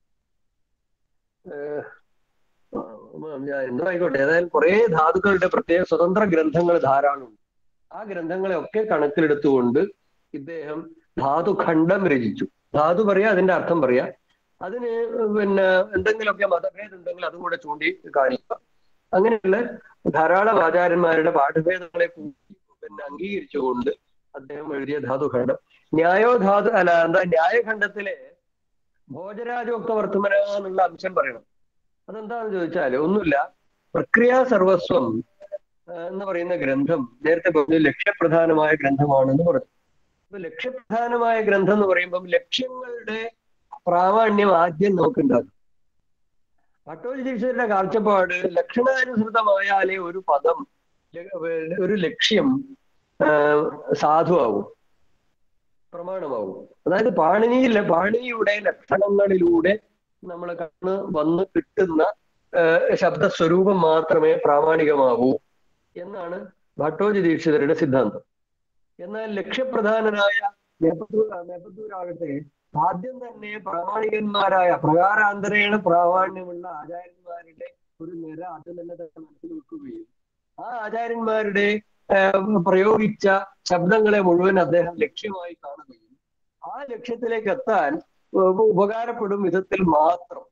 ആ, ഞാൻ എന്തോ ആയിക്കോട്ടെ ഏതായാലും കുറെ ധാതുക്കളുടെ പ്രത്യേക സ്വതന്ത്ര ഗ്രന്ഥങ്ങൾ ധാരാളമുണ്ട് ആ ഗ്രന്ഥങ്ങളെ ഒക്കെ കണക്കിലെടുത്തുകൊണ്ട് ഇദ്ദേഹം ധാതുഖണ്ഡം രചിച്ചു ധാതു പറയാ അതിന്റെ അർത്ഥം പറയാ അതിന് പിന്നെ എന്തെങ്കിലുമൊക്കെ മതഭേദം ഉണ്ടെങ്കിൽ അതും കൂടെ ചൂണ്ടി കാണിക്കുക അങ്ങനെയുള്ള ധാരാളം ആചാര്യന്മാരുടെ പാഠഭേദങ്ങളെ കൂടി പിന്നെ അംഗീകരിച്ചുകൊണ്ട് അദ്ദേഹം എഴുതിയ ധാതുഖണ്ഡം ന്യായോ ധാതു അല്ല എന്താ ന്യായഖണ്ഡത്തിലെ ഭോജരാജോക്ത വർത്തമന എന്നുള്ള അംശം പറയണം അതെന്താണെന്ന് ചോദിച്ചാൽ ഒന്നുമില്ല പ്രക്രിയാ സർവസ്വം ആ, എന്ന് പറയുന്ന ഗ്രന്ഥം നേരത്തെ പറഞ്ഞു ലക്ഷ്യപ്രധാനമായ ഗ്രന്ഥമാണെന്ന് പറഞ്ഞു അപ്പൊ ലക്ഷ്യപ്രധാനമായ ഗ്രന്ഥം എന്ന് പറയുമ്പം ലക്ഷ്യങ്ങളുടെ പ്രാമാണ്യം ആദ്യം നോക്കുണ്ടാകും ഭട്ടോജി ദീക്ഷിതരുടെ കാഴ്ചപ്പാട് ലക്ഷണാനുസൃതമായാലേ ഒരു പദം ല- ഒരു ലക്ഷ്യം ആ, സാധുവാകും പ്രമാണമാകും അതായത് പാണിനിയിലെ പാണിനിയുടെ ലക്ഷണങ്ങളിലൂടെ നമ്മളെ കണ്ണ് വന്ന് കിട്ടുന്ന ആ, ശബ്ദസ്വരൂപം മാത്രമേ പ്രാമാണികമാകൂ എന്നാണ് ഭട്ടോജി ദീക്ഷിതരുടെ സിദ്ധാന്തം എന്നാൽ ലക്ഷ്യപ്രധാനനായ മേപ്പത്തൂർ മേപ്പത്തൂരാകട്ടെ ആദ്യം തന്നെ പ്രാമാണികന്മാരായ പ്രകാരാന്തരേണ പ്രാമാണ്യമുള്ള ആചാര്യന്മാരുടെ ഒരു നിര ആദ്യം തന്നെ തന്നെ മനസ്സിൽ വെക്കുകയും ആ ആചാര്യന്മാരുടെ ആഹ് പ്രയോഗിച്ച ശബ്ദങ്ങളെ മുഴുവൻ അദ്ദേഹം ലക്ഷ്യമായി കാണുകയും ആ ലക്ഷ്യത്തിലേക്ക് എത്താൻ ഉപ- ഉപകാരപ്പെടും വിധത്തിൽ മാത്രം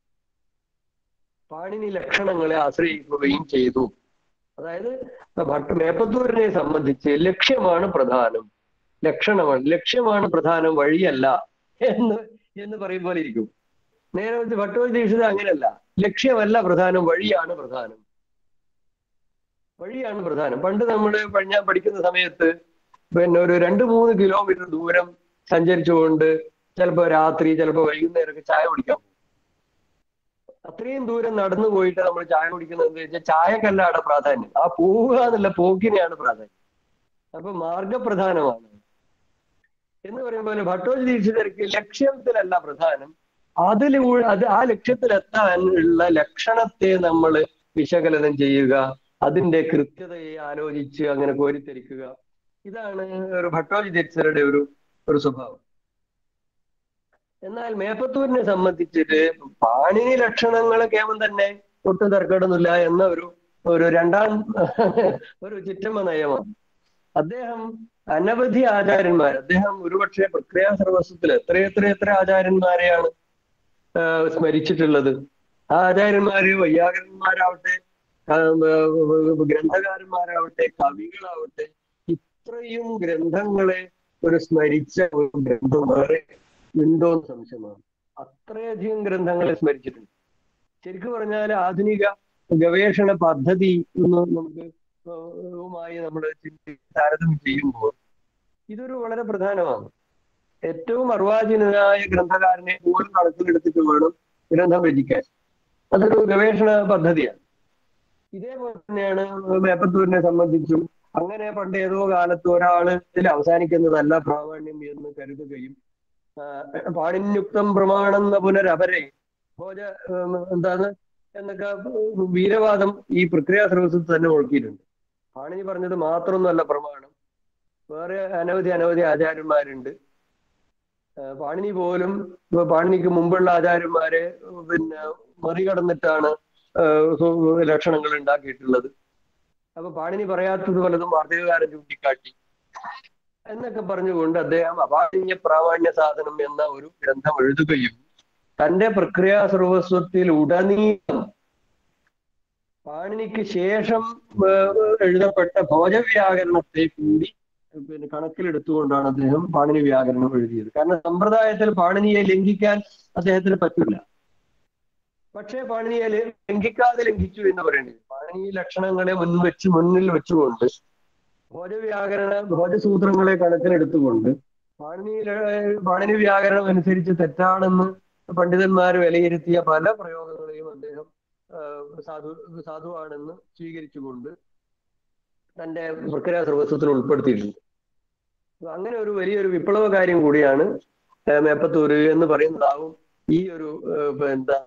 പാണിനി ലക്ഷണങ്ങളെ ആശ്രയിക്കുകയും ചെയ്തു അതായത് ഭട്ട് മേപ്പത്തൂരിനെ സംബന്ധിച്ച് ലക്ഷ്യമാണ് പ്രധാനം ലക്ഷണമാണ് ലക്ഷ്യമാണ് പ്രധാനം വഴിയല്ല എന്ന് എന്ന് പറയും പോലെ ഇരിക്കും നേരെ മറിച്ച് ഭട്ടോജി ദീക്ഷിത് അങ്ങനെയല്ല ലക്ഷ്യമല്ല പ്രധാനം വഴിയാണ് പ്രധാനം വഴിയാണ് പ്രധാനം പണ്ട് നമ്മൾ ഞാൻ പഠിക്കുന്ന സമയത്ത് പിന്നെ ഒരു രണ്ട് മൂന്ന് കിലോമീറ്റർ ദൂരം സഞ്ചരിച്ചുകൊണ്ട് ചിലപ്പോ രാത്രി ചിലപ്പോ വൈകുന്നേരമൊക്കെ ചായ കുടിക്കാൻ പോകും അത്രയും ദൂരം നടന്നു പോയിട്ട് നമ്മൾ ചായ കുടിക്കുന്നത് എന്താ വെച്ചാൽ ചായക്കല്ല അവിടെ പ്രാധാന്യം ആ പോവുക എന്നുള്ള പോക്കിനെയാണ് പ്രാധാന്യം അപ്പൊ മാർഗപ്രധാനമാണ് എന്ന് പറയുമ്പോൾ പോലെ ഭട്ടോജി ദീക്ഷിതർക്ക് ലക്ഷ്യത്തിലല്ല പ്രധാനം അതിലൂടെ അത് ആ ലക്ഷ്യത്തിലെത്താൻ ഉള്ള ലക്ഷണത്തെ നമ്മൾ വിശകലനം ചെയ്യുക അതിന്റെ കൃത്യതയെ ആലോചിച്ച് അങ്ങനെ കോരിത്തെരിക്കുക ഇതാണ് ഒരു ഭട്ടോജി ദീക്ഷിതരുടെ ഒരു ഒരു സ്വഭാവം എന്നാൽ മേപ്പത്തൂരിനെ സംബന്ധിച്ചിട്ട് പാണിനി ലക്ഷണങ്ങൾ കേവലം തന്നെ ഒട്ടും തർക്കടൊന്നുമില്ല എന്ന ഒരു ഒരു രണ്ടാം ഒരു ചിറ്റമ്മ നയമാണ് അദ്ദേഹം അനവധി ആചാര്യന്മാർ അദ്ദേഹം ഒരുപക്ഷെ പ്രക്രിയാ സർവസ്വത്തിൽ എത്ര എത്ര എത്ര ആചാര്യന്മാരെയാണ് ആഹ് സ്മരിച്ചിട്ടുള്ളത് ആ ആചാര്യന്മാര് വൈയാകരന്മാരാവട്ടെ ആഹ് ഗ്രന്ഥകാരന്മാരാവട്ടെ കവികളാവട്ടെ ഇത്രയും ഗ്രന്ഥങ്ങളെ ഒരു സ്മരിച്ച ഒരു ഗ്രന്ഥം വേറെ ഉണ്ടോ എന്ന് സംശയമാണ് അത്രയധികം ഗ്രന്ഥങ്ങളെ സ്മരിച്ചിട്ടുണ്ട് ശരിക്കും പറഞ്ഞാൽ ആധുനിക ഗവേഷണ പദ്ധതി എന്ന് നമുക്ക് മായി നമ്മൾ താരതമ്യം ചെയ്യുമ്പോൾ ഇതൊരു വളരെ പ്രധാനമാണ് ഏറ്റവും അർവാചീനനായ ഗ്രന്ഥകാരനെ പോലും കണക്കിലെടുത്തിട്ട് വേണം ഗ്രന്ഥം രചിക്കാൻ അതൊരു ഗവേഷണ പദ്ധതിയാണ് ഇതേപോലെ തന്നെയാണ് മേപ്പത്തൂരിനെ സംബന്ധിച്ചും അങ്ങനെ പണ്ട് ഏതോ കാലത്ത് ഒരാള് ഇതിൽ അവസാനിക്കുന്നതല്ല പ്രാമാണ്യം എന്ന് കരുതുകയും ആഹ് പാണിന്യുക്തം പ്രമാണം എന്ന പുനരപരെ ഭോജ ഉം, എന്താണ് എന്നൊക്കെ വീരവാദം ഈ പ്രക്രിയാ സർവസ്വത്തിൽ തന്നെ ഒഴുക്കിയിട്ടുണ്ട് പാണിനി പറഞ്ഞത് മാത്രമൊന്നുമല്ല പ്രമാണം വേറെ അനവധി അനവധി ആചാര്യന്മാരുണ്ട് ആഹ് പാണിനി പോലും ഇപ്പൊ പാണിനിക്ക് മുമ്പുള്ള ആചാര്യന്മാരെ പിന്നെ മറികടന്നിട്ടാണ് ആഹ് സു- ലക്ഷണങ്ങൾ ഉണ്ടാക്കിയിട്ടുള്ളത് അപ്പൊ പാണിനി പറയാത്തത് പലതും വാർത്തകാരൻ ചൂണ്ടിക്കാട്ടി എന്നൊക്കെ പറഞ്ഞുകൊണ്ട് അദ്ദേഹം അപാണിന്യ പ്രാമാണ്യ സാധനം എന്ന ഒരു ഗ്രന്ഥം എഴുതുകയും തന്റെ പ്രക്രിയാ സർവസ്വത്തിൽ ഉടനീളം പാണിനിക്ക് ശേഷം ഏഹ്, എഴുതപ്പെട്ട ഭോജവ്യാകരണത്തെ കൂടി പിന്നെ കണക്കിലെടുത്തുകൊണ്ടാണ് അദ്ദേഹം പാണിനി വ്യാകരണം എഴുതിയത് കാരണം സമ്പ്രദായത്തിൽ പാണിനിയെ ലംഘിക്കാൻ അദ്ദേഹത്തിന് പറ്റില്ല പക്ഷേ പാണിനിയെ ല- ലംഘിക്കാതെ ലംഘിച്ചു എന്ന് പറയേണ്ടത് പാണിനി ലക്ഷണങ്ങളെ മുൻ വെച്ച് മുന്നിൽ വെച്ചുകൊണ്ട് ഭോജവ്യാകരണ ഭോജസൂത്രങ്ങളെ കണക്കിലെടുത്തുകൊണ്ട് പാണിനി ല- പാണിനി വ്യാകരണം അനുസരിച്ച് തെറ്റാണെന്ന് പണ്ഡിതന്മാർ വിലയിരുത്തിയ പല പ്രയോഗങ്ങളെയും അദ്ദേഹം ആഹ് സാധു സാധുവാണെന്ന് സ്വീകരിച്ചുകൊണ്ട് തന്റെ പ്രക്രിയ സർവസ്വത്തിൽ ഉൾപ്പെടുത്തിയിട്ടുണ്ട് അപ്പൊ അങ്ങനെ ഒരു വലിയൊരു വിപ്ലവ കാര്യം കൂടിയാണ് ആഹ് മേപ്പത്തൂര് എന്ന് പറയുന്നതാവും ഈ ഒരു ആഹ് ഇപ്പൊ എന്താണ്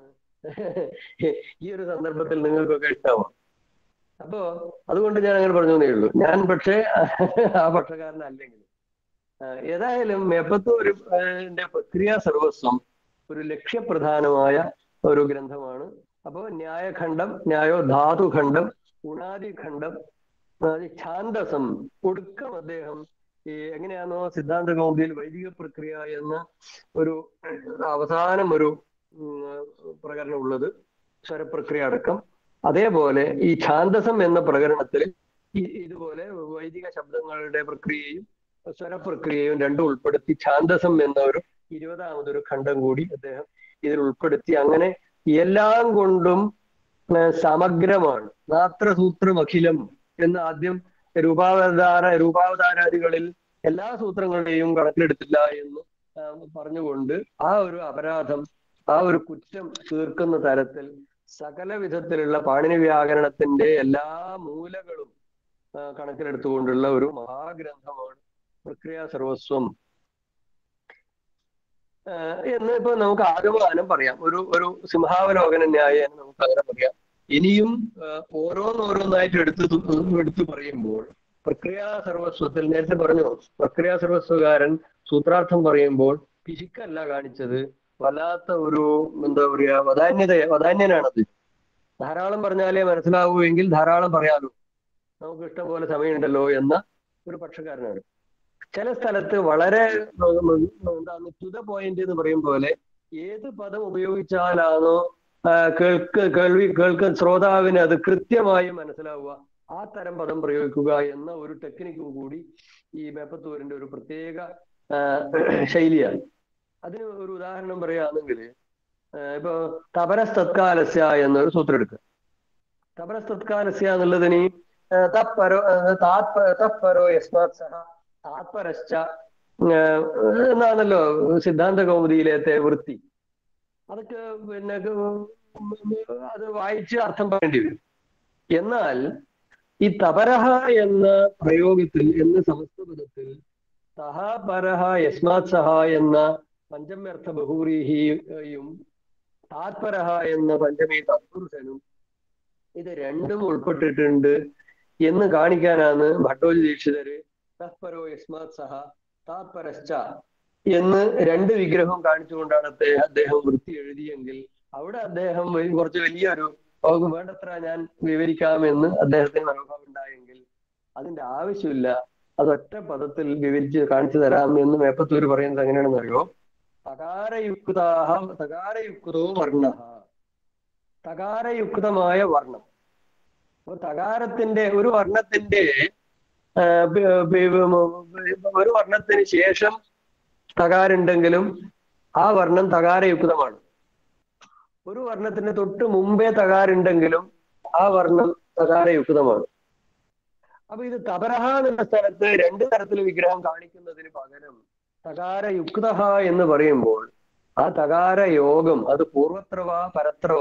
ഈ ഒരു സന്ദർഭത്തിൽ നിങ്ങൾക്കൊക്കെ ഇഷ്ടമാവാം അപ്പോ അതുകൊണ്ട് ഞാൻ അങ്ങനെ പറഞ്ഞു എന്നേ ഉള്ളൂ ഞാൻ പക്ഷേ ആ പക്ഷക്കാരനല്ലെങ്കിൽ ആഹ് ഏതായാലും മേപ്പത്തൂര് ന്റെ പ്രക്രിയ സർവസ്വം ഒരു ലക്ഷ്യപ്രധാനമായ ഒരു ഗ്രന്ഥമാണ് അപ്പോ ന്യായഖണ്ഡം ന്യായോ ധാതുഖണ്ഡം ഉണാദിഖണ്ഡം അതായത് ഛാന്തസം ഒടുക്കം അദ്ദേഹം ഈ എങ്ങനെയാണോ സിദ്ധാന്ത കൗമുദിയിൽ വൈദിക പ്രക്രിയ എന്ന ഒരു അവസാനം ഒരു ഉം, പ്രകരണം ഉള്ളത് സ്വരപ്രക്രിയ അടക്കം അതേപോലെ ഈ ഛാന്തസം എന്ന പ്രകരണത്തിൽ ഈ ഇതുപോലെ വൈദിക ശബ്ദങ്ങളുടെ പ്രക്രിയയും സ്വരപ്രക്രിയയും രണ്ടും ഉൾപ്പെടുത്തി ഛാന്തസം എന്ന ഒരു ഇരുപതാമതൊരു ഖണ്ഡം കൂടി അദ്ദേഹം ഇതിൽ ഉൾപ്പെടുത്തി അങ്ങനെ എല്ലാം കൊണ്ടും ആ, സമഗ്രമാണ് നാത്രസൂത്രം അഖിലം എന്ന് ആദ്യം രൂപാവതാര രൂപാവതാരാദികളിൽ എല്ലാ സൂത്രങ്ങളെയും കണക്കിലെടുത്തില്ല എന്ന് ആ, പറഞ്ഞുകൊണ്ട് ആ ഒരു അപരാധം ആ ഒരു കുറ്റം തീർക്കുന്ന തരത്തിൽ സകല വിധത്തിലുള്ള പാണിനി വ്യാകരണത്തിന്റെ എല്ലാ മൂലകളും ആ, കണക്കിലെടുത്തുകൊണ്ടുള്ള ഒരു മഹാഗ്രന്ഥമാണ് പ്രക്രിയ സർവസ്വം ആഹ് എന്ന് ഇപ്പൊ നമുക്ക് ആഗമനം പറയാം ഒരു ഒരു സിംഹാവലോകന ന്യായം നമുക്ക് അങ്ങനെ പറയാം ഇനിയും ആഹ് ഓരോന്നോരോന്നായിട്ട് എടുത്ത് തു- എടുത്ത് പറയുമ്പോൾ പ്രക്രിയാ സർവസ്വത്തിൽ നേരത്തെ പറഞ്ഞു പ്രക്രിയാ സർവസ്വകാരൻ സൂത്രാർത്ഥം പറയുമ്പോൾ പിശുക്കല്ല കാണിച്ചത് വല്ലാത്ത ഒരു എന്താ പറയാ വധാന്യത വധാന്യനാണത് ധാരാളം പറഞ്ഞാലേ മനസ്സിലാവൂ എങ്കിൽ ധാരാളം പറയാലോ നമുക്ക് ഇഷ്ടം പോലെ സമയമുണ്ടല്ലോ എന്ന ഒരു പക്ഷക്കാരനാണ് ചില സ്ഥലത്ത് വളരെ ഉം, എന്താണ് ടു ദ പോയിന്റ് എന്ന് പറയും പോലെ ഏത് പദം ഉപയോഗിച്ചാലാണോ ആ, കേൾക്ക് കേൾവി കേൾക്കാൻ ശ്രോതാവിന് അത് കൃത്യമായി മനസ്സിലാവുക ആ തരം പദം പ്രയോഗിക്കുക എന്ന ഒരു ടെക്നിക്കും കൂടി ഈ മേപ്പത്തൂരിന്റെ ഒരു പ്രത്യേക ആ, ശൈലിയാണ് അതിന് ഒരു ഉദാഹരണം പറയുകയാണെങ്കിൽ ഇപ്പൊ തപരസ് തത്കാലസ്യ എന്നൊരു സൂത്രം എടുക്കുക തപരസ് തത്കാലസ്യ എന്നുള്ളതിന് ആ, തപ്പരോ ആ, താത്പ തപ്പരോ യസ്മാത് സഹ താത്പരശ്ച ആ, എന്നാണല്ലോ സിദ്ധാന്ത കൗമുദിയിലത്തെ വൃത്തി അതൊക്കെ പിന്നെ അത് വായിച്ച് അർത്ഥം പറയേണ്ടി വരും എന്നാൽ ഈ തപരഹ എന്ന പ്രയോഗത്തിൽ എന്ന സമസ്ത പദത്തിൽ സഹ പരഹ യസ്മാത് സഹ എന്ന പഞ്ചമ്യർത്ഥ ബഹുവ്രീഹിയും താത്പരഹ എന്ന പഞ്ചമി തത്പുരുഷനും ഇത് രണ്ടും ഉൾപ്പെട്ടിട്ടുണ്ട് എന്ന് കാണിക്കാനാണ് ഭട്ടോജി ദീക്ഷിതര് തത്പരോ യസ്മാത് സഹ താത്പരശ്ച എന്ന് രണ്ട് വിഗ്രഹം കാണിച്ചുകൊണ്ടാണ് അദ്ദേഹം അദ്ദേഹം വൃത്തി എഴുതിയെങ്കിൽ അവിടെ അദ്ദേഹം ഒരു കുറച്ച് വലിയൊരു "ഓ, വേണ്ടത്ര ഞാൻ വിവരിക്കാമെന്ന് അദ്ദേഹത്തിന് മനോഭാവം ഉണ്ടായെങ്കിൽ അതിന്റെ ആവശ്യമില്ല അത് ഒറ്റ പദത്തിൽ വിവരിച്ച് കാണിച്ചു തരാം എന്ന് മേപ്പത്തൂര് പറയുന്നത് എങ്ങനെയാണെന്ന് അറിയോ തകാരയുക്താഹ തകാരയുക്തോ വർണ്ണ തകാരയുക്തമായ വർണ്ണം അപ്പൊ തകാരത്തിന്റെ ഒരു വർണ്ണത്തിന്റെ ആ, പി- പി- ഒരു വർണ്ണത്തിന് ശേഷം തകാരുണ്ടെങ്കിലും ആ വർണ്ണം തകാരയുക്തമാണ് ഒരു വർണ്ണത്തിന് തൊട്ട് മുമ്പേ തകാരുണ്ടെങ്കിലും ആ വർണ്ണം തകാരയുക്തമാണ് അപ്പൊ ഇത് തപരഹ എന്നുള്ള സ്ഥലത്ത് രണ്ട് തരത്തിൽ വിഗ്രഹം കാണിക്കുന്നതിന് പകരം തകാരയുക്ത എന്ന് പറയുമ്പോൾ ആ തകാര യോഗം അത് പൂർവത്രവ പരത്രവ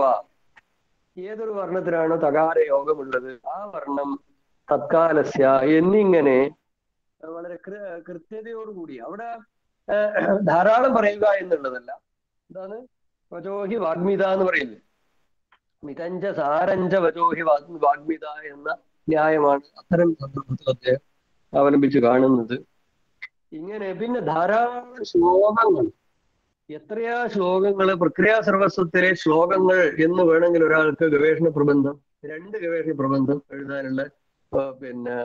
ഏതൊരു വർണ്ണത്തിനാണ് തകാര യോഗമുള്ളത് ആ വർണ്ണം തത്കാലസ്യ എന്നിങ്ങനെ വളരെ കൃ- കൃത്യതയോടുകൂടി അവിടെ ഏഹ്, ധാരാളം പറയുക എന്നുള്ളതല്ല എന്താണ് വചോഹി വാഗ്മിത എന്ന് പറയില്ലേ മിതഞ്ച സാരഞ്ച വചോഹി വാഗ് വാഗ്മിത എന്ന ന്യായമാണ് അത്തരം സന്ദർഭത്തിൽ അദ്ദേഹം അവലംബിച്ച് കാണുന്നത് ഇങ്ങനെ പിന്നെ ധാരാളം ശ്ലോകങ്ങൾ എത്രയാ ശ്ലോകങ്ങള് പ്രക്രിയാ സർവസ്വത്തിലെ ശ്ലോകങ്ങൾ എന്ന് വേണമെങ്കിൽ ഒരാൾക്ക് ഗവേഷണ പ്രബന്ധം രണ്ട് ഗവേഷണ പ്രബന്ധം എഴുതാനുള്ള ആ, പിന്നെ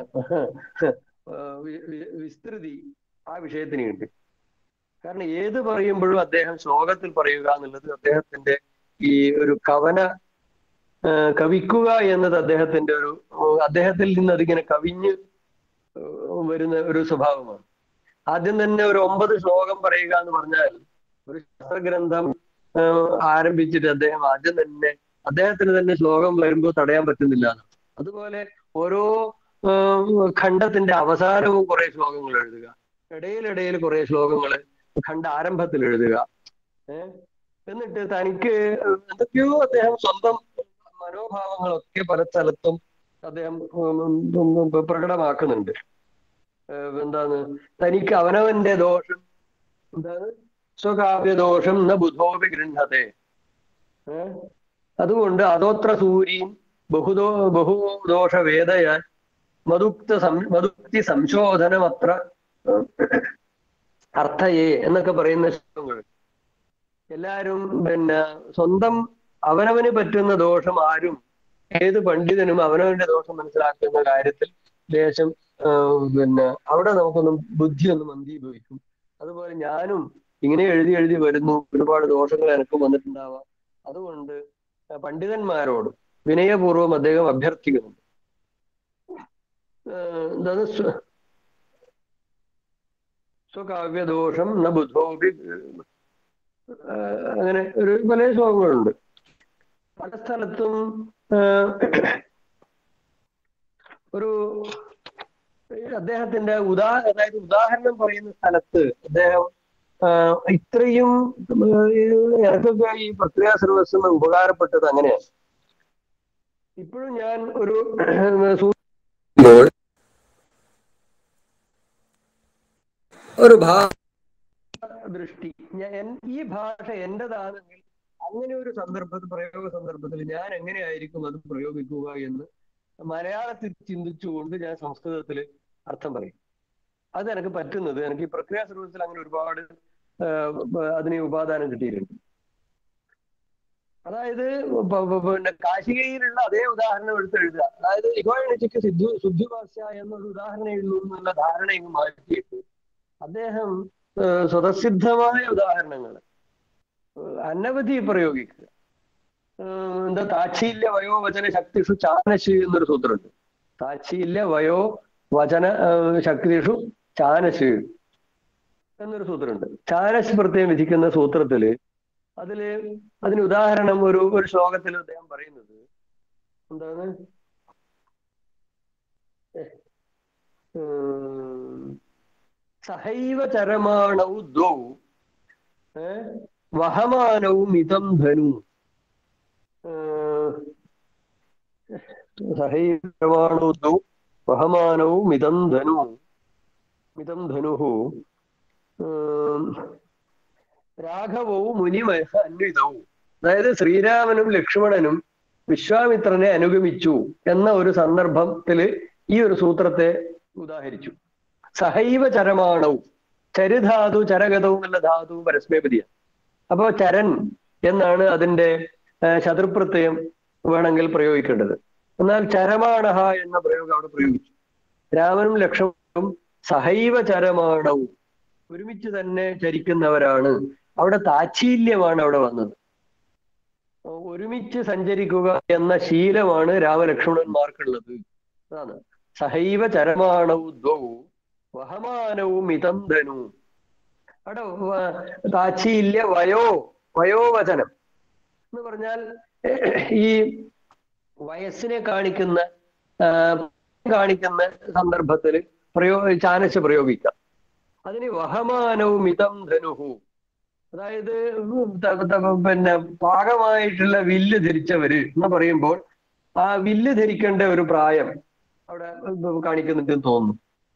ആ, വി- വി- വിസ്തൃതി ആ വിഷയത്തിന് ഉണ്ട് കാരണം ഏത് പറയുമ്പോഴും അദ്ദേഹം ശ്ലോകത്തിൽ പറയുക എന്നുള്ളത് അദ്ദേഹത്തിന്റെ ഈ ഒരു കവന ആ, കവിക്കുക എന്നത് അദ്ദേഹത്തിന്റെ ഒരു ആ, അദ്ദേഹത്തിൽ നിന്ന് അതിങ്ങനെ കവിഞ്ഞ് ആ, വരുന്ന ഒരു സ്വഭാവമാണ് ആദ്യം തന്നെ ഒരു ഒമ്പത് ശ്ലോകം പറയുക എന്ന് പറഞ്ഞാൽ ഒരു ശാസ്ത്രഗ്രന്ഥം ആ, ആരംഭിച്ചിട്ട് അദ്ദേഹം ആദ്യം തന്നെ അദ്ദേഹത്തിന് തന്നെ ശ്ലോകം വരുമ്പോൾ തടയാൻ പറ്റുന്നില്ല എന്നാണ്. അതുപോലെ ഓരോ ആ, ഖണ്ഡത്തിന്റെ അവസാനവും കുറെ ശ്ലോകങ്ങൾ എഴുതുക ഇടയിലിടയിൽ കുറെ ശ്ലോകങ്ങൾ ഖണ്ഡ ആരംഭത്തിൽ എഴുതുക ഏഹ് എന്നിട്ട് തനിക്ക് എന്തൊക്കെയോ അദ്ദേഹം സ്വന്തം മനോഭാവങ്ങളൊക്കെ പല സ്ഥലത്തും അദ്ദേഹം ഉം, ഉം, ഉം, പ്രകടമാക്കുന്നുണ്ട് ഏഹ് എന്താണ് തനിക്ക് അവനവന്റെ ദോഷം എന്താണ് സ്വകാവ്യദോഷം ന ബുധോപി ഗൃഹത്തെ ഏഹ് അതുകൊണ്ട് അതോത്ര സൂര്യൻ ബഹുദോ ബഹുദോഷ വേദയാൻ മതുക്ത സം മതുക്തി സംശോധനമത്ര അർത്ഥയേ എന്നൊക്കെ പറയുന്ന ശ്ലോകങ്ങൾ എല്ലാരും പിന്നെ സ്വന്തം അവനവന് പറ്റുന്ന ദോഷം ആരും ഏത് പണ്ഡിതനും അവനവന്റെ ദോഷം മനസ്സിലാക്കുന്ന കാര്യത്തിൽ ദേശം ആ, പിന്നെ അവിടെ നമുക്കൊന്നും ബുദ്ധിയൊന്നും മന്ദീഭവിക്കും അതുപോലെ ഞാനും ഇങ്ങനെ എഴുതി എഴുതി വരുന്നു ഒരുപാട് ദോഷങ്ങൾ എനക്കും വന്നിട്ടുണ്ടാവാം അതുകൊണ്ട് പണ്ഡിതന്മാരോട് വിനയപൂർവ്വം അദ്ദേഹം അഭ്യർത്ഥിക്കുന്നുണ്ട് ഏഹ് എന്താണ് സ്വ- സ്വകാവ്യദോഷം ന ബുദ്ധോപി ഏഹ് അങ്ങനെ ഒരു പല ശ്ലോകങ്ങളുണ്ട് പല സ്ഥലത്തും ഏഹ് ഒരു അദ്ദേഹത്തിന്റെ ഉദാ അതായത് ഉദാഹരണം പറയുന്ന സ്ഥലത്ത് അദ്ദേഹം ആഹ് ഇത്രയും ഏഹ് എനിക്കൊക്കെ ഈ പ്രക്രിയാ സർവസ്വം ഉപകാരപ്പെട്ടത് അങ്ങനെയാണ് ഇപ്പോഴും ഞാൻ ഒരു സൂചിപ്പിക്കുമ്പോൾ ഒരു ഭാഷ ദൃഷ്ടി ഞാൻ എൻ- ഈ ഭാഷ എന്റേതാണെങ്കിൽ അങ്ങനെ ഒരു സന്ദർഭത്തിൽ പ്രയോഗ സന്ദർഭത്തിൽ ഞാൻ എങ്ങനെയായിരിക്കും അത് പ്രയോഗിക്കുക എന്ന് മലയാളത്തിൽ ചിന്തിച്ചുകൊണ്ട് ഞാൻ സംസ്കൃതത്തിൽ അർത്ഥം പറയും അത് എനിക്ക് പറ്റുന്നത് എനിക്ക് ഈ പ്രക്രിയാ സർവീസിൽ അങ്ങനെ ഒരുപാട് ആഹ് അതിന് ഉപാദാനം കിട്ടിയിട്ടുണ്ട് അതായത് പ- പ- പിന്നെ കാശികയിലുള്ള അതേ ഉദാഹരണം എടുത്ത് എഴുതുക അതായത് ഇഗോയണിച്ചിക്ക് സിദ്ധു ശുദ്ധിഭാഷ്യ എന്നൊരു ഉദാഹരണം എഴുതുന്നു എന്നുള്ള ധാരണ ഇങ്ങ് മാറ്റിയിട്ട് അദ്ദേഹം ഏഹ് സ്വതസിദ്ധമായ ഉദാഹരണങ്ങൾ അനവധി പ്രയോഗിക്കുക ഏഹ് എന്താ താച്ഛീല്യ വയോ വചന ശക്തിഷു ചാനശ് എന്നൊരു സൂത്രമുണ്ട് താച്ഛീല്യ വയോ വചന ഏഹ് ശക്തിഷു ചാനശ് എന്നൊരു സൂത്രമുണ്ട് ചാനശ് പ്രത്യേകം വിധിക്കുന്ന സൂത്രത്തില് അതില് അതിന് ഉദാഹരണം ഒരു ഒരു ശ്ലോകത്തിൽ അദ്ദേഹം പറയുന്നത് എന്താണ് ഉം, സഹൈവ ചരമാണൗ ദ്വൗ ഏ, വഹമാനൗ മിതം ധനു ഏഹ്, സഹൈവ ചരമാണൗ ദ്വൗ വഹമാനൗ മിതം ധനു മിതം ധനുഹു ഏം, രാഘവവും മുനിമഹ അന്വിതവും അതായത് ശ്രീരാമനും ലക്ഷ്മണനും വിശ്വാമിത്രനെ അനുഗമിച്ചു എന്ന ഒരു സന്ദർഭത്തിൽ ഈ ഒരു സൂത്രത്തെ ഉദാഹരിച്ചു സഹൈവ ചരമാണവും ചരുധാതു ചരഗതവും എന്നുള്ള ധാതുവും പരസ്മേപതിയാണ് അപ്പോ ചരൻ എന്നാണ് അതിന്റെ ആ, ശത്രുപ്രത്യയം വേണമെങ്കിൽ പ്രയോഗിക്കേണ്ടത് എന്നാൽ ചരമാണഹ എന്ന പ്രയോഗം അവിടെ പ്രയോഗിച്ചു രാമനും ലക്ഷ്മണനും സഹൈവ ചരമാണവും ഒരുമിച്ച് തന്നെ ചരിക്കുന്നവരാണ് അവിടെ താച്ഛീല്യമാണ് അവിടെ വന്നത് ഒരുമിച്ച് സഞ്ചരിക്കുക എന്ന ശീലമാണ് രാമലക്ഷ്മണന്മാർക്കുള്ളത് അതാണ് സഹൈവ ചരമാണവും ദ്വൗ വഹമാനവും മിതം ധനു അവിടെ വ- താച്ഛീല്യ വയോ വയോവചനം എന്ന് പറഞ്ഞാൽ ഈ വയസ്സിനെ കാണിക്കുന്ന ആ, കാണിക്കുന്ന സന്ദർഭത്തിൽ പ്രയോ ചാനസ് പ്രയോഗിക്കാം അതിന് വഹമാനവും മിതം ധനുഹു അതായത് ത- ത- പിന്നെ പാകമായിട്ടുള്ള വില്ല് ധരിച്ചവര് എന്ന് പറയുമ്പോൾ ആ വില്ല് ധരിക്കേണ്ട ഒരു പ്രായം അവിടെ കാണിക്കുന്നുണ്ടെന്ന് തോന്നുന്നു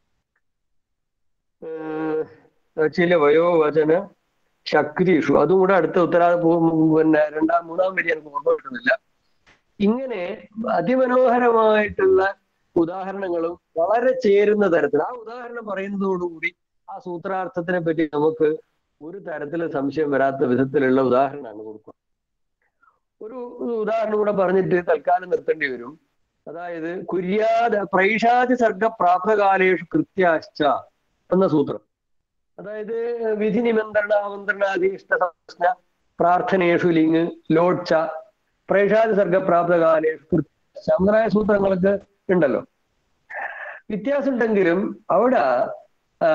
ഏഹ് ചില വയോവചന ശക്തിഷു അതും കൂടെ അടുത്ത ഉത്തരാ പിന്നെ രണ്ടാം മൂന്നാം വരി എനിക്ക് ഓർമ്മ കിട്ടുന്നില്ല ഇങ്ങനെ അതിമനോഹരമായിട്ടുള്ള ഉദാഹരണങ്ങളും വളരെ ചേരുന്ന തരത്തിൽ ആ ഉദാഹരണം പറയുന്നതോടുകൂടി ആ സൂത്രാർത്ഥത്തിനെ പറ്റി നമുക്ക് ഒരു തരത്തിലും സംശയം വരാത്ത വിധത്തിലുള്ള ഉദാഹരണമാണ് കൊടുക്കുക ഒരു ഉദാഹരണം കൂടെ പറഞ്ഞിട്ട് തൽക്കാലം നിർത്തേണ്ടി വരും അതായത് കുര്യാദ പ്രൈഷാദി സർഗ പ്രാപ്തകാലേഷു കൃത്യാശ്ച എന്ന സൂത്രം അതായത് വിധി നിമന്ത്രണ ആമന്ത്രണാധീഷ്ട സംജ്ഞ പ്രാർത്ഥനേഷു ലിംഗ് ലോഡ്ച പ്രേഷാദി സർഗ പ്രാപ്തകാലേഷു കൃത്യാശ്ച അങ്ങനായ സൂത്രങ്ങളൊക്കെ ഉണ്ടല്ലോ വ്യത്യാസം ഉണ്ടെങ്കിലും അവിടെ ആ,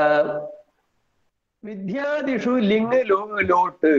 വിദ്യാദിഷു ലിംഗ് ലോ ലോട്ട്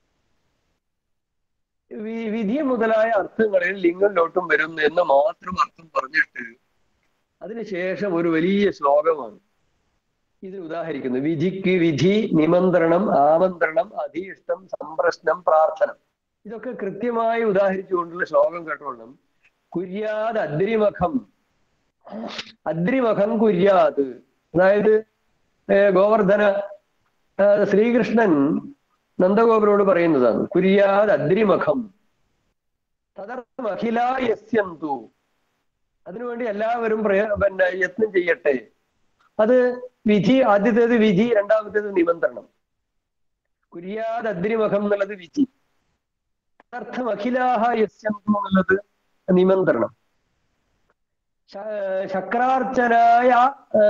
വി- വിധി മുതലായ അർത്ഥങ്ങളിൽ ലിംഗം ലോട്ടും വരും എന്ന് മാത്രം അർത്ഥം പറഞ്ഞിട്ട് അതിനുശേഷം ഒരു വലിയ ശ്ലോകമാണ് ഇത് ഉദാഹരിക്കുന്നു വിധിക്ക് വിധി നിമന്ത്രണം ആമന്ത്രണം അധീഷ്ടം സംപ്രശ്നം പ്രാർത്ഥന ഇതൊക്കെ കൃത്യമായി ഉദാഹരിച്ചുകൊണ്ടുള്ള ശ്ലോകം കേട്ടോളണം കുര്യാത് അദ്രിമഖം അദ്രിമഖം കുര്യാത് അതായത് ഏ, ഗോവർദ്ധന ആ, ശ്രീകൃഷ്ണൻ നന്ദഗോപരോട് പറയുന്നതാണ് കുര്യാത് അദ്രിമഖം തദർത്ഥം അഖിലായസ്യന്തു അതിനുവേണ്ടി എല്ലാവരും പ്രയ പിന്നെ യത്നം ചെയ്യട്ടെ അത് വിധി ആദ്യത്തേത് വിധി രണ്ടാമത്തേത് നിമന്ത്രണം കുര്യാത് അദ്രിമഖം എന്നുള്ളത് വിധി തദർത്ഥം അഖിലാഹ യസ്യന്തു എന്നുള്ളത് നിമന്ത്രണം ശ- ശക്രാർച്ചനായ ആ,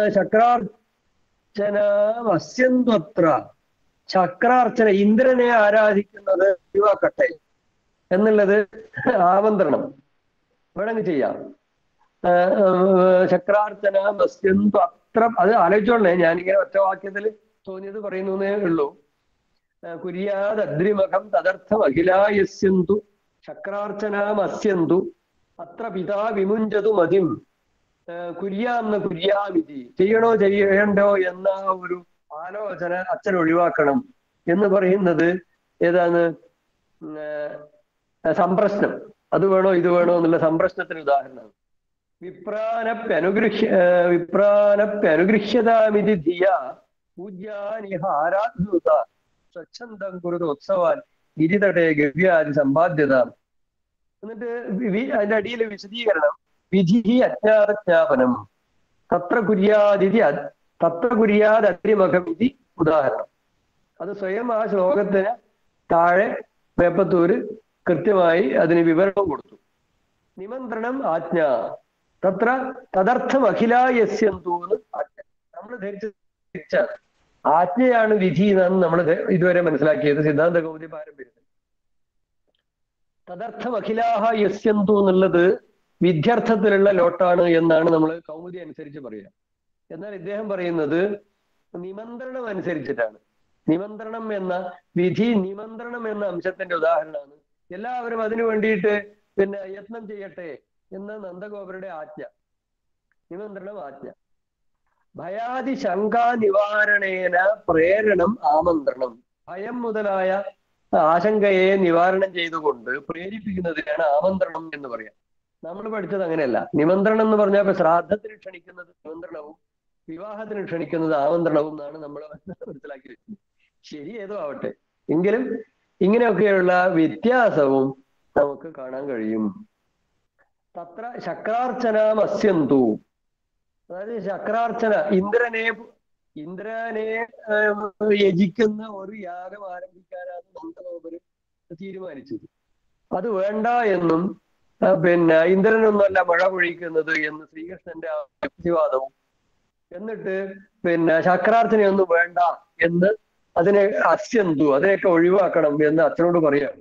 ശക്രാർച്ചനാമസ്യന്ത്വത്ര ശക്രാർച്ചന ഇന്ദ്രനെ ആരാധിക്കുന്നത് ഒഴിവാക്കട്ടെ എന്നുള്ളത് ആമന്ത്രണം വേണമെങ്കിൽ ചെയ്യാം ആ, ആ, ശക്രാർച്ചന മസ്യന്തു അത്ര അത് ആലോചിച്ചോളേ ഞാനിങ്ങനെ ഒറ്റ വാക്യത്തിൽ തോന്നിയത് പറയുന്നേ ഉള്ളൂ ആ, കുര്യാത് അദ്രിമഖം തദർത്ഥം അഖിലായസ്യന്തു ശക്രാർച്ചനാമസ്യന്തു അത്ര പിതാ വിമുഞ്ചതു മതിം ആ, കുര്യാന്ന് കുര്യാമിതി ചെയ്യണോ ചെയ്യണ്ടോ എന്ന ഒരു ആലോചന അച്ഛൻ ഒഴിവാക്കണം എന്ന് പറയുന്നത് ഏതാണ് ഉം, ആ, സംപ്രശ്നം അത് വേണോ ഇത് വേണോ എന്നുള്ള സംപ്രശ്നത്തിന് ഉദാഹരണമാണ് വിപ്രാനപ്യനുഗൃഹ്യ ആ, വിപ്രാനപ്യനുഗൃഹ്യതാമിതി ധിയ പൂജ്യാനിഹ ആരാധൂത സ്വച്ഛന്തം കുരുത ഉത്സവാൻ ഗിരിതടേ ഗവ്യാദി സമ്പാദ്യത എന്നിട്ട് വി- അതിന്റെ അടിയിൽ വിശദീകരണം വിധി അജ്ഞാതജ്ഞാപനം തത്ര കുര്യാദിതി അ- തത്ര കുര്യാത് അഗ്രിമഖമിതി ഉദാഹരണം അത് സ്വയം ആ ശ്ലോകത്തിന് താഴെ വേപ്പത്തൂര് കൃത്യമായി അതിന് വിവരണം കൊടുത്തു നിമന്ത്രണം ആജ്ഞ തത്ര തദർത്ഥം അഖിലായസ്യന്തു എന്ന് ആജ്ഞ നമ്മൾ ധരിച്ച ധരിച്ചാണ് ആജ്ഞയാണ് വിധി എന്നാണ് നമ്മൾ ഇതുവരെ മനസ്സിലാക്കിയത് സിദ്ധാന്ത കൗമുദി പാരമ്പര്യത്തിൽ തദർത്ഥം അഖിലാഹ യസ്യന്തു എന്നുള്ളത് വിദ്യാർത്ഥത്തിലുള്ള ലോട്ടാണ് എന്നാണ് നമ്മൾ കൗമുദി അനുസരിച്ച് പറയുക എന്നാൽ ഇദ്ദേഹം പറയുന്നത് നിമന്ത്രണം അനുസരിച്ചിട്ടാണ് നിമന്ത്രണം എന്ന വിധി നിമന്ത്രണം എന്ന അംശത്തിന്റെ ഉദാഹരണമാണ് എല്ലാവരും അതിനു വേണ്ടിയിട്ട് പിന്നെ യത്നം ചെയ്യട്ടെ എന്ന നന്ദഗോപരുടെ ആജ്ഞ നിമന്ത്രണം ആജ്ഞ ഭയാദി ശങ്കാ നിവാരണേന പ്രേരണം ആമന്ത്രണം ഭയം മുതലായ ആശങ്കയെ നിവാരണം ചെയ്തുകൊണ്ട് പ്രേരിപ്പിക്കുന്നതിനാണ് ആമന്ത്രണം എന്ന് പറയാം നമ്മൾ പഠിച്ചത് അങ്ങനെയല്ല നിമന്ത്രണം എന്ന് പറഞ്ഞാൽ ഇപ്പൊ ശ്രാദ്ധത്തിന് ക്ഷണിക്കുന്നത് നിമന്ത്രണവും വിവാഹത്തിന് ക്ഷണിക്കുന്നത് ആമന്ത്രണവും എന്നാണ് നമ്മൾ മനസ്സിലാക്കി വെച്ചത് ശരി ഏതോ ആവട്ടെ എങ്കിലും ഇങ്ങനെയൊക്കെയുള്ള വ്യത്യാസവും നമുക്ക് കാണാൻ കഴിയും തത്ര ശക്രാർച്ചനാമസ്യന്തു അതായത് ശക്രാർച്ചന ഇന്ദ്രനെ ഇന്ദ്രനെ ഏർ, യജിക്കുന്ന ഒരു യാഗം ആരംഭിക്കാനാണ് നന്ദഗോപര് തീരുമാനിച്ചത് അത് വേണ്ട എന്നും ആ, പിന്നെ ഇന്ദ്രനൊന്നുമല്ല മഴ പൊഴിക്കുന്നത് എന്ന് ശ്രീകൃഷ്ണന്റെ ആ യുക്തിവാദവും എന്നിട്ട് പിന്നെ ശക്രാർച്ചനയൊന്നും വേണ്ട എന്ന് അതിനെ അസ്യന്തു അതിനെയൊക്കെ ഒഴിവാക്കണം എന്ന് അച്ഛനോട് പറയാണ്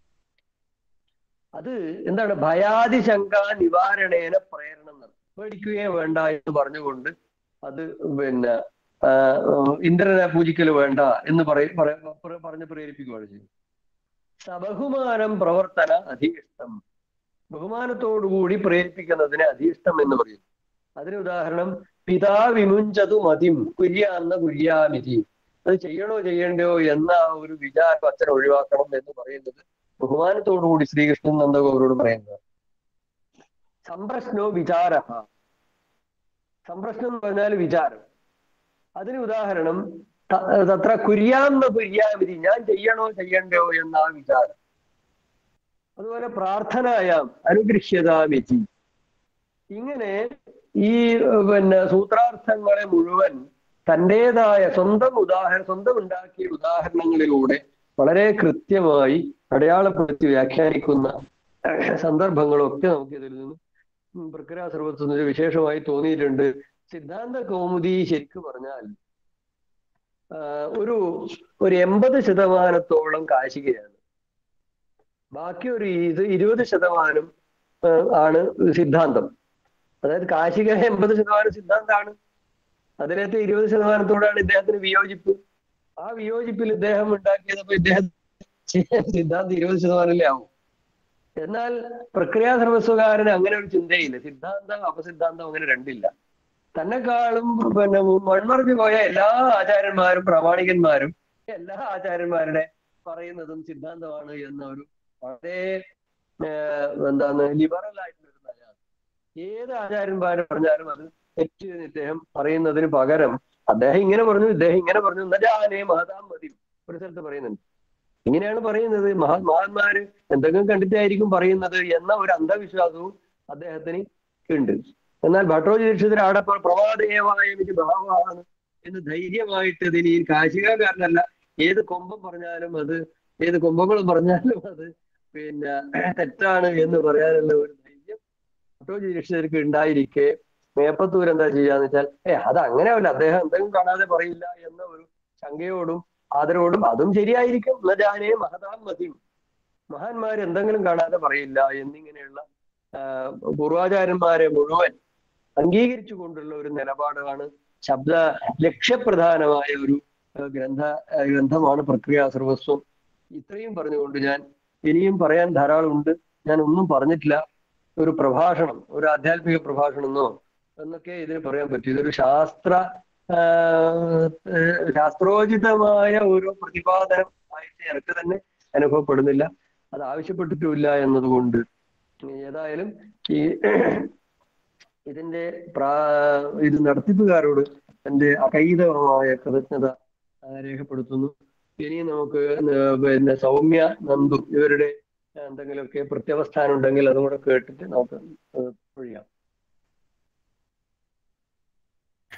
അത് എന്താണ് ഭയാതി ശങ്ക നിവാരണേന പ്രേരണം നടത്തും പേടിക്കുകയേ വേണ്ട എന്ന് പറഞ്ഞുകൊണ്ട് അത് പിന്നെ ആ, ഇന്ദ്രനെ പൂജിക്കൽ വേണ്ട എന്ന് പറയ പറ- പറ- പറഞ്ഞ് പ്രേരിപ്പിക്കുകയാണ് ചെയ്യുന്നത് സബഹുമാനം പ്രവർത്തന അധീഷ്ടം ബഹുമാനത്തോടുകൂടി പ്രേരിപ്പിക്കുന്നതിന് അധീഷ്ടം എന്ന് പറയുന്നു അതിന് ഉദാഹരണം പിതാ വിമുഞ്ചതു മതിം കുര്യാന്ന കുര്യാമിതി അത് ചെയ്യണോ ചെയ്യണ്ടോ എന്ന ആ ഒരു വിചാരം അച്ഛൻ ഒഴിവാക്കണം എന്ന് പറയുന്നത് ബഹുമാനത്തോടുകൂടി ശ്രീകൃഷ്ണൻ നന്ദഗോപരോട് പറയുന്നത് സംപ്രശ്നോ വിചാര സംപ്രശ്നം എന്ന് പറഞ്ഞാൽ വിചാരം അതിന് ഉദാഹരണം ത- തത്ര കുര്യാന്ന കുര്യാമിതി ഞാൻ ചെയ്യണോ ചെയ്യണ്ടോ എന്ന ആ വിചാരം അതുപോലെ പ്രാർത്ഥനായാം അനുഗൃഹ്യതാമിതി ഇങ്ങനെ ഈ ഏർ, പിന്നെ സൂത്രാർത്ഥങ്ങളെ മുഴുവൻ തൻ്റെതായ സ്വന്തം ഉദാഹരണം സ്വന്തം ഉണ്ടാക്കിയ ഉദാഹരണങ്ങളിലൂടെ വളരെ കൃത്യമായി അടയാളപ്പെടുത്തി വ്യാഖ്യാനിക്കുന്ന സന്ദർഭങ്ങളൊക്കെ നമുക്ക് ഇതിൽ നിന്ന് പ്രക്രിയ സർവത്വത്തിന് വിശേഷമായി തോന്നിയിട്ടുണ്ട് സിദ്ധാന്ത കൗമുദി ശരിക്കു പറഞ്ഞാൽ ആ, ഒരു ഒരു എൺപത് ശതമാനത്തോളം കാശികയാണ് ബാക്കി ഒരു ഇത് ഇരുപത് ശതമാനം ആ, ആണ് സിദ്ധാന്തം അതായത് കാശിക എൺപത് ശതമാനം സിദ്ധാന്തമാണ് അതിനകത്ത് ഇരുപത് ശതമാനത്തോടാണ് ഇദ്ദേഹത്തിന് വിയോജിപ്പ് ആ വിയോജിപ്പിൽ ഇദ്ദേഹം ഉണ്ടാക്കിയത് അപ്പൊ ഇദ്ദേഹം സിദ്ധാന്തം ഇരുപത് ശതമാനമല്ലേ ആവും എന്നാൽ പ്രക്രിയാ സർവസ്വകാരന് അങ്ങനെ ഒരു ചിന്തയില്ല സിദ്ധാന്തം അപസിദ്ധാന്തം അങ്ങനെ രണ്ടില്ല തന്നെക്കാളും പിന്നെ മൺമറിഞ്ഞു പോയ എല്ലാ ആചാര്യന്മാരും പ്രാമാണികന്മാരും എല്ലാ ആചാര്യന്മാരുടെ പറയുന്നതും സിദ്ധാന്തമാണ് എന്ന ഒരു വളരെ ഏർ, എന്താണ് ലിബറൽ ആയിട്ടുള്ള ഒരു നല്ലതാണ് ഏത് ആചാര്യന്മാര് പറഞ്ഞാലും അത് തെറ്റ് എന്ന് ഇദ്ദേഹം പറയുന്നതിന് പകരം അദ്ദേഹം ഇങ്ങനെ പറഞ്ഞു ഇദ്ദേഹം ഇങ്ങനെ പറഞ്ഞു നജാനേ മഹതാം മതി ഒരു സ്ഥലത്ത് പറയുന്നുണ്ട് ഇങ്ങനെയാണ് പറയുന്നത് മഹാ മഹാന്മാര് എന്തെങ്കിലും കണ്ടിട്ടായിരിക്കും പറയുന്നത് എന്ന ഒരു അന്ധവിശ്വാസവും അദ്ദേഹത്തിന് ഉണ്ട് എന്നാൽ ഭട്ടോജി ദീക്ഷിതർ അവിടെ പ്ര- പ്രവാദേവായ വിധി ഭാവമാണ് എന്ന് ധൈര്യമായിട്ട് ഇതിന് ഈ കാശികാരനല്ല ഏത് കൊമ്പം പറഞ്ഞാലും അത് ഏത് കൊമ്പങ്ങളും പറഞ്ഞാലും അത് പിന്നെ തെറ്റാണ് എന്ന് പറയാനുള്ള ഒരു ധൈര്യം ഭട്ടോജി ദീക്ഷിതർക്ക് ഉണ്ടായിരിക്കെ മേപ്പത്തൂർ എന്താ ചെയ്യാന്ന് വെച്ചാൽ ഏ അത് അങ്ങനെയല്ല അദ്ദേഹം എന്തെങ്കിലും കാണാതെ പറയില്ല എന്ന ഒരു ശങ്കയോടും ആദരവോടും അതും ശരിയായിരിക്കും നജാനേ മഹതാം മതിയും മഹാന്മാർ എന്തെങ്കിലും കാണാതെ പറയില്ല എന്നിങ്ങനെയുള്ള ആ, പൂർവാചാര്യന്മാരെ മുഴുവൻ അംഗീകരിച്ചു കൊണ്ടുള്ള ഒരു നിലപാടാണ് ശബ്ദ ലക്ഷ്യപ്രധാനമായ ഒരു ആ, ഗ്രന്ഥ ആ, ഗ്രന്ഥമാണ് പ്രക്രിയ സർവസ്വം ഇത്രയും പറഞ്ഞുകൊണ്ട് ഞാൻ ഇനിയും പറയാൻ ധാരാളം ഉണ്ട് ഞാൻ ഒന്നും പറഞ്ഞിട്ടില്ല ഒരു പ്രഭാഷണം ഒരു ആധ്യാത്മിക പ്രഭാഷണം എന്നോ എന്നൊക്കെ ഇതിന് പറയാൻ പറ്റും ഇതൊരു ശാസ്ത്ര ആ, ഏർ, ശാസ്ത്രോചിതമായ ഒരു പ്രതിപാദനം ആയിട്ട് എനിക്ക് തന്നെ അനുഭവപ്പെടുന്നില്ല അത് ആവശ്യപ്പെട്ടിട്ടുമില്ല എന്നതുകൊണ്ട് ഏതായാലും ഈ ഇതിന്റെ പ്രാ ഇത് നടത്തിപ്പുകാരോട് എന്റെ അകൈതമായ കൃതജ്ഞത ആ, രേഖപ്പെടുത്തുന്നു ഇനി നമുക്ക് ഏർ പിന്നെ സൗമ്യ നന്ദു ഇവരുടെ എന്തെങ്കിലുമൊക്കെ പ്രത്യവസ്ഥാനം ഉണ്ടെങ്കിൽ അതും കൂടെ കേട്ടിട്ട് നമുക്ക് ഏർ ഒഴിയാം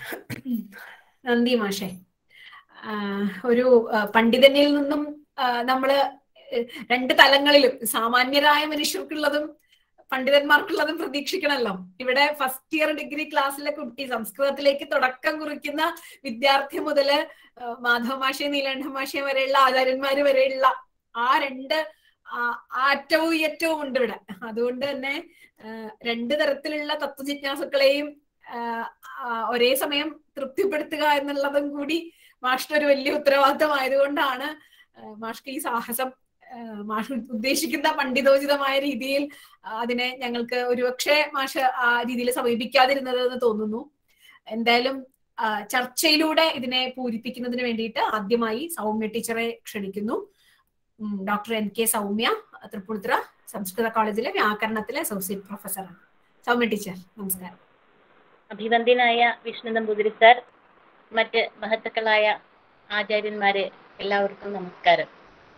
നന്ദി മാഷെ ആ, ഒരു ആ, പണ്ഡിതനിൽ നിന്നും ആ, നമ്മള് ഏഹ്, രണ്ട് തലങ്ങളിലും സാമാന്യരായ മനുഷ്യർക്കുള്ളതും പണ്ഡിതന്മാർക്കുള്ളതും പ്രതീക്ഷിക്കണമല്ലോ ഇവിടെ ഫസ്റ്റ് ഇയർ ഡിഗ്രി ക്ലാസ്സിലെ കുട്ടി സംസ്കൃതത്തിലേക്ക് തുടക്കം കുറിക്കുന്ന വിദ്യാർത്ഥി മുതല് ആ, മാധവ മാഷെ നീലകണ്ഠ മാഷെ വരെയുള്ള ആചാര്യന്മാര് വരെയുള്ള ആ രണ്ട് ആ- ആറ്റവും ഏറ്റവും ഉണ്ട് ഇവിടെ അതുകൊണ്ട് തന്നെ ആ, രണ്ട് തരത്തിലുള്ള തത്വജിജ്ഞാസുക്കളെയും ആ, ആ, ഒരേ സമയം തൃപ്തിപ്പെടുത്തുക എന്നുള്ളതും കൂടി മാഷിന്റെ ഒരു വലിയ ഉത്തരവാദിത്തമായതുകൊണ്ടാണ് ആ, മാഷ്ക്ക് ഈ സാഹസം ആ, മാഷ് ഉദ്ദേശിക്കുന്ന പണ്ഡിതോചിതമായ രീതിയിൽ ആ, അതിനെ ഞങ്ങൾക്ക് ഒരുപക്ഷെ മാഷ് ആ രീതിയിൽ സമീപിക്കാതിരുന്നത് എന്ന് തോന്നുന്നു എന്തായാലും ആ, ചർച്ചയിലൂടെ ഇതിനെ പൂരിപ്പിക്കുന്നതിന് വേണ്ടിയിട്ട് ആദ്യമായി സൗമ്യ ടീച്ചറെ ക്ഷണിക്കുന്നു ഉം, doctor N K Soumya Tripunithura Samskrita കോളേജിലെ വ്യാകരണത്തിലെ അസോസിയേറ്റ് പ്രൊഫസറാണ് സൗമ്യ ടീച്ചർ നമസ്കാരം അഭിവന്ദ്യനായ വിഷ്ണു നമ്പൂതിരി സാർ മറ്റ് മഹത്തുക്കളായ ആചാര്യന്മാരെ എല്ലാവർക്കും നമസ്കാരം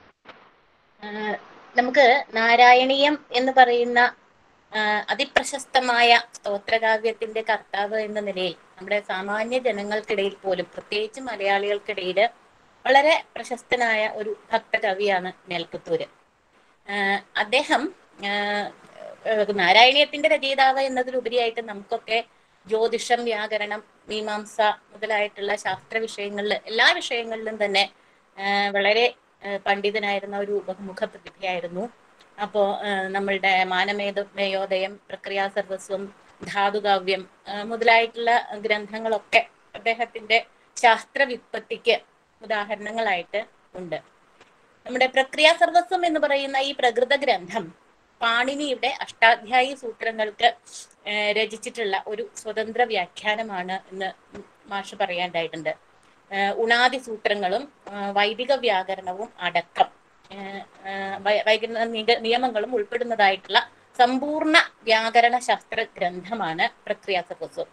ആഹ് നമുക്ക് നാരായണീയം എന്ന് പറയുന്ന ആഹ് അതിപ്രശസ്തമായ സ്തോത്രകാവ്യത്തിന്റെ കർത്താവ് എന്ന നിലയിൽ നമ്മുടെ സാമാന്യ ജനങ്ങൾക്കിടയിൽ പോലും പ്രത്യേകിച്ച് മലയാളികൾക്കിടയിൽ വളരെ പ്രശസ്തനായ ഒരു ഭക്തകവിയാണ് മേൽപ്പത്തൂര് ആഹ് അദ്ദേഹം ആഹ് ഏഹ് നാരായണീയത്തിന്റെ രചയിതാവ് എന്നതിലുപരിയായിട്ട് നമുക്കൊക്കെ ജ്യോതിഷം വ്യാകരണം മീമാംസ മുതലായിട്ടുള്ള ശാസ്ത്ര വിഷയങ്ങളിൽ എല്ലാ വിഷയങ്ങളിലും തന്നെ ആഹ് വളരെ ആഹ് പണ്ഡിതനായിരുന്ന ഒരു ബഹുമുഖ പ്രതിഭയായിരുന്നു അപ്പോ ആഹ് നമ്മളുടെ മാനമേത മേയോദയം പ്രക്രിയാ സർവസ്വം ധാതുകാവ്യം ആഹ് മുതലായിട്ടുള്ള ഗ്രന്ഥങ്ങളൊക്കെ അദ്ദേഹത്തിന്റെ ശാസ്ത്ര വ്യുത്പത്തിക്ക് ഉദാഹരണങ്ങളായിട്ട് ഉണ്ട് നമ്മുടെ പ്രക്രിയാ സർവസ്വം എന്ന് പറയുന്ന ഈ പ്രകൃത ഗ്രന്ഥം പാണിനിയുടെ അഷ്ടാധ്യായി സൂത്രങ്ങൾക്ക് ഏഹ് രചിച്ചിട്ടുള്ള ഒരു സ്വതന്ത്ര വ്യാഖ്യാനമാണ് എന്ന് മാഷ് പറയാണ്ടായിട്ടുണ്ട് ഏഹ് ഉണാദി സൂത്രങ്ങളും ഏഹ് വൈദിക വ്യാകരണവും അടക്കം ഏഹ് ഏഹ് വൈ- വൈദിക നിക- നിയമങ്ങളും ഉൾപ്പെടുന്നതായിട്ടുള്ള സമ്പൂർണ്ണ വ്യാകരണ ശാസ്ത്ര ഗ്രന്ഥമാണ് പ്രക്രിയാ സർവസ്വം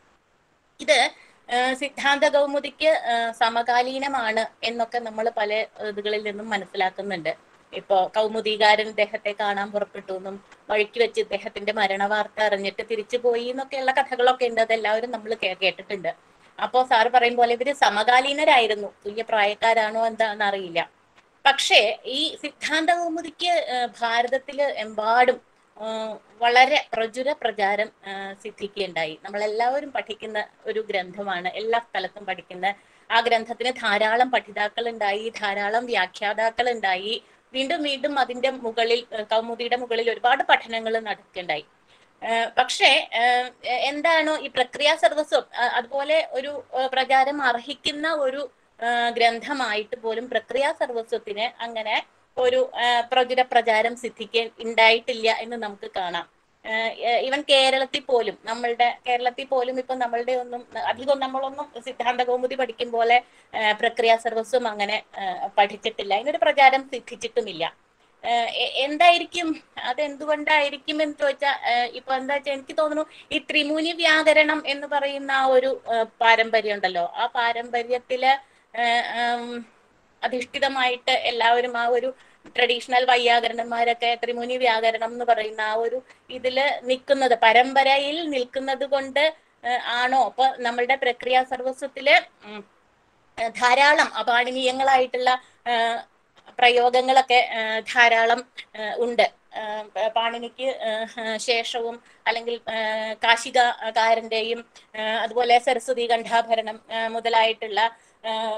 ഇത് ഏഹ് സിദ്ധാന്ത കൗമുദിക്ക് ഏഹ് സമകാലീനമാണ് എന്നൊക്കെ നമ്മൾ പല ഇതുകളിൽ നിന്നും മനസ്സിലാക്കുന്നുണ്ട് ഇപ്പോ കൗമുദികാരൻ ഇദ്ദേഹത്തെ കാണാൻ പുറപ്പെട്ടു എന്നും വഴിക്ക് വെച്ച് ഇദ്ദേഹത്തിന്റെ മരണവാർത്ത അറിഞ്ഞിട്ട് തിരിച്ചു പോയി എന്നൊക്കെയുള്ള കഥകളൊക്കെ ഉണ്ട് അതെല്ലാവരും നമ്മൾ കേട്ടിട്ടുണ്ട് അപ്പോ സാറ് പറയും പോലെ ഇവര് സമകാലീനരായിരുന്നു തുല്യ പ്രായക്കാരാണോ എന്താണെന്ന് അറിയില്ല പക്ഷേ ഈ സിദ്ധാന്ത കൗമുദിക്ക് ഏഹ് ഭാരതത്തില് എമ്പാടും ഏഹ് വളരെ പ്രചുര പ്രചാരം ഏഹ് സിദ്ധിക്കുകയുണ്ടായി നമ്മളെല്ലാവരും പഠിക്കുന്ന ഒരു ഗ്രന്ഥമാണ് എല്ലാ സ്ഥലത്തും പഠിക്കുന്ന ആ ഗ്രന്ഥത്തിന് ധാരാളം പഠിതാക്കൾ ഉണ്ടായി ധാരാളം വ്യാഖ്യാതാക്കൾ ഉണ്ടായി വീണ്ടും വീണ്ടും അതിന്റെ മുകളിൽ ഏഹ് കൗമുദിയുടെ മുകളിൽ ഒരുപാട് പഠനങ്ങൾ നടക്കുകയുണ്ടായി ഏഹ് പക്ഷേ ഏഹ് എന്താണോ ഈ പ്രക്രിയ സർവസ്വം അഹ് അതുപോലെ ഒരു ഏഹ് പ്രചാരം അർഹിക്കുന്ന ഒരു ഏഹ് ഗ്രന്ഥമായിട്ട് പോലും പ്രക്രിയ സർവസ്വത്തിന് അങ്ങനെ ഒരു ഏഹ് പ്രചുര പ്രചാരം സിദ്ധിക്കാൻ ഉണ്ടായിട്ടില്ല എന്ന് നമുക്ക് കാണാം ഈവൻ കേരളത്തിൽ പോലും നമ്മളുടെ കേരളത്തിൽ പോലും ഇപ്പൊ നമ്മളുടെ ഒന്നും അധികം നമ്മളൊന്നും സിദ്ധാന്ത കൗമുദി പഠിക്കും പോലെ ഏഹ് പ്രക്രിയ സർവസ്വം അങ്ങനെ ഏഹ് പഠിച്ചിട്ടില്ല അതിനൊരു പ്രചാരം സിദ്ധിച്ചിട്ടുമില്ല ഏഹ് എ- എന്തായിരിക്കും അത് എന്തുകൊണ്ടായിരിക്കും എന്ന് ചോദിച്ചാൽ ഇപ്പൊ എന്താ വെച്ചാൽ എനിക്ക് തോന്നുന്നു ഈ ത്രിമുനി വ്യാകരണം എന്ന് പറയുന്ന ആ ഒരു ഏഹ് പാരമ്പര്യം ഉണ്ടല്ലോ ആ പാരമ്പര്യത്തില് ഏഹ് ഉം, അധിഷ്ഠിതമായിട്ട് എല്ലാവരും ആ ഒരു ട്രഡീഷണൽ വൈയാകരണന്മാരൊക്കെ ത്രിമുനി വ്യാകരണം എന്ന് പറയുന്ന ആ ഒരു ഇതില് നിൽക്കുന്നത് പരമ്പരയിൽ നിൽക്കുന്നത് കൊണ്ട് ഏഹ് ആണോ അപ്പൊ നമ്മളുടെ പ്രക്രിയ സർവസ്വത്തില് ഉം, ഏഹ് ധാരാളം അപാണനീയങ്ങളായിട്ടുള്ള ഏഹ് പ്രയോഗങ്ങളൊക്കെ ഏഹ് ധാരാളം ഏഹ് ഉണ്ട് ഏഹ് പ- പാണിനിക്ക് ഏഹ് ശേഷവും അല്ലെങ്കിൽ ഏഹ് കാശികാരന്റെയും ഏഹ് അതുപോലെ സരസ്വതി കണ്ഠാഭരണം ഏഹ് മുതലായിട്ടുള്ള ഏഹ്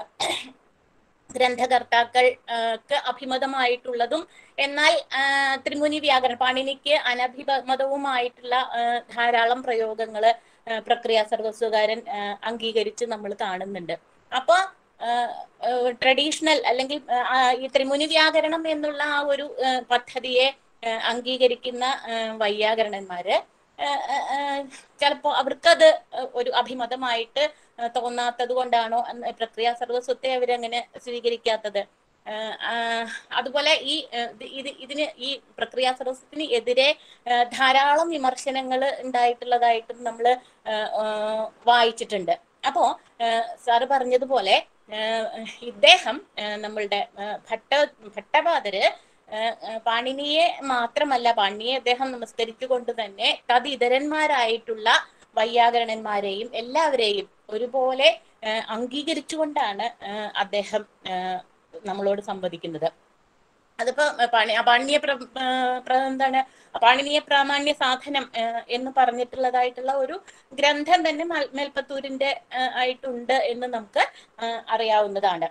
ഗ്രന്ഥകർത്താക്കൾക്ക് അഭിമതമായിട്ടുള്ളതും എന്നാൽ ആഹ് ത്രിമുനി വ്യാകരണം പാണിനിക്ക് അനഭിമതവുമായിട്ടുള്ള ആഹ് ധാരാളം പ്രയോഗങ്ങള് ആഹ് പ്രക്രിയ സർവസ്വകാരൻ ആഹ് അംഗീകരിച്ച് നമ്മൾ കാണുന്നുണ്ട് അപ്പൊ ട്രഡീഷണൽ അല്ലെങ്കിൽ ആഹ് ഈ ത്രിമുനി വ്യാകരണം എന്നുള്ള ആ ഒരു ആഹ് പദ്ധതിയെ ആഹ് അംഗീകരിക്കുന്ന ആഹ് വൈയാകരണന്മാര് ആഹ് ആഹ് ചിലപ്പോ അവർക്കത് ഒരു അഭിമതമായിട്ട് ആഹ് തോന്നാത്തത് കൊണ്ടാണോ എന്ന് പ്രക്രിയ സർവസ്വത്തെ അവരങ്ങനെ സ്വീകരിക്കാത്തത് ആഹ് ആഹ് അതുപോലെ ഈ ആഹ് ഇത് ഇത് ഇതിന് ഈ പ്രക്രിയ സർവസ്വത്തിന് എതിരെ ആഹ് ധാരാളം വിമർശനങ്ങൾ ഉണ്ടായിട്ടുള്ളതായിട്ടും നമ്മൾ വായിച്ചിട്ടുണ്ട് അപ്പോ ആഹ് സാറ് പറഞ്ഞതുപോലെ ആഹ് ഇദ്ദേഹം ആഹ് നമ്മളുടെ ആഹ് ഭട്ട ഭട്ടപാദര് ആഹ് ആഹ് പാണിനിയെ മാത്രമല്ല പാണിനിയെ അദ്ദേഹം നമസ്കരിച്ചുകൊണ്ട് തന്നെ തദിതരന്മാരായിട്ടുള്ള വൈയാകരണന്മാരെയും എല്ലാവരെയും ഒരുപോലെ ആ, അംഗീകരിച്ചുകൊണ്ടാണ് ആ, അദ്ദേഹം ആ, നമ്മളോട് സംവദിക്കുന്നത് അതിപ്പോ പണി പാണിനീയ പ്ര ആ, പ്ര- എന്താണ് പാണിനീയ പ്രാമാണ്യ സാധനം ആ, എന്ന് പറഞ്ഞിട്ടുള്ളതായിട്ടുള്ള ഒരു ഗ്രന്ഥം തന്നെ മൽ- മേൽപ്പത്തൂരിന്റെ ആ, ആയിട്ടുണ്ട് എന്ന് നമുക്ക് ആ, അറിയാവുന്നതാണ്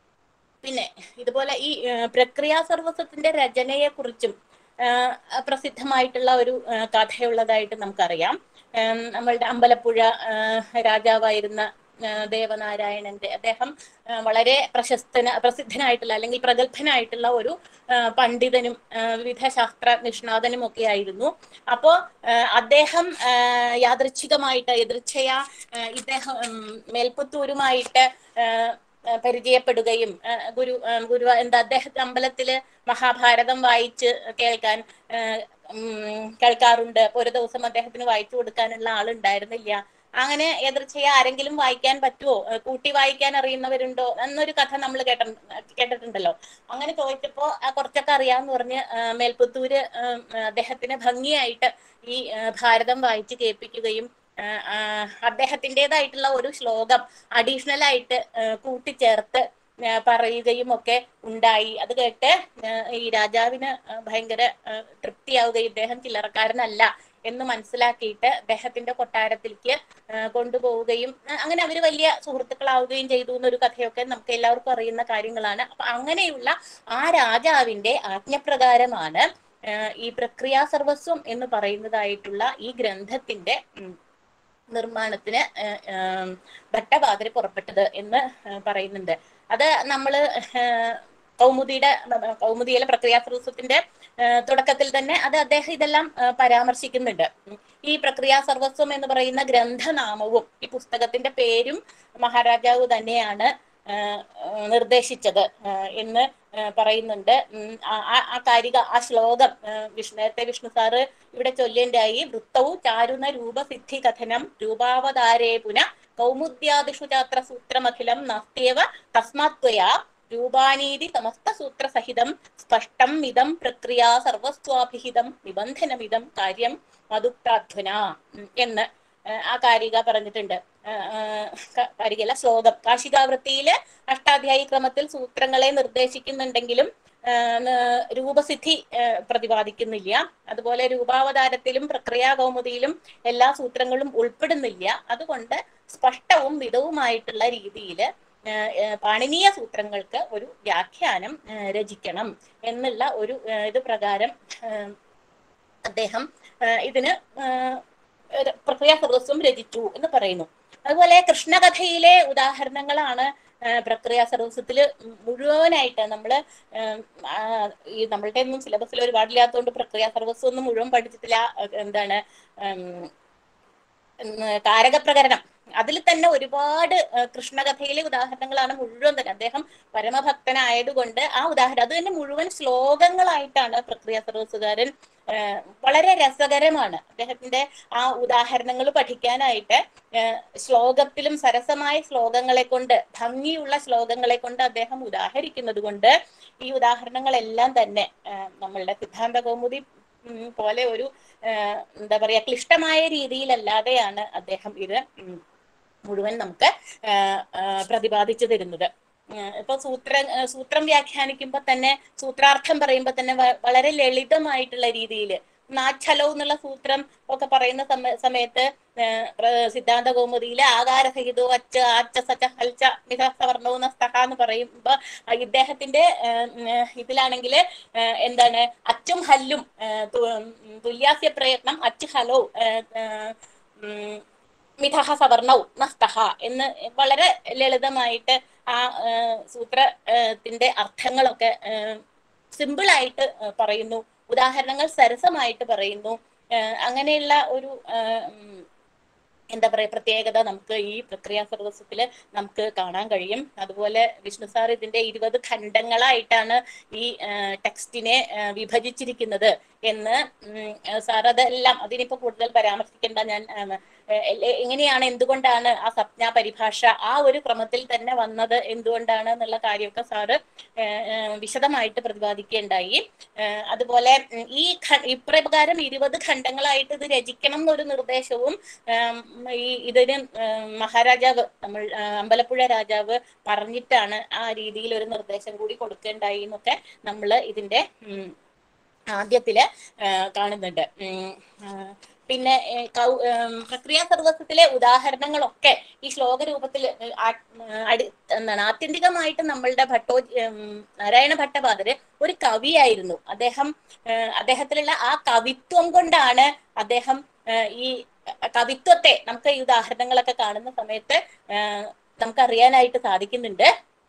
പിന്നെ ഇതുപോലെ ഈ ആ, പ്രക്രിയാ സർവസ്വത്തിന്റെ രചനയെ കുറിച്ചും പ്രസിദ്ധമായിട്ടുള്ള ഒരു ആ, കഥയുള്ളതായിട്ട് നമുക്കറിയാം ആം, നമ്മളുടെ അമ്പലപ്പുഴ ആ, രാജാവായിരുന്ന ആ, ദേവനാരായണന്റെ അദ്ദേഹം ആ, വളരെ പ്രശസ്തന പ്രസിദ്ധനായിട്ടുള്ള അല്ലെങ്കിൽ പ്രഗത്ഭനായിട്ടുള്ള ഒരു ആ, പണ്ഡിതനും ആ, വിവിധ ശാസ്ത്ര നിഷ്ണാതനും ഒക്കെ ആയിരുന്നു അപ്പോ ആ, അദ്ദേഹം ആ, യാദൃച്ഛികമായിട്ട് എതിർച്ചയാ ആ, ഇദ്ദേഹം ഉം, മേൽപ്പത്തൂരുമായിട്ട് ആ, ആ, പരിചയപ്പെടുകയും ആ, ഗുരു ആ, ഗുരു എന്താ അദ്ദേഹത്തെ അമ്പലത്തില് മഹാഭാരതം വായിച്ച് കേൾക്കാൻ ആ, ഉം, കേൾക്കാറുണ്ട് അപ്പൊ ഒരു ദിവസം അദ്ദേഹത്തിന് വായിച്ചു കൊടുക്കാനുള്ള ആളുണ്ടായിരുന്നില്ല അങ്ങനെ എതിർച്ചയ ആരെങ്കിലും വായിക്കാൻ പറ്റുമോ ആ, കൂട്ടി വായിക്കാൻ അറിയുന്നവരുണ്ടോ എന്നൊരു കഥ നമ്മൾ കേട്ട കേട്ടിട്ടുണ്ടല്ലോ അങ്ങനെ ചോദിച്ചപ്പോ ആ, കുറച്ചൊക്കെ അറിയാന്ന് പറഞ്ഞ് ആ, മേൽപ്പത്തൂര് ആ, അദ്ദേഹത്തിന് ഭംഗിയായിട്ട് ഈ ആ, ഭാരതം വായിച്ച് കേൾപ്പിക്കുകയും ആ, ആ, അദ്ദേഹത്തിൻ്റെതായിട്ടുള്ള ഒരു ശ്ലോകം അഡീഷണൽ ആയിട്ട് ആ, കൂട്ടിച്ചേർത്ത് ആ, പറയുകയും ഒക്കെ ഉണ്ടായി അത് കേട്ട് ആ, ഈ രാജാവിന് ആ, ഭയങ്കര ആ, തൃപ്തിയാവുകയും ഇദ്ദേഹം ചില്ലറക്കാരനല്ല എന്ന് മനസ്സിലാക്കിയിട്ട് അദ്ദേഹത്തിന്റെ കൊട്ടാരത്തിലേക്ക് ആ, കൊണ്ടുപോവുകയും ആ, അങ്ങനെ അവര് വലിയ സുഹൃത്തുക്കളാവുകയും ചെയ്തു എന്നൊരു കഥയൊക്കെ നമുക്ക് എല്ലാവർക്കും അറിയുന്ന കാര്യങ്ങളാണ് അപ്പൊ അങ്ങനെയുള്ള ആ രാജാവിന്റെ ആജ്ഞപ്രകാരമാണ് ആ, ഈ പ്രക്രിയാ സർവസ്വം എന്ന് പറയുന്നതായിട്ടുള്ള ഈ ഗ്രന്ഥത്തിന്റെ ഉം, നിർമ്മാണത്തിന് ആ, ആ, ഭട്ടപാതിരി പുറപ്പെട്ടത് എന്ന് ആ, പറയുന്നുണ്ട് അത് നമ്മള് ആ, കൗമുദിയുടെ കൗമുദിയിലെ പ്രക്രിയാ സർവസ്വത്തിന്റെ ആ, തുടക്കത്തിൽ തന്നെ അത് അദ്ദേഹം ഇതെല്ലാം ആ, പരാമർശിക്കുന്നുണ്ട് ഉം. ഈ പ്രക്രിയാ സർവസ്വം എന്ന് പറയുന്ന ഗ്രന്ഥനാമവും ഈ പുസ്തകത്തിന്റെ പേരും മഹാരാജാവ് തന്നെയാണ് ആ, ആ, നിർദ്ദേശിച്ചത് ആ, എന്ന് ആ, പറയുന്നുണ്ട് ഉം, ആ- ആ- ആ കാരിക ആ ശ്ലോകം ആ, വിഷ്ണു നേരത്തെ വിഷ്ണു സാറ് ഇവിടെ ചൊല്ലേണ്ടായി വൃത്തവും ചാരുന്ന രൂപസിദ്ധി കഥനം രൂപാവതാരേ പുന കൗമുദ്യാദിഷു ചാത്ര സൂത്രമഖിലം നാസ്ത്യവ തസ്മാത്വയാ രൂപാനീതി സമസ്ത സൂത്രസഹിതം സ്പഷ്ടം ഇതം പ്രക്രിയ സർവസ്വാഭിഹിതം നിബന്ധനമിതം കാര്യം മധുക്താധ്വന ഉം, എന്ന് ആ, ആ കാരിക പറഞ്ഞിട്ടുണ്ട് ആ, ആ, ക- കാരികയല്ല ശ്ലോകം കാശികാവൃത്തിയില് അഷ്ടാധ്യായി ക്രമത്തിൽ സൂത്രങ്ങളെ നിർദ്ദേശിക്കുന്നുണ്ടെങ്കിലും ആ, ന- രൂപസിദ്ധി ആ, പ്രതിപാദിക്കുന്നില്ല അതുപോലെ രൂപാവതാരത്തിലും പ്രക്രിയാ കൗമുദിയിലും എല്ലാ സൂത്രങ്ങളും ഉൾപ്പെടുന്നില്ല അതുകൊണ്ട് സ്പഷ്ടവും വിധവുമായിട്ടുള്ള രീതിയിൽ പാണിനീയ സൂത്രങ്ങൾക്ക് ഒരു വ്യാഖ്യാനം ആ, രചിക്കണം എന്നുള്ള ഒരു ആ, ഇത് പ്രകാരം ആ, അദ്ദേഹം ആ, ഇതിന് ആ, ഒരു പ്രക്രിയാ സർവസ്വം രചിച്ചു എന്ന് പറയുന്നു അതുപോലെ കൃഷ്ണകഥയിലെ ഉദാഹരണങ്ങളാണ് ആ, പ്രക്രിയാ സർവസ്വത്തില് മുഴുവനായിട്ട് നമ്മള് ഉം, ആ, ഈ നമ്മളുടെ ഒന്നും സിലബസിൽ ഒരുപാടില്ലാത്തതുകൊണ്ട് പ്രക്രിയാ സർവസ്വം ഒന്നും മുഴുവൻ പഠിച്ചിട്ടില്ല അഹ് എന്താണ് ഉം, ഉം, താരകപ്രകരണം അതിൽ തന്നെ ഒരുപാട് ആ, കൃഷ്ണകഥയിലെ ഉദാഹരണങ്ങളാണ് മുഴുവൻ തന്നെ അദ്ദേഹം പരമഭക്തനായതുകൊണ്ട് ആ ഉദാഹരണം അത് തന്നെ മുഴുവൻ ശ്ലോകങ്ങളായിട്ടാണ് പ്രക്രിയ സർവസുകാരൻ ആ, വളരെ രസകരമാണ് അദ്ദേഹത്തിന്റെ ആ ഉദാഹരണങ്ങൾ പഠിക്കാനായിട്ട് ആ, ശ്ലോകത്തിലും സരസമായ ശ്ലോകങ്ങളെ കൊണ്ട് ഭംഗിയുള്ള ശ്ലോകങ്ങളെ കൊണ്ട് അദ്ദേഹം ഉദാഹരിക്കുന്നത് കൊണ്ട് ഈ ഉദാഹരണങ്ങളെല്ലാം തന്നെ ആ, നമ്മളുടെ സിദ്ധാന്ത കൗമുദി ഉം, പോലെ ഒരു ആ, എന്താ പറയാ ക്ലിഷ്ടമായ രീതിയിലല്ലാതെയാണ് അദ്ദേഹം ഇത് ഉം, മുഴുവൻ നമുക്ക് ആ, ആ, പ്രതിപാദിച്ചു തരുന്നത് ഉം, ഇപ്പൊ സൂത്ര ആ, സൂത്രം വ്യാഖ്യാനിക്കുമ്പോ തന്നെ സൂത്രാർത്ഥം പറയുമ്പോ തന്നെ വ- വളരെ ലളിതമായിട്ടുള്ള രീതിയിൽ നാച്ചലോ എന്നുള്ള സൂത്രം ഒക്കെ പറയുന്ന സമ- സമയത്ത് ആ, പ്ര- സിദ്ധാന്ത കൗമുദിയിലെ ആകാരസഹിതോ അച്ച ആച്ച സച്ച ഹൽച്ച മിഥ സവർണവും നസ്തഹ എന്ന് പറയുമ്പോ ആ, ഇദ്ദേഹത്തിന്റെ ആ, ഉം, ഇതിലാണെങ്കിൽ എന്താണ് അച്ചും ഹല്ലും ആ, തു- ഉം, തുല്യാസ്യ പ്രയത്നം അച്ച് ഹലോ ആ, ആ, ഉം, മിഥഹ സവർണൗ നസ്തഹ എന്ന് വളരെ ലളിതമായിട്ട് ആ ആ, സൂത്രത്തിന്റെ അർത്ഥങ്ങളൊക്കെ സിമ്പിൾ ആയിട്ട് ആ, പറയുന്നു ഉദാഹരണങ്ങൾ സരസമായിട്ട് പറയുന്നു ആ, അങ്ങനെയുള്ള ഒരു ആ, ഉം, എന്താ പറയാ പ്രത്യേകത നമുക്ക് ഈ പ്രക്രിയാ സർവസ്വത്തില് നമുക്ക് കാണാൻ കഴിയും അതുപോലെ വിഷ്ണു സാർ ഇതിന്റെ ഇരുപത് ഖണ്ഡങ്ങളായിട്ടാണ് ഈ ടെക്സ്റ്റിനെ വിഭജിച്ചിരിക്കുന്നത് എന്ന് ഉം, സാർ അതെല്ലാം അതിനിപ്പോ കൂടുതൽ പരാമർശിക്കേണ്ട ഞാൻ ഉം, ഏഹ് എ- എങ്ങനെയാണ് എന്തുകൊണ്ടാണ് ആ സംജ്ഞാ പരിഭാഷ ആ ഒരു ക്രമത്തിൽ തന്നെ വന്നത് എന്തുകൊണ്ടാണ് എന്നുള്ള കാര്യമൊക്കെ സാറ് ഏഹ് ഏഹ് വിശദമായിട്ട് പ്രതിപാദിക്കുകയുണ്ടായി ഏഹ് അതുപോലെ ഉം, ഈ ഖ- ഇപ്രകാരം ഇരുപത് ഖണ്ഡങ്ങളായിട്ട് ഇത് രചിക്കണം എന്നൊരു നിർദ്ദേശവും ഏം, ഈ ഇതിന് ഏം, മഹാരാജാവ് നമ്മൾ ആ, അമ്പലപ്പുഴ രാജാവ് പറഞ്ഞിട്ടാണ് ആ രീതിയിൽ ഒരു നിർദ്ദേശം കൂടി കൊടുക്കേണ്ടായി എന്നൊക്കെ നമ്മൾ ഇതിന്റെ ഉം, ആദ്യത്തില് ആ, കാണുന്നുണ്ട് ഉം, ആ, പിന്നെ ഏ, കൗ ഏം, പ്രക്രിയാ സർവസ്വത്തിലെ ഉദാഹരണങ്ങളൊക്കെ ഈ ശ്ലോക രൂപത്തിൽ അടി എന്താണ് ആത്യന്തികമായിട്ട് നമ്മളുടെ ഭട്ടോ ഉം, നാരായണ ഭട്ടപാദര് ഒരു കവിയായിരുന്നു അദ്ദേഹം ആ, അദ്ദേഹത്തിലുള്ള ആ കവിത്വം കൊണ്ടാണ് അദ്ദേഹം ആ, ഈ കവിത്വത്തെ നമുക്ക് ഈ ഉദാഹരണങ്ങളൊക്കെ കാണുന്ന സമയത്ത് ആ, നമുക്ക് അറിയാനായിട്ട് സാധിക്കുന്നുണ്ട്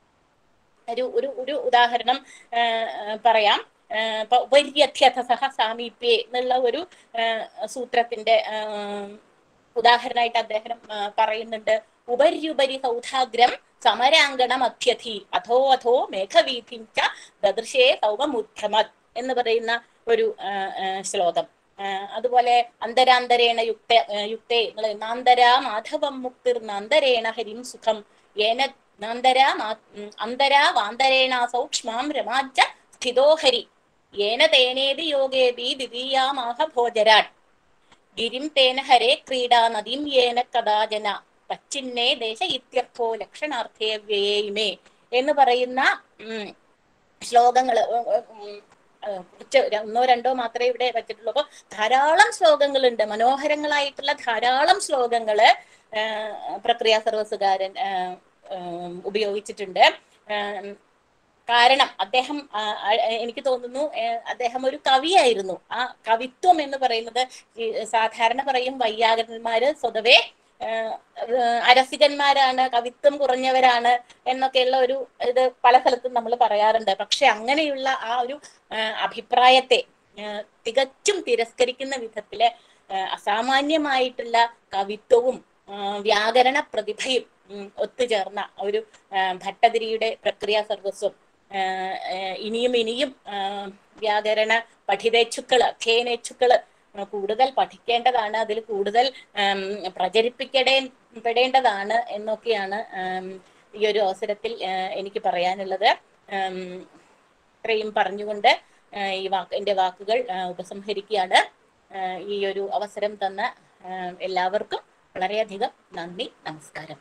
ഒരു ഒരു ഒരു ഉദാഹരണം ആ, ആ, പറയാം ആ, ഇപ്പൊ വര്യധ്യഥ സഹ സാമീപ്യേ എന്നുള്ള ഒരു ആ, സൂത്രത്തിന്റെ ആ, ഉദാഹരണമായിട്ട് അദ്ദേഹം ആ, പറയുന്നുണ്ട് ഉപര്യുപരി സൗധാഗ്രം സമരാങ്കണം അത്യധി അധോ അധോ മേഘവീഥിം ച ദദൃശേ സൗമമുദ്ധമത് എന്ന് പറയുന്ന ഒരു ആ, ആ, ശ്ലോകം ആ, അതുപോലെ അന്തരാന്തരേണ യുക്ത ആ, യുക്തേ എന്നുള്ള നാന്തരാ മാധവം മുക്തിർ നാന്തരേണ ഹരിം സുഖം ഏന നാന്തരാ മാ- ഉം, അന്തരാ വാന്തരേണ സൗക്ഷ്മാം രമാച്ച സ്ഥിതോ ഹരി ഏന തേനേതി യോഗേതി ദ്വിതീയാമാഹ ഭോജരാൻ ഗിരിം തേന ഹരേ ക്രീഡാ നദീം യേന കഥാജന തച്ചിന്നേ ദേശ ഇത്യർത്ഥോ ലക്ഷണാർത്ഥേ വ്യയേമേ എന്ന് പറയുന്ന ഉം, ശ്ലോകങ്ങള് ഉം, ഉം, ആ, കുറച്ച് ഒന്നോ രണ്ടോ മാത്രമേ ഇവിടെ വെച്ചിട്ടുള്ളൂ അപ്പൊ ധാരാളം ശ്ലോകങ്ങളുണ്ട് മനോഹരങ്ങളായിട്ടുള്ള ധാരാളം ശ്ലോകങ്ങള് ആ, പ്രക്രിയ സർവസുകാരൻ ആ, ഉം, ഉപയോഗിച്ചിട്ടുണ്ട് ഉം, കാരണം അദ്ദേഹം ആ, ആ, എനിക്ക് തോന്നുന്നു ഏ, അദ്ദേഹം ഒരു കവിയായിരുന്നു ആ കവിത്വം എന്ന് പറയുന്നത് ഈ സാധാരണ പറയും വൈയാകരന്മാര് സ്വതവേ ആ, ഏഹ്, അരസികന്മാരാണ് കവിത്വം കുറഞ്ഞവരാണ് എന്നൊക്കെയുള്ള ഒരു ഇത് പല സ്ഥലത്തും നമ്മൾ പറയാറുണ്ട് പക്ഷെ അങ്ങനെയുള്ള ആ ഒരു ആ, അഭിപ്രായത്തെ ആ, തികച്ചും തിരസ്കരിക്കുന്ന വിധത്തില് ആ, അസാമാന്യമായിട്ടുള്ള കവിത്വവും ആ, വ്യാകരണ പ്രതിഭയും ഉം, ഒത്തുചേർന്ന ഒരു ആ, ഭട്ടതിരിയുടെ പ്രക്രിയ സർവസ്വം ആ, ആ, ഇനിയും ഇനിയും ആ, വ്യാകരണ പഠിതേച്ഛുക്കള് അധ്യയനേച്ഛുക്കള് കൂടുതൽ പഠിക്കേണ്ടതാണ് അതിൽ കൂടുതൽ ആം, പ്രചരിപ്പിക്കടേ പെടേണ്ടതാണ് എന്നൊക്കെയാണ് ആം, ഈ ഒരു അവസരത്തിൽ ആ, എനിക്ക് പറയാനുള്ളത് ആം, ഇത്രയും പറഞ്ഞുകൊണ്ട് ആ, ഈ വാക്ക് എൻ്റെ വാക്കുകൾ ആ, ഉപസംഹരിക്കുകയാണ് ആ, ഈ ഒരു അവസരം തന്ന ആ, എല്ലാവർക്കും വളരെയധികം നന്ദി നമസ്കാരം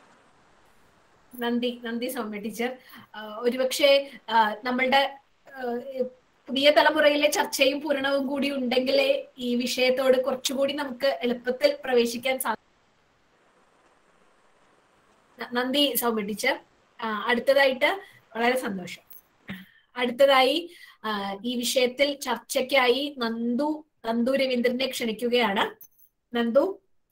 നന്ദി നന്ദി സൗമ്യ ടീച്ചർ ആഹ് ഒരുപക്ഷെ ആഹ് നമ്മളുടെ ആഹ് പുതിയ തലമുറയിലെ ചർച്ചയും പൂരണവും കൂടി ഉണ്ടെങ്കിലേ ഈ വിഷയത്തോട് കുറച്ചുകൂടി നമുക്ക് എളുപ്പത്തിൽ പ്രവേശിക്കാൻ സാധിക്കും ന- നന്ദി സൗമ്യ ടീച്ചർ ആഹ് അടുത്തതായിട്ട് വളരെ സന്തോഷം അടുത്തതായി ആഹ് ഈ വിഷയത്തിൽ ചർച്ചയ്ക്കായി നന്ദു നന്ദു രവീന്ദ്രനെ ക്ഷണിക്കുകയാണ് നന്ദു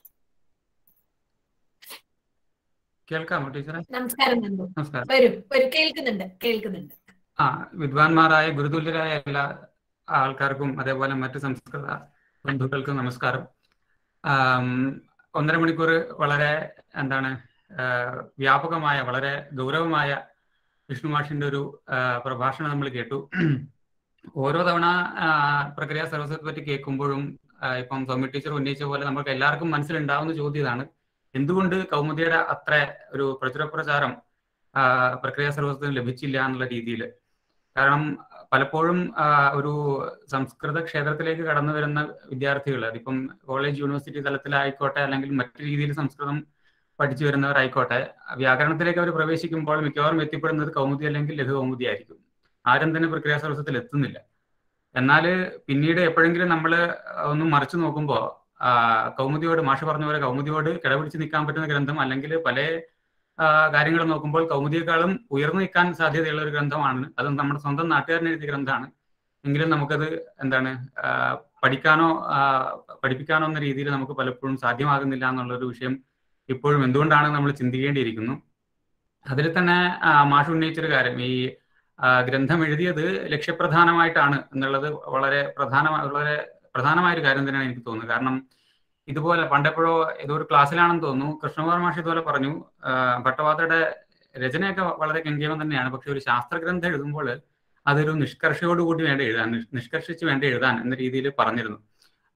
കേൾക്കാമോ ടീച്ചറെ നമസ്കാരം നന്ദു നമസ്കാരം വരൂ വരൂ കേൾക്കുന്നുണ്ട് കേൾക്കുന്നുണ്ട് ആ വിദ്വാൻമാരായ ഗുരുതുല്യരായ എല്ലാ ആൾക്കാർക്കും അതേപോലെ മറ്റ് സംസ്കൃത ബന്ധുക്കൾക്കും നമസ്കാരം ആം, ഒന്നര മണിക്കൂർ വളരെ എന്താണ് ആ, വ്യാപകമായ വളരെ ഗൗരവമായ വിഷ്ണു മാഷിന്റെ ഒരു ആ, പ്രഭാഷണം നമ്മൾ കേട്ടു ഓരോ തവണ ആ, പ്രക്രിയ സർവസ്വത്തെ പറ്റി കേൾക്കുമ്പോഴും ആ, ഇപ്പം സൗമ്യ ടീച്ചർ ഉന്നയിച്ച പോലെ നമുക്ക് എല്ലാവർക്കും മനസ്സിലുണ്ടാവുന്ന ചോദ്യം ഇതാണ് എന്തുകൊണ്ട് കൗമുദിയുടെ അത്ര ഒരു പ്രചുര പ്രചാരം ആ, പ്രക്രിയ സർവസ്വത്തിന് ലഭിച്ചില്ല എന്നുള്ള രീതിയിൽ കാരണം പലപ്പോഴും ആ, ഒരു സംസ്കൃത ക്ഷേത്രത്തിലേക്ക് കടന്നു വരുന്ന വിദ്യാർത്ഥികൾ അതിപ്പം കോളേജ് യൂണിവേഴ്സിറ്റി തലത്തിലായിക്കോട്ടെ അല്ലെങ്കിൽ മറ്റു രീതിയിൽ സംസ്കൃതം പഠിച്ചു വരുന്നവരായിക്കോട്ടെ വ്യാകരണത്തിലേക്ക് അവർ പ്രവേശിക്കുമ്പോൾ മിക്കവാറും എത്തിപ്പെടുന്നത് കൗമുദി അല്ലെങ്കിൽ ലഘു കൗമുദി ആയിരിക്കും ആരും തന്നെ പ്രക്രിയ സർവസ്വത്തിൽ എത്തുന്നില്ല എന്നാൽ പിന്നീട് എപ്പോഴെങ്കിലും നമ്മൾ ഒന്ന് മറിച്ചു നോക്കുമ്പോൾ കൗമുദിയോട് മാഷ് പറഞ്ഞ പോലെ കൗമുദിയോട് കിടപിടിച്ച് നിൽക്കാൻ പറ്റുന്ന ഗ്രന്ഥം അല്ലെങ്കിൽ പല കാര്യങ്ങൾ നോക്കുമ്പോൾ കൗമുദിയേക്കാളും ഉയർന്നു നിൽക്കാൻ സാധ്യതയുള്ള ഒരു ഗ്രന്ഥമാണ് അത് നമ്മുടെ സ്വന്തം നാട്ടുകാരൻ എഴുതിയ ഗ്രന്ഥമാണ് എങ്കിലും നമുക്കത് എന്താണ് ആ, പഠിക്കാനോ ആ, പഠിപ്പിക്കാനോ എന്ന രീതിയിൽ നമുക്ക് പലപ്പോഴും സാധ്യമാകുന്നില്ല എന്നുള്ളൊരു വിഷയം ഇപ്പോഴും എന്തുകൊണ്ടാണ് നമ്മൾ ചിന്തിക്കേണ്ടിയിരിക്കുന്നു അതിൽ തന്നെ ആ, മാഷ് ഉന്നയിച്ചൊരു കാര്യം ഈ ആ, ഗ്രന്ഥം എഴുതിയത് ലക്ഷ്യപ്രധാനമായിട്ടാണ് എന്നുള്ളത് വളരെ പ്രധാനമായ വളരെ പ്രധാനമായ ഒരു കാര്യം തന്നെയാണ് എനിക്ക് തോന്നുന്നത് കാരണം ഇതുപോലെ പണ്ടെപ്പോഴോ ഏതോ ഒരു ക്ലാസ്സിലാണെന്ന് തോന്നുന്നു കൃഷ്ണകുമാർ മാഷ് ഇതുപോലെ പറഞ്ഞു ആ, ഭട്ടവാദയുടെ രചനയൊക്കെ വളരെ ഗംഭീരം തന്നെയാണ് പക്ഷെ ഒരു ശാസ്ത്രഗ്രന്ഥം എഴുതുമ്പോൾ അതൊരു നിഷ്കർഷയോടുകൂടി വേണ്ട എഴുതാൻ നിഷ്- നിഷ്കർഷിച്ച് വേണ്ട എഴുതാൻ എന്ന രീതിയിൽ പറഞ്ഞിരുന്നു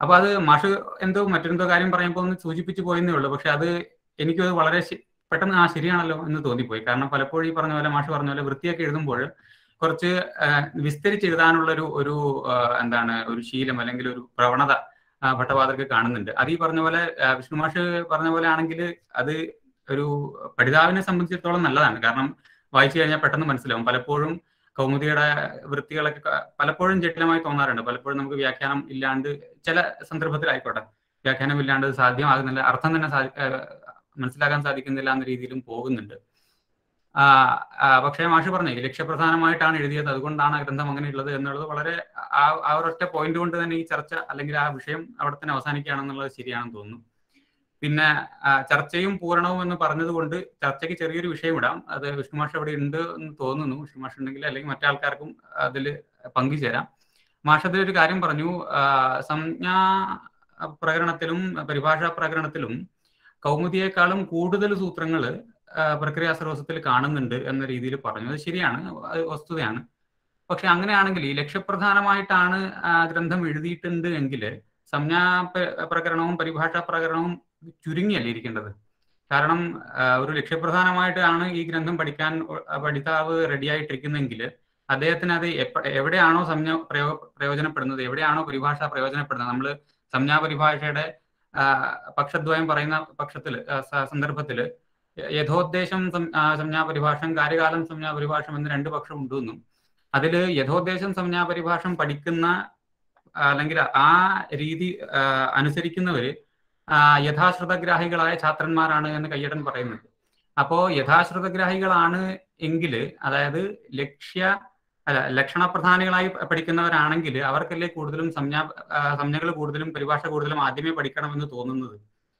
അപ്പൊ അത് മാഷ് എന്തോ മറ്റെന്തോ കാര്യം പറയുമ്പോൾ ഒന്ന് സൂചിപ്പിച്ചു പോയെന്നേ ഉള്ളൂ പക്ഷെ അത് എനിക്കത് വളരെ ശ- പെട്ടെന്ന് ആ ശരിയാണല്ലോ എന്ന് തോന്നിപ്പോയി കാരണം പലപ്പോഴും ഈ പറഞ്ഞ പോലെ മാഷ് പറഞ്ഞ പോലെ വൃത്തിയൊക്കെ എഴുതുമ്പോൾ കുറച്ച് ആ, വിസ്തരിച്ച് എഴുതാനുള്ള ഒരു ഒരു ആ, എന്താണ് ഒരു ശീലം അല്ലെങ്കിൽ ഒരു പ്രവണത ആ, ഭട്ടപാതർക്ക് കാണുന്നുണ്ട് അത് ഈ പറഞ്ഞ പോലെ ആ, വിഷ്ണു മാഷ് പറഞ്ഞ പോലെ ആണെങ്കിൽ അത് ഒരു പഠിതാവിനെ സംബന്ധിച്ചിടത്തോളം നല്ലതാണ് കാരണം വായിച്ചു കഴിഞ്ഞാൽ പെട്ടെന്ന് മനസ്സിലാവും പലപ്പോഴും കൗമുദിയുടെ വൃത്തികളൊക്കെ ക- പലപ്പോഴും ജട്ടിലമായി തോന്നാറുണ്ട് പലപ്പോഴും നമുക്ക് വ്യാഖ്യാനം ഇല്ലാണ്ട് ചില സന്ദർഭത്തിലായിക്കോട്ടെ വ്യാഖ്യാനം ഇല്ലാണ്ട് സാധ്യമാകുന്നില്ല അർത്ഥം തന്നെ സാധി- ആ, മനസ്സിലാക്കാൻ സാധിക്കുന്നില്ല എന്ന രീതിയിലും പോകുന്നുണ്ട് ആ, ആ, പക്ഷേ മാഷ് പറഞ്ഞു ലക്ഷ്യപ്രധാനമായിട്ടാണ് എഴുതിയത് അതുകൊണ്ടാണ് ആ ഗ്രന്ഥം അങ്ങനെയുള്ളത് എന്നുള്ളത് വളരെ ആ ആ ഒരൊറ്റ പോയിന്റ് കൊണ്ട് തന്നെ ഈ ചർച്ച അല്ലെങ്കിൽ ആ വിഷയം അവിടെ തന്നെ അവസാനിക്കുകയാണെന്നുള്ളത് ശരിയാണെന്ന് തോന്നുന്നു പിന്നെ ആ, ചർച്ചയും പൂരണവും എന്ന് പറഞ്ഞതുകൊണ്ട് ചർച്ചയ്ക്ക് ചെറിയൊരു വിഷയം ഇടാം അത് വിഷ്ണുമാഷ് അവിടെ ഉണ്ട് എന്ന് തോന്നുന്നു വിഷ്ണുമാഷ് ഉണ്ടെങ്കിൽ അല്ലെങ്കിൽ മറ്റാൾക്കാർക്കും അതിൽ പങ്കുചേരാം മാഷ് അതിലൊരു കാര്യം പറഞ്ഞു ആ, സംജ്ഞാ പ്രകരണത്തിലും പരിഭാഷാ പ്രകരണത്തിലും കൗമുദിയേക്കാളും കൂടുതൽ സൂത്രങ്ങൾ പ്രക്രിയാ സർവസ്വത്തിൽ കാണുന്നുണ്ട് എന്ന രീതിയിൽ പറഞ്ഞു അത് ശരിയാണ് അത് വസ്തുതയാണ് പക്ഷെ അങ്ങനെയാണെങ്കിൽ ഈ ലക്ഷ്യപ്രധാനമായിട്ടാണ് ആ ഗ്രന്ഥം എഴുതിയിട്ടുണ്ട് എങ്കിൽ സംജ്ഞാ പ- പ്രകരണവും പരിഭാഷാ പ്രകരണവും ചുരുങ്ങിയല്ലേ ഇരിക്കേണ്ടത് കാരണം ആ, ഒരു ലക്ഷ്യപ്രധാനമായിട്ടാണ് ഈ ഗ്രന്ഥം പഠിക്കാൻ ഒ- പഠിതാവ് റെഡിയായിട്ടിരിക്കുന്നെങ്കിൽ അദ്ദേഹത്തിന് അത് എപ്പ- എവിടെയാണോ സംജ്ഞ പ്രയോ പ്രയോജനപ്പെടുന്നത് എവിടെയാണോ പരിഭാഷ പ്രയോജനപ്പെടുന്നത് നമ്മൾ സംജ്ഞാ പരിഭാഷയുടെ ആ, പക്ഷദ്വയം പറയുന്ന പക്ഷത്തിൽ സന്ദർഭത്തിൽ യഥോദ്ദേശം സം- ആ, സംജ്ഞാ പരിഭാഷം കാര്യകാലം സംജ്ഞാ പരിഭാഷം എന്ന് രണ്ട് പക്ഷം ഉണ്ടെന്നും അതിൽ യഥോദ്ദേശം സംജ്ഞാ പരിഭാഷം പഠിക്കുന്ന ആ, അല്ലെങ്കിൽ ആ രീതി ആ, അനുസരിക്കുന്നവര് ആ, യഥാശ്രുതഗ്രാഹികളായ ഛാത്രന്മാരാണ് എന്ന് കയ്യടൻ പറയുന്നുണ്ട് അപ്പോ യഥാശ്രുതഗ്രാഹികളാണ് എങ്കിൽ അതായത് ലക്ഷ്യ അല്ല ലക്ഷണപ്രധാനികളായി പഠിക്കുന്നവരാണെങ്കിൽ അവർക്കല്ലേ കൂടുതലും സംജ്ഞ സംജ്ഞകൾ കൂടുതലും പരിഭാഷ കൂടുതലും ആദ്യമേ പഠിക്കണമെന്ന് തോന്നുന്നത്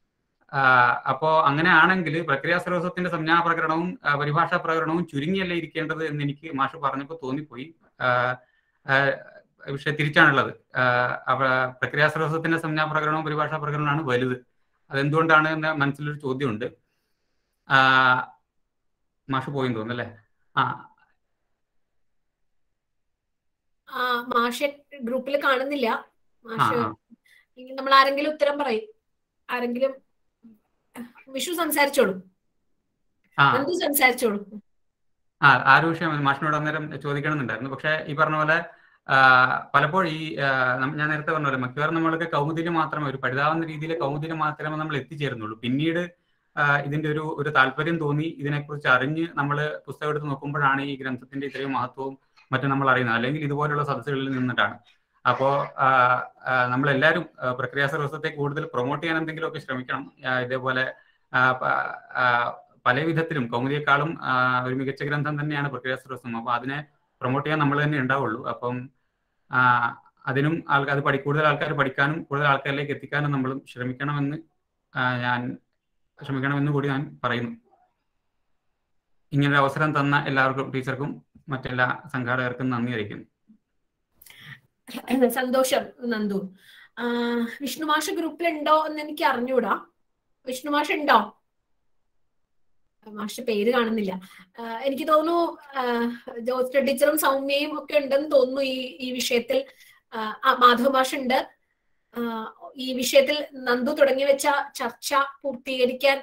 ആ, അപ്പോ അങ്ങനെയാണെങ്കിൽ പ്രക്രിയാ സർവസ്വത്തിന്റെ സംജ്ഞാ പ്രകരണവും ആ, പരിഭാഷാ പ്രകരണവും ചുരുങ്ങിയല്ലേ ഇരിക്കേണ്ടത് എന്ന് എനിക്ക് മാഷ് പറഞ്ഞപ്പോൾ തോന്നിപ്പോയി ആ, ആ, പക്ഷെ തിരിച്ചാണുള്ളത് ആ, അവ പ്രക്രിയാ സർവസ്വത്തിന്റെ സംജ്ഞാ പ്രകരണവും പരിഭാഷാ പ്രകരണമാണ് വലുത് അതെന്തുകൊണ്ടാണ് എന്ന മനസ്സിലൊരു ചോദ്യമുണ്ട് ആ, മാഷ് പോയി തോന്നുന്നു അല്ലേ ആ ആ മാഷെ ഗ്രൂപ്പിൽ കാണുന്നില്ല ആ മാഷ് ആ ഇനി നമ്മൾ ആരെങ്കിലും ഉത്തരം പറയും ആരെങ്കിലും വിഷു സംസാരിച്ചോളൂ ആ എന്ത് സംസാരിച്ചോളൂ ആ ആ ഒരു വിഷയം മാഷിനോട് അന്നേരം ചോദിക്കണമെന്നുണ്ടായിരുന്നു പക്ഷെ ഈ പറഞ്ഞ പോലെ ആ, പലപ്പോഴും ഈ ആ, നം- ഞാൻ നേരത്തെ പറഞ്ഞ പോലെ മിക്കവാറും നമ്മൾക്ക് കൗമുദിയിൽ മാത്രമേ ഒരു പഠിതാവുന്ന രീതിയിൽ കൗമുദിയിൽ മാത്രമേ നമ്മൾ എത്തിച്ചേരുന്നുള്ളൂ പിന്നീട് ആ, ഇതിന്റെ ഒരു ഒരു താല്പര്യം തോന്നി ഇതിനെക്കുറിച്ച് അറിഞ്ഞ് നമ്മൾ പുസ്തകം എടുത്ത് നോക്കുമ്പോഴാണ് ഈ ഗ്രന്ഥത്തിന്റെ ഇത്രയും മഹത്വവും മറ്റും നമ്മൾ അറിയുന്നത് അല്ലെങ്കിൽ ഇതുപോലുള്ള സദസ്സുകളിൽ നിന്നിട്ടാണ് അപ്പോ നമ്മൾ എല്ലാവരും പ്രക്രിയാ സർവസ്വത്തെ കൂടുതൽ പ്രൊമോട്ട് ചെയ്യാൻ എന്തെങ്കിലുമൊക്കെ ശ്രമിക്കണം ആ, ഇതേപോലെ ആ, പ- ആ, പല വിധത്തിലും കൗമുദിയെക്കാളും ആ, ഒരു മികച്ച ഗ്രന്ഥം തന്നെയാണ് പ്രക്രിയാ സർവസ്വം അപ്പൊ അതിനെ പ്രൊമോട്ട് ചെയ്യാൻ നമ്മൾ തന്നെ ഉണ്ടാവുള്ളൂ അപ്പം ആ, അതിനും ആൾക്കാർ പഠി കൂടുതൽ ആൾക്കാർ പഠിക്കാനും കൂടുതൽ ആൾക്കാരിലേക്ക് എത്തിക്കാനും നമ്മളും ശ്രമിക്കണമെന്ന് ആ, ഞാൻ ശ്രമിക്കണമെന്ന് കൂടി ഞാൻ പറയുന്നു ഇങ്ങനൊരു അവസരം തന്ന എല്ലാവർക്കും ടീച്ചർക്കും മറ്റെല്ലാ സംഘാടകർക്കും നന്ദി അറിയിക്കുന്നു സന്തോഷം നന്ദു ആ, വിഷ്ണു മാഷ് ഗ്രൂപ്പിൽ ഉണ്ടോ എന്ന് എനിക്ക് അറിഞ്ഞൂടാ വിഷ്ണു മാഷ് ഉണ്ടോ മാഷ് പേര് കാണുന്നില്ല ആ, എനിക്ക് തോന്നുന്നു ആ, ജോസ് ടീച്ചറും സൗമ്യയും ഒക്കെ ഉണ്ടെന്ന് തോന്നുന്നു ഈ ഈ വിഷയത്തിൽ ആ, ആ, മാധവ് മാഷ് ഉണ്ട് ആ, ഈ വിഷയത്തിൽ നന്ദു തുടങ്ങി വെച്ച ചർച്ച പൂർത്തീകരിക്കാൻ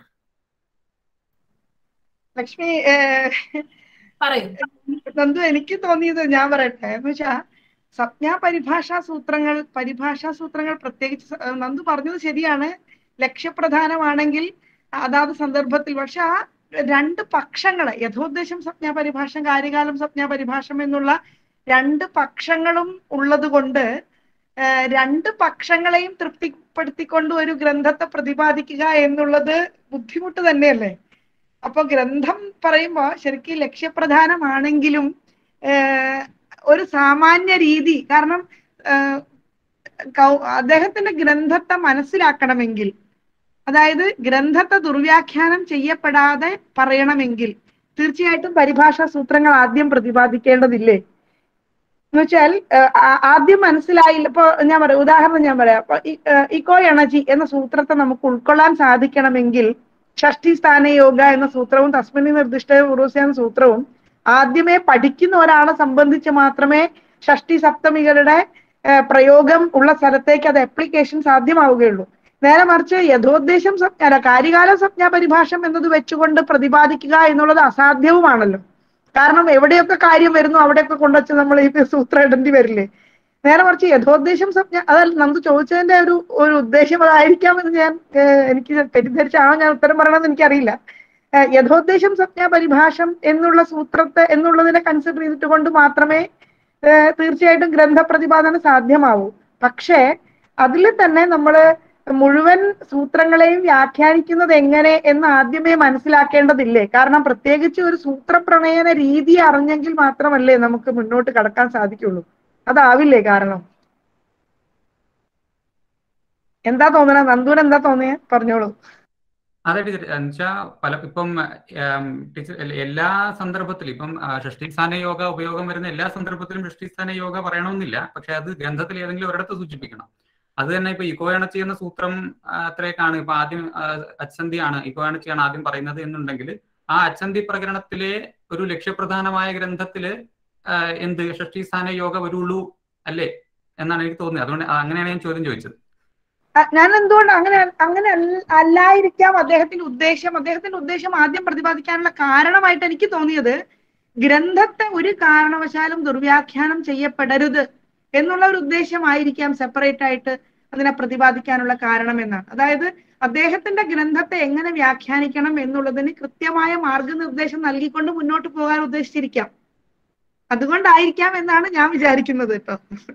ലക്ഷ്മി ഏഹ്, പറയൂ നന്ദു എനിക്ക് തോന്നിയത് ഞാൻ പറയട്ടെ എന്ന് വെച്ചാ സംജ്ഞാ പരിഭാഷാ സൂത്രങ്ങൾ പരിഭാഷാ സൂത്രങ്ങൾ പ്രത്യേകിച്ച് സ- ഏഹ് നന്ദു പറഞ്ഞത് ശരിയാണ് ലക്ഷ്യപ്രധാനമാണെങ്കിൽ അതാത് സന്ദർഭത്തിൽ പക്ഷെ ആ രണ്ട് പക്ഷങ്ങള് യഥോദ്ദേശം സംജ്ഞാ പരിഭാഷം കാര്യകാലം സംജ്ഞാ പരിഭാഷം എന്നുള്ള രണ്ട് പക്ഷങ്ങളും ഉള്ളത് കൊണ്ട് ഏഹ് രണ്ട് പക്ഷങ്ങളെയും തൃപ്തിപ്പെടുത്തിക്കൊണ്ട് ഒരു ഗ്രന്ഥത്തെ പ്രതിപാദിക്കുക എന്നുള്ളത് ബുദ്ധിമുട്ട് തന്നെയല്ലേ അപ്പൊ ഗ്രന്ഥം പറയുമ്പോ ശരിക്കും ലക്ഷ്യപ്രധാനമാണെങ്കിലും ഏഹ് ഒരു സാമാന്യ രീതി കാരണം ഏഹ് കൗ- അദ്ദേഹത്തിന്റെ ഗ്രന്ഥത്തെ മനസ്സിലാക്കണമെങ്കിൽ അതായത് ഗ്രന്ഥത്തെ ദുർവ്യാഖ്യാനം ചെയ്യപ്പെടാതെ പറയണമെങ്കിൽ തീർച്ചയായിട്ടും പരിഭാഷാ സൂത്രങ്ങൾ ആദ്യം പ്രതിപാദിക്കേണ്ടതില്ലേ എന്ന് വെച്ചാൽ ഏഹ് ആ- ആദ്യം മനസ്സിലായില്ല ഇപ്പൊ ഞാൻ പറയാം ഉദാഹരണം ഞാൻ പറയാം ഇപ്പൊ ഈ, ഏഹ് ഇക്കോ എണജി എന്ന സൂത്രത്തെ നമുക്ക് ഉൾക്കൊള്ളാൻ സാധിക്കണമെങ്കിൽ ഷഷ്ടി സ്ഥാന യോഗ എന്ന സൂത്രവും തസ്മിനി നിർദ്ദിഷ്ട പൂർവസ്യ എന്ന സൂത്രവും ആദ്യമേ പഠിക്കുന്ന ഒരാളെ സംബന്ധിച്ച് മാത്രമേ ഷഷ്ടി സപ്തമികളുടെ ഏഹ്, പ്രയോഗം ഉള്ള സ്ഥലത്തേക്ക് അത് അപ്ലിക്കേഷൻ സാധ്യമാവുകയുള്ളൂ നേരെ മറിച്ച് യഥോദ്ദേശം സംജ്ഞ അല്ല കാര്യകാല സംജ്ഞാ പരിഭാഷം എന്നത് വെച്ചുകൊണ്ട് പ്രതിപാദിക്കുക എന്നുള്ളത് അസാധ്യവുമാണല്ലോ കാരണം എവിടെയൊക്കെ കാര്യം വരുന്നു അവിടെയൊക്കെ കൊണ്ടുവച്ച് നമ്മൾ ഈ സൂത്രം ഇടേണ്ടി വരില്ലേ നേരെ മറിച്ച് യഥോദ്ദേശം സംജ്ഞ അതല്ല നമുക്ക് ചോദിച്ചതിന്റെ ഒരു ഒരു ഉദ്ദേശം അതായിരിക്കാമെന്ന് ഞാൻ ഏഹ്, എനിക്ക് തെറ്റിദ്ധരിച്ചാണോ ഞാൻ ഉത്തരം പറയണമെന്ന് എനിക്കറിയില്ല ഏഹ്, യഥോദ്ദേശം സംജ്ഞാ പരിഭാഷം എന്നുള്ള സൂത്രത്തെ എന്നുള്ളതിനെ കൺസിഡർ ചെയ്തിട്ട് കൊണ്ട് മാത്രമേ ഏഹ്, തീർച്ചയായിട്ടും ഗ്രന്ഥപ്രതിപാദനം സാധ്യമാവൂ പക്ഷേ അതിൽ തന്നെ നമ്മൾ മുഴുവൻ സൂത്രങ്ങളെയും വ്യാഖ്യാനിക്കുന്നത് എങ്ങനെ എന്ന് ആദ്യമേ മനസ്സിലാക്കേണ്ടതില്ലേ കാരണം പ്രത്യേകിച്ച് ഒരു സൂത്രപ്രണയന രീതി അറിഞ്ഞെങ്കിൽ മാത്രമല്ലേ നമുക്ക് മുന്നോട്ട് കടക്കാൻ സാധിക്കുള്ളൂ അതാവില്ലേ കാരണം എന്താ തോന്നണ നന്ദൂന് എന്താ തോന്നിയ പറഞ്ഞോളൂ അതെ ടീച്ചർ എന്നുവെച്ചാ പല ഇപ്പം ഉം, ടീച്ചർ എല്ല- എല്ലാ സന്ദർഭത്തിലും ഇപ്പം ആ, ഷഷ്ടിസ്ഥാന യോഗ ഉപയോഗം വരുന്ന എല്ലാ സന്ദർഭത്തിലും ഷഷ്ടിസ്ഥാന യോഗ പറയണമെന്നില്ല പക്ഷെ അത് ഗ്രന്ഥത്തിൽ ഏതെങ്കിലും ഒരിടത്ത് സൂചിപ്പിക്കണം അത് തന്നെ ഇപ്പൊ ഇക്കോയണച്ചി എന്ന സൂത്രം ആ, അത്രയൊക്കെയാണ് ഇപ്പൊ ആദ്യം ആ, അച്ചന്തിയാണ് ഇക്കോയണച്ചിയാണ് ആദ്യം പറയുന്നത് എന്നുണ്ടെങ്കിൽ ആ അച്ചന്തി പ്രകരണത്തിലെ ഒരു ലക്ഷ്യപ്രധാനമായ ഗ്രന്ഥത്തില് ആ, എന്ത് ഷഷ്ടിസ്ഥാന യോഗ വരുള്ളൂ അല്ലേ എന്നാണ് എനിക്ക് തോന്നിയത് അതുകൊണ്ട് അങ്ങനെയാണ് ഞാൻ ചോദ്യം ചോദിച്ചത് അ- ഞാൻ എന്തുകൊണ്ട് അങ്ങനെ അങ്ങനെ അല്ല- അല്ലായിരിക്കാം അദ്ദേഹത്തിന്റെ ഉദ്ദേശം അദ്ദേഹത്തിന്റെ ഉദ്ദേശം ആദ്യം പ്രതിപാദിക്കാനുള്ള കാരണമായിട്ട് എനിക്ക് തോന്നിയത് ഗ്രന്ഥത്തെ ഒരു കാരണവശാലും ദുർവ്യാഖ്യാനം ചെയ്യപ്പെടരുത് എന്നുള്ള ഒരു ഉദ്ദേശമായിരിക്കാം സെപ്പറേറ്റ് ആയിട്ട് അതിനെ പ്രതിപാദിക്കാനുള്ള കാരണം എന്നാണ് അതായത് അദ്ദേഹത്തിന്റെ ഗ്രന്ഥത്തെ എങ്ങനെ വ്യാഖ്യാനിക്കണം എന്നുള്ളതിന് കൃത്യമായ മാർഗനിർദ്ദേശം നൽകിക്കൊണ്ട് മുന്നോട്ട് പോകാൻ ഉദ്ദേശിച്ചിരിക്കാം അതുകൊണ്ടായിരിക്കാം എന്നാണ് ഞാൻ വിചാരിക്കുന്നത് കേട്ടോ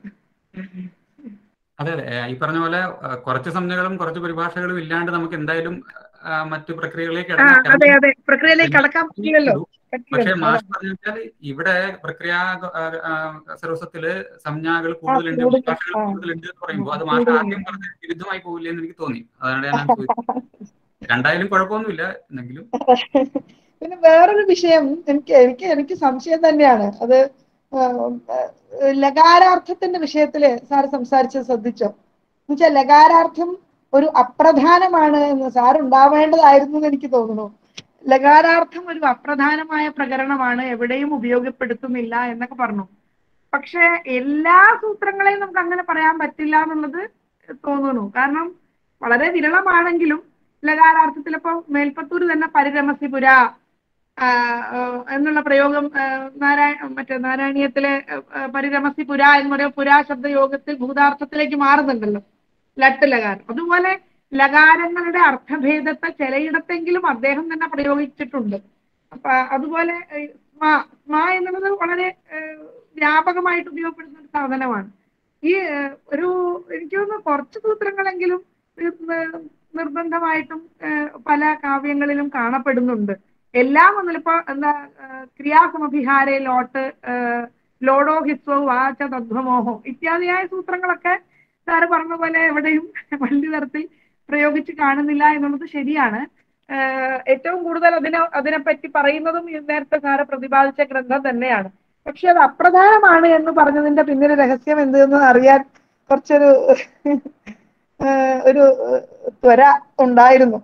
അതെ അതെ ഏഹ് ഈ പറഞ്ഞ പോലെ ഏഹ് കുറച്ച് സംജ്ഞകളും കുറച്ച് പരിഭാഷകളും ഇല്ലാണ്ട് നമുക്ക് എന്തായാലും ഏഹ് മറ്റു പ്രക്രിയകളിലേക്ക് ആ ഇടങ്ങ- അതെ ഇറങ്ങി അതെ പ്രക്രിയയിലേക്ക് കടക്കാൻ പറ്റില്ലല്ലോ പക്ഷെ പറ്റില്ലല്ലോ മാഷ് അതാണ്. പറഞ്ഞു വെച്ചാൽ ഇവിടെ പ്രക്രിയ സർവസത്തില് സംജ്ഞകൾ കൂടുതലുണ്ട് കൂടുതൽ, പരിഭാഷകൾ ആ. കൂടുതലുണ്ട് എന്ന് പറയുമ്പോൾ അത് മാഷ് കൂടുതലുണ്ട്. ആദ്യം പറഞ്ഞ വിരുദ്ധമായി പോകില്ല എന്ന് എനിക്ക് തോന്നി അതാണ് ഞാൻ ചോദിച്ചത് രണ്ടായാലും കുഴപ്പമൊന്നുമില്ല എന്നെങ്കിലും പിന്നെ വേറൊരു വിഷയം എനിക്ക് എനിക്ക് എനിക്ക് സംശയം തന്നെയാണ് അത് ആം, ഏഹ്, ലകാരാർത്ഥത്തിന്റെ വിഷയത്തില് സാർ സംസാരിച്ചത് ശ്രദ്ധിച്ചോ എന്നുവെച്ചാൽ ലകാരാർത്ഥം ഒരു അപ്രധാനമാണ് എന്ന് സാർ ഉണ്ടാവേണ്ടതായിരുന്നു എന്ന് എനിക്ക് തോന്നുന്നു ലകാരാർത്ഥം ഒരു അപ്രധാനമായ പ്രകരണമാണ് എവിടെയും ഉപയോഗപ്പെടുത്തുന്നില്ല എന്നൊക്കെ പറഞ്ഞു പക്ഷെ എല്ലാ സൂത്രങ്ങളെയും നമുക്ക് അങ്ങനെ പറയാൻ പറ്റില്ല എന്നുള്ളത് തോന്നുന്നു കാരണം വളരെ വിരളമാണെങ്കിലും ലകാരാർത്ഥത്തിൽ ഇപ്പൊ മേൽപ്പത്തൂർ തന്നെ പരിരമസിപുര ആ, ആ, എന്നുള്ള പ്രയോഗം ആ, നാരായണ മറ്റേ നാരായണീയത്തിലെ ആ, പരിരമസിപുര എന്ന് പറയുന്ന പുരാ ശബ്ദയോഗത്തിൽ ഭൂതാർത്ഥത്തിലേക്ക് മാറുന്നുണ്ടല്ലോ ലട്ട് ലകാരം അതുപോലെ ലകാരങ്ങളുടെ അർത്ഥഭേദത്തെ ചിലയിടത്തെങ്കിലും അദ്ദേഹം തന്നെ പ്രയോഗിച്ചിട്ടുണ്ട് അപ്പൊ അതുപോലെ ഏ, സ്മ സ്മ എന്നുള്ളത് വളരെ ഏ, വ്യാപകമായിട്ട് ഉപയോഗപ്പെടുന്ന ഒരു സാധനമാണ് ഈ ഏ, ഒരു എനിക്ക് തോന്നുന്നു കുറച്ച് സൂത്രങ്ങളെങ്കിലും നിർ- നിർ- നിർബന്ധമായിട്ടും ഏ, പല കാവ്യങ്ങളിലും കാണപ്പെടുന്നുണ്ട് എല്ലാം ഒന്നുമില്ല ഇപ്പൊ എന്താ ആ, ക്രിയാസമഭിഹാരേ ലോട്ട് ആ, ലോഡോ ഹിസ്വോ വാച തദ്വമോഹോ ഇത്യാദിയായ സൂത്രങ്ങളൊക്കെ സാറ് പറഞ്ഞ പോലെ എവിടെയും വലിയ തരത്തിൽ പ്രയോഗിച്ച് കാണുന്നില്ല എന്നുള്ളത് ശരിയാണ് ആഹ് ഏറ്റവും കൂടുതൽ അതിനെ അതിനെപ്പറ്റി പറയുന്നതും ഈ നേരത്തെ സാറ് പ്രതിപാദിച്ച ഗ്രന്ഥം തന്നെയാണ് പക്ഷെ അത് അപ്രധാനമാണ് എന്ന് പറഞ്ഞതിന്റെ പിന്നിലെ രഹസ്യം എന്തെന്ന് അറിയാൻ കുറച്ചൊരു ആഹ് ഒരു ത്വര ഉണ്ടായിരുന്നു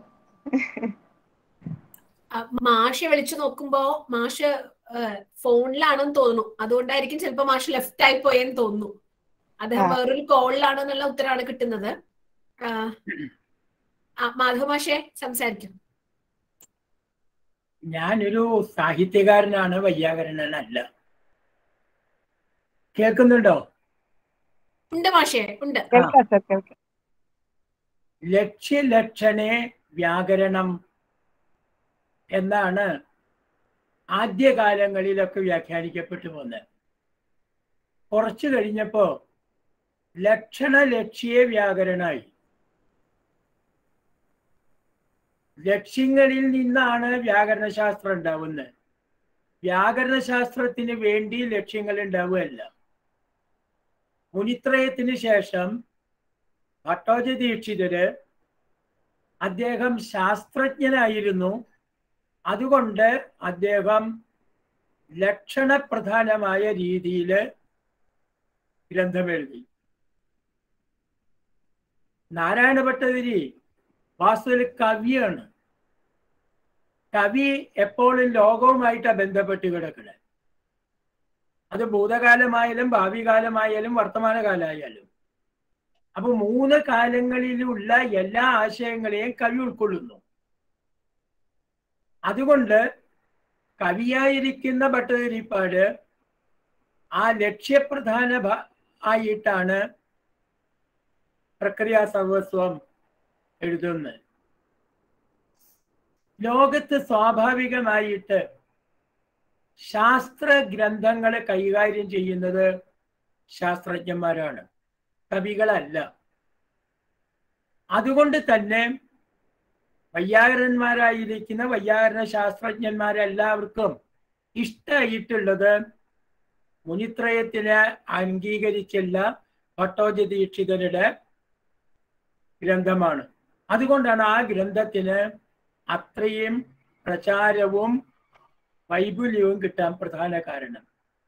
ആ, മാഷെ വിളിച്ചു നോക്കുമ്പോ മാഷ് ഫോണിലാണെന്ന് തോന്നുന്നു അതുകൊണ്ടായിരിക്കും ചിലപ്പോ മാഷ് ലെഫ്റ്റ് ആയി പോയെന്ന് തോന്നുന്നു അദ്ദേഹം ആ. വേറൊരു കോളിലാണെന്നുള്ള ഉത്തരവാണ് കിട്ടുന്നത് ആ, ആ, മാധവ മാഷെ സംസാരിക്കും ഞാനൊരു സാഹിത്യകാരനാണ് വൈയാകരണനല്ല കേൾക്കുന്നുണ്ടോ ഉണ്ട് മാഷെ ഉണ്ട് കേൾക്കാം സർ കേൾക്കാം ലക്ഷ്യലക്ഷണേ വ്യാകരണം എന്നാണ് ആദ്യകാലങ്ങളിലൊക്കെ വ്യാഖ്യാനിക്കപ്പെട്ടു വന്നത് കുറച്ചു കഴിഞ്ഞപ്പോ ലക്ഷണ ലക്ഷ്യ വ്യാകരണമായി ലക്ഷ്യങ്ങളിൽ നിന്നാണ് വ്യാകരണശാസ്ത്രം ഉണ്ടാവുന്നത് വ്യാകരണശാസ്ത്രത്തിന് വേണ്ടി ലക്ഷ്യങ്ങൾ ഉണ്ടാവുകയല്ല മുനിത്രയത്തിന് ശേഷം ഭട്ടോജ ദീക്ഷിതര് അദ്ദേഹം ശാസ്ത്രജ്ഞനായിരുന്നു അതുകൊണ്ട് അദ്ദേഹം ലക്ഷണപ്രധാനമായ രീതിയിൽ ഗ്രന്ഥമെഴുതി നാരായണ ഭട്ടതിരി വാസ്തവത്തിൽ കവിയാണ് കവി എപ്പോഴും ലോകവുമായിട്ടാണ് ബന്ധപ്പെട്ട് കിടക്കുന്നത് അത് ഭൂതകാലമായാലും ഭാവി കാലമായാലും വർത്തമാനകാലമായാലും അപ്പൊ മൂന്ന് കാലങ്ങളിലുള്ള എല്ലാ ആശയങ്ങളെയും കവി ഉൾക്കൊള്ളുന്നു അതുകൊണ്ട് കവിയായിരിക്കുന്ന ഭട്ടതിരിപ്പാട് ആ ലക്ഷ്യപ്രധാന ഭ- ആയിട്ടാണ് പ്രക്രിയ സർവസ്വം എഴുതുന്നത് ലോകത്ത് സ്വാഭാവികമായിട്ട് ശാസ്ത്ര ഗ്രന്ഥങ്ങളെ കൈകാര്യം ചെയ്യുന്നത് ശാസ്ത്രജ്ഞന്മാരാണ് കവികളല്ല അതുകൊണ്ട് തന്നെ വൈയാകരന്മാരായിരിക്കുന്ന വൈയാകരണ ശാസ്ത്രജ്ഞന്മാരെല്ലാവർക്കും ഇഷ്ടമായിട്ടുള്ളത് മുനിത്രയത്തിനെ അംഗീകരിച്ചില്ല ഭട്ടോജി ദീക്ഷിതരുടെ ഗ്രന്ഥമാണ് അതുകൊണ്ടാണ് ആ ഗ്രന്ഥത്തിന് അത്രയും പ്രചാരവും വൈപുല്യവും കിട്ടാൻ പ്രധാന കാരണം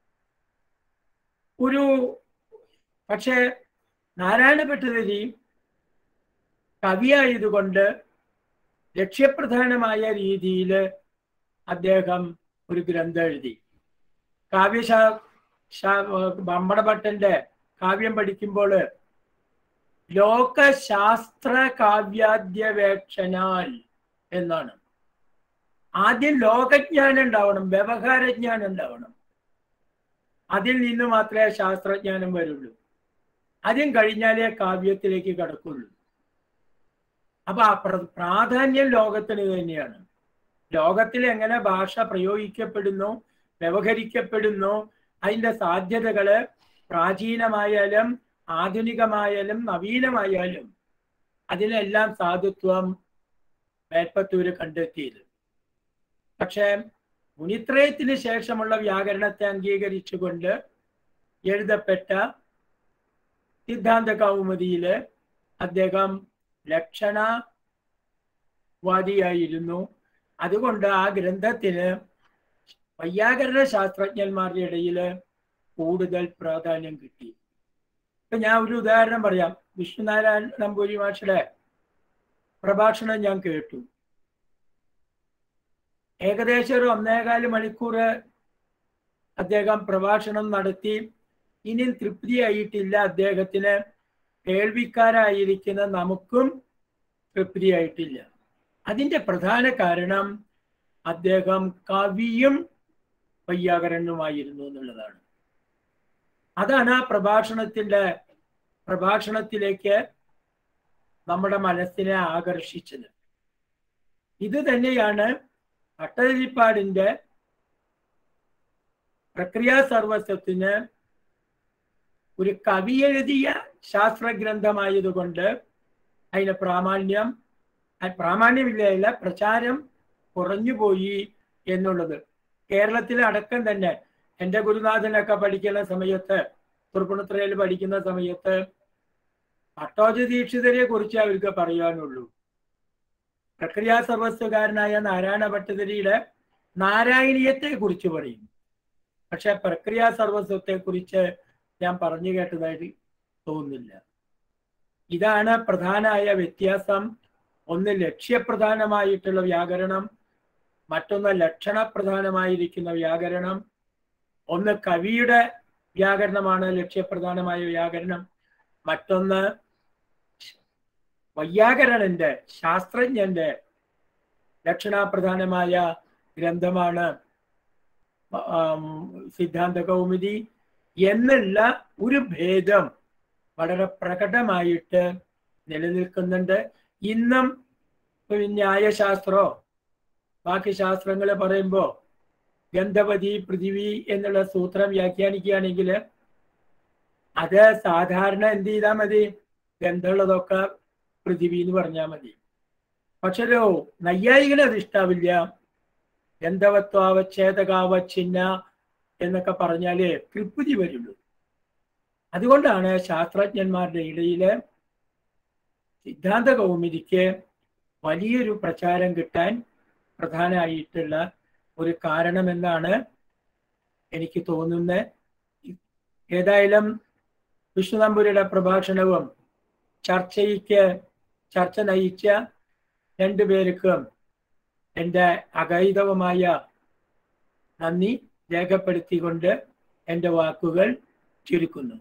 ഒരു പക്ഷേ നാരായണ ഭട്ടതിരി കവിയായതുകൊണ്ട് ലക്ഷ്യപ്രധാനമായ രീതിയിൽ അദ്ദേഹം ഒരു ഗ്രന്ഥം എഴുതി കാവ്യശാ ബമ്മടഭട്ടന്റെ കാവ്യം പഠിക്കുമ്പോൾ ലോകശാസ്ത്ര കാവ്യാദ്യവേക്ഷനാൽ എന്നാണ് ആദ്യം ലോകജ്ഞാനം ഉണ്ടാവണം വ്യവഹാരജ്ഞാനം ഉണ്ടാവണം അതിൽ നിന്ന് മാത്രമേ ശാസ്ത്രജ്ഞാനം വരുള്ളൂ ആദ്യം കഴിഞ്ഞാലേ കാവ്യത്തിലേക്ക് കടക്കുള്ളൂ അപ്പൊ ആ പ്ര- പ്രാധാന്യം ലോകത്തിന് തന്നെയാണ് ലോകത്തിൽ എങ്ങനെ ഭാഷ പ്രയോഗിക്കപ്പെടുന്നു വ്യവഹരിക്കപ്പെടുന്നു അതിന്റെ സാധ്യതകള് പ്രാചീനമായാലും ആധുനികമായാലും നവീനമായാലും അതിനെല്ലാം സാധുത്വം മേൽപ്പത്തൂര് കണ്ടെത്തിയത് പക്ഷേ മുനിത്രയത്തിന് ശേഷമുള്ള വ്യാകരണത്തെ അംഗീകരിച്ചുകൊണ്ട് എഴുതപ്പെട്ട സിദ്ധാന്ത കൗമുദിയില് അദ്ദേഹം ലക്ഷണവാദിയായിരുന്നു അതുകൊണ്ട് ആ ഗ്രന്ഥത്തിന് വൈയാകരണ ശാസ്ത്രജ്ഞന്മാരുടെ ഇടയിൽ കൂടുതൽ പ്രാധാന്യം കിട്ടി ഇപ്പൊ ഞാൻ ഒരു ഉദാഹരണം പറയാം വിഷ്ണുനാരായണ നമ്പൂരി മാഷയുടെ പ്രഭാഷണം ഞാൻ കേട്ടു ഏകദേശം ഒരു ഒന്നേകാല് മണിക്കൂർ അദ്ദേഹം പ്രഭാഷണം നടത്തി ഇനിയും തൃപ്തിയായിട്ടില്ല അദ്ദേഹത്തിന് കേൾവിക്കാരായിരിക്കുന്ന നമുക്കും തൃപ്തിയായിട്ടില്ല അതിന്റെ പ്രധാന കാരണം അദ്ദേഹം കവിയും വൈയാകരനുമായിരുന്നു എന്നുള്ളതാണ് അതാണ് ആ പ്രഭാഷണത്തിന്റെ പ്രഭാഷണത്തിലേക്ക് നമ്മുടെ മനസ്സിനെ ആകർഷിച്ചത് ഇത് തന്നെയാണ് ഭട്ടതിരിപ്പാടിന്റെ പ്രക്രിയാ സർവസ്വത്തിന് ഒരു കവി എഴുതിയ ശാസ്ത്രഗ്രന്ഥമായതുകൊണ്ട് അതിന് പ്രാമാണ്യം അത് പ്രാമാണ്യമില്ല പ്രചാരം കുറഞ്ഞുപോയി എന്നുള്ളത് കേരളത്തിലെ അടക്കം തന്നെ എൻ്റെ ഗുരുനാഥനൊക്കെ പഠിക്കുന്ന സമയത്ത് തൃപ്പുണിത്തുറയിൽ പഠിക്കുന്ന സമയത്ത് ഭട്ടോജി ദീക്ഷിതരെ കുറിച്ച് അവർക്ക് പറയാനുള്ളൂ പ്രക്രിയാ സർവസ്വകാരനായ നാരായണ ഭട്ടതിരിയുടെ നാരായണീയത്തെ കുറിച്ച് പറയും പക്ഷെ പ്രക്രിയാ സർവസ്വത്തെ കുറിച്ച് ഞാൻ പറഞ്ഞു കേട്ടതായിട്ട് തോന്നുന്നില്ല ഇതാണ് പ്രധാനമായ വ്യത്യാസം ഒന്ന് ലക്ഷ്യപ്രധാനമായിട്ടുള്ള വ്യാകരണം മറ്റൊന്ന് ലക്ഷണപ്രധാനമായിരിക്കുന്ന വ്യാകരണം ഒന്ന് കവിയുടെ വ്യാകരണമാണ് ലക്ഷ്യപ്രധാനമായ വ്യാകരണം മറ്റൊന്ന് വൈയാകരണന്റെ ശാസ്ത്രജ്ഞന്റെ ലക്ഷണപ്രധാനമായ ഗ്രന്ഥമാണ് ആം, സിദ്ധാന്ത കൗമുദി എന്നുള്ള ഒരു ഭേദം വളരെ പ്രകടമായിട്ട് നിലനിൽക്കുന്നുണ്ട് ഇന്നും ഒരു ന്യായശാസ്ത്രോ ബാക്കി ശാസ്ത്രങ്ങൾ പറയുമ്പോൾ ഗന്ധവതി പൃഥിവി എന്നുള്ള സൂത്രം വ്യാഖ്യാനിക്കുകയാണെങ്കിൽ അത് സാധാരണ എന്ത് ചെയ്താൽ മതി ഗന്ധമുള്ളതൊക്കെ പൃഥിവി എന്ന് പറഞ്ഞാൽ മതി പക്ഷെ ഒരു നൈയായികന് അത് ഇഷ്ടാവില്ല ഗന്ധവത്വാവച്ഛേദകാവച്ഛിന്ന എന്നൊക്കെ പറഞ്ഞാല് തൃപ്തി വരുള്ളൂ അതുകൊണ്ടാണ് ശാസ്ത്രജ്ഞന്മാരുടെ ഇടയില് സിദ്ധാന്ത കൗമുദിക്ക് വലിയൊരു പ്രചാരം കിട്ടാൻ പ്രധാനമായിട്ടുള്ള ഒരു കാരണമെന്നാണ് എനിക്ക് തോന്നുന്നത് ഏതായാലും വിഷ്ണു നമ്പൂരിയുടെ പ്രഭാഷണവും ചർച്ചയ്ക്ക് ചർച്ച നയിച്ച രണ്ടുപേർക്കും എൻ്റെ അഗൈതവമായ നന്ദി രേഖപ്പെടുത്തിക്കൊണ്ട് എൻ്റെ വാക്കുകൾ ചുരുക്കുന്നു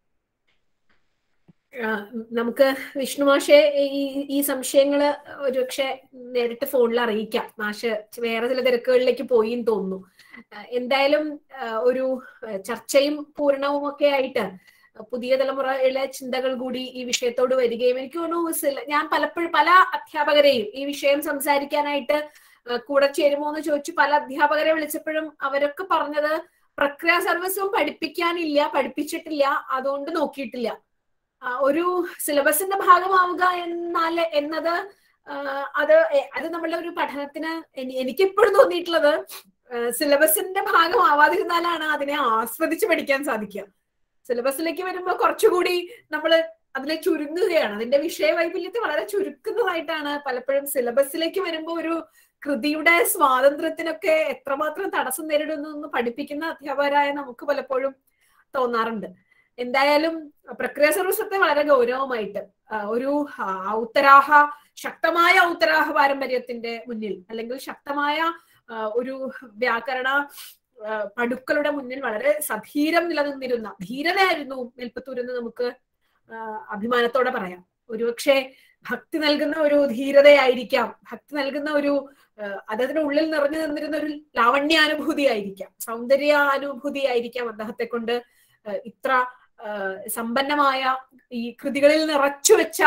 ആ, നമുക്ക് വിഷ്ണു മാഷെ ഈ ഈ സംശയങ്ങള് ഒരുപക്ഷെ നേരിട്ട് ഫോണിൽ അറിയിക്കാം മാഷ് വേറെ ചില തിരക്കുകളിലേക്ക് പോയി എന്ന് തോന്നുന്നു ആ, എന്തായാലും ആ, ഒരു ആ, ചർച്ചയും പൂരണവും ഒക്കെ ആയിട്ട് പുതിയ തലമുറയിലെ ചിന്തകൾ കൂടി ഈ വിഷയത്തോട് വരികയും എനിക്ക് തോന്നുന്നു സില- ഞാൻ പലപ്പോഴും പല അധ്യാപകരെയും ഈ വിഷയം സംസാരിക്കാനായിട്ട് ആ, കൂടെ ചേരുമോ എന്ന് ചോദിച്ചു പല അധ്യാപകരെ വിളിച്ചപ്പോഴും അവരൊക്കെ പറഞ്ഞത് പ്രക്രിയ സർവീസും പഠിപ്പിക്കാനില്ല പഠിപ്പിച്ചിട്ടില്ല അതുകൊണ്ട് നോക്കിയിട്ടില്ല ആ, ഒരു സിലബസിന്റെ ഭാഗമാവുക എന്നാൽ എന്നത് ആ, അത് എ- അത് നമ്മളുടെ ഒരു പഠനത്തിന് എനി- എനിക്കിപ്പോഴും തോന്നിയിട്ടുള്ളത് സിലബസിന്റെ ഭാഗമാവാതിരുന്നാലാണ് അതിനെ ആസ്വദിച്ച് പഠിക്കാൻ സാധിക്കുക സിലബസിലേക്ക് വരുമ്പോൾ കുറച്ചുകൂടി നമ്മൾ അതിനെ ചുരുങ്ങുകയാണ് അതിന്റെ വിഷയ വൈകല്യത്തെ വളരെ ചുരുക്കുന്നതായിട്ടാണ് പലപ്പോഴും സിലബസിലേക്ക് വരുമ്പോൾ ഒരു കൃതിയുടെ സ്വാതന്ത്ര്യത്തിനൊക്കെ എത്രമാത്രം തടസ്സം നേരിടുന്നു എന്ന് പഠിപ്പിക്കുന്ന അധ്യാപകരായ നമുക്ക് പലപ്പോഴും തോന്നാറുണ്ട് എന്തായാലും പ്രക്രിയ സർവീസത്തെ വളരെ ഗൗരവമായിട്ട് ആ, ഒരു ആ, ഔത്തരാഹ ശക്തമായ ഔത്തരാഹ പാരമ്പര്യത്തിന്റെ മുന്നിൽ അല്ലെങ്കിൽ ശക്തമായ ആ, ഒരു വ്യാകരണ ആ, പടുക്കളുടെ മുന്നിൽ വളരെ സധീരം നിലനിന്നിരുന്ന ധീരതയായിരുന്നു നെൽപ്പത്തൂരെന്ന് നമുക്ക് ആ, അഭിമാനത്തോടെ പറയാം ഒരുപക്ഷെ ഭക്തി നൽകുന്ന ഒരു ധീരതയായിരിക്കാം ഭക്തി നൽകുന്ന ഒരു ആ, അതതിന്റെ ഉള്ളിൽ നിറഞ്ഞു നിന്നിരുന്ന ഒരു ലാവണ്യാനുഭൂതി ആയിരിക്കാം സൗന്ദര്യാനുഭൂതി ആയിരിക്കാം അദ്ദേഹത്തെ കൊണ്ട് ആ, ഇത്ര ആ, സമ്പന്നമായ ഈ കൃതികളിൽ നിറച്ചു വെച്ച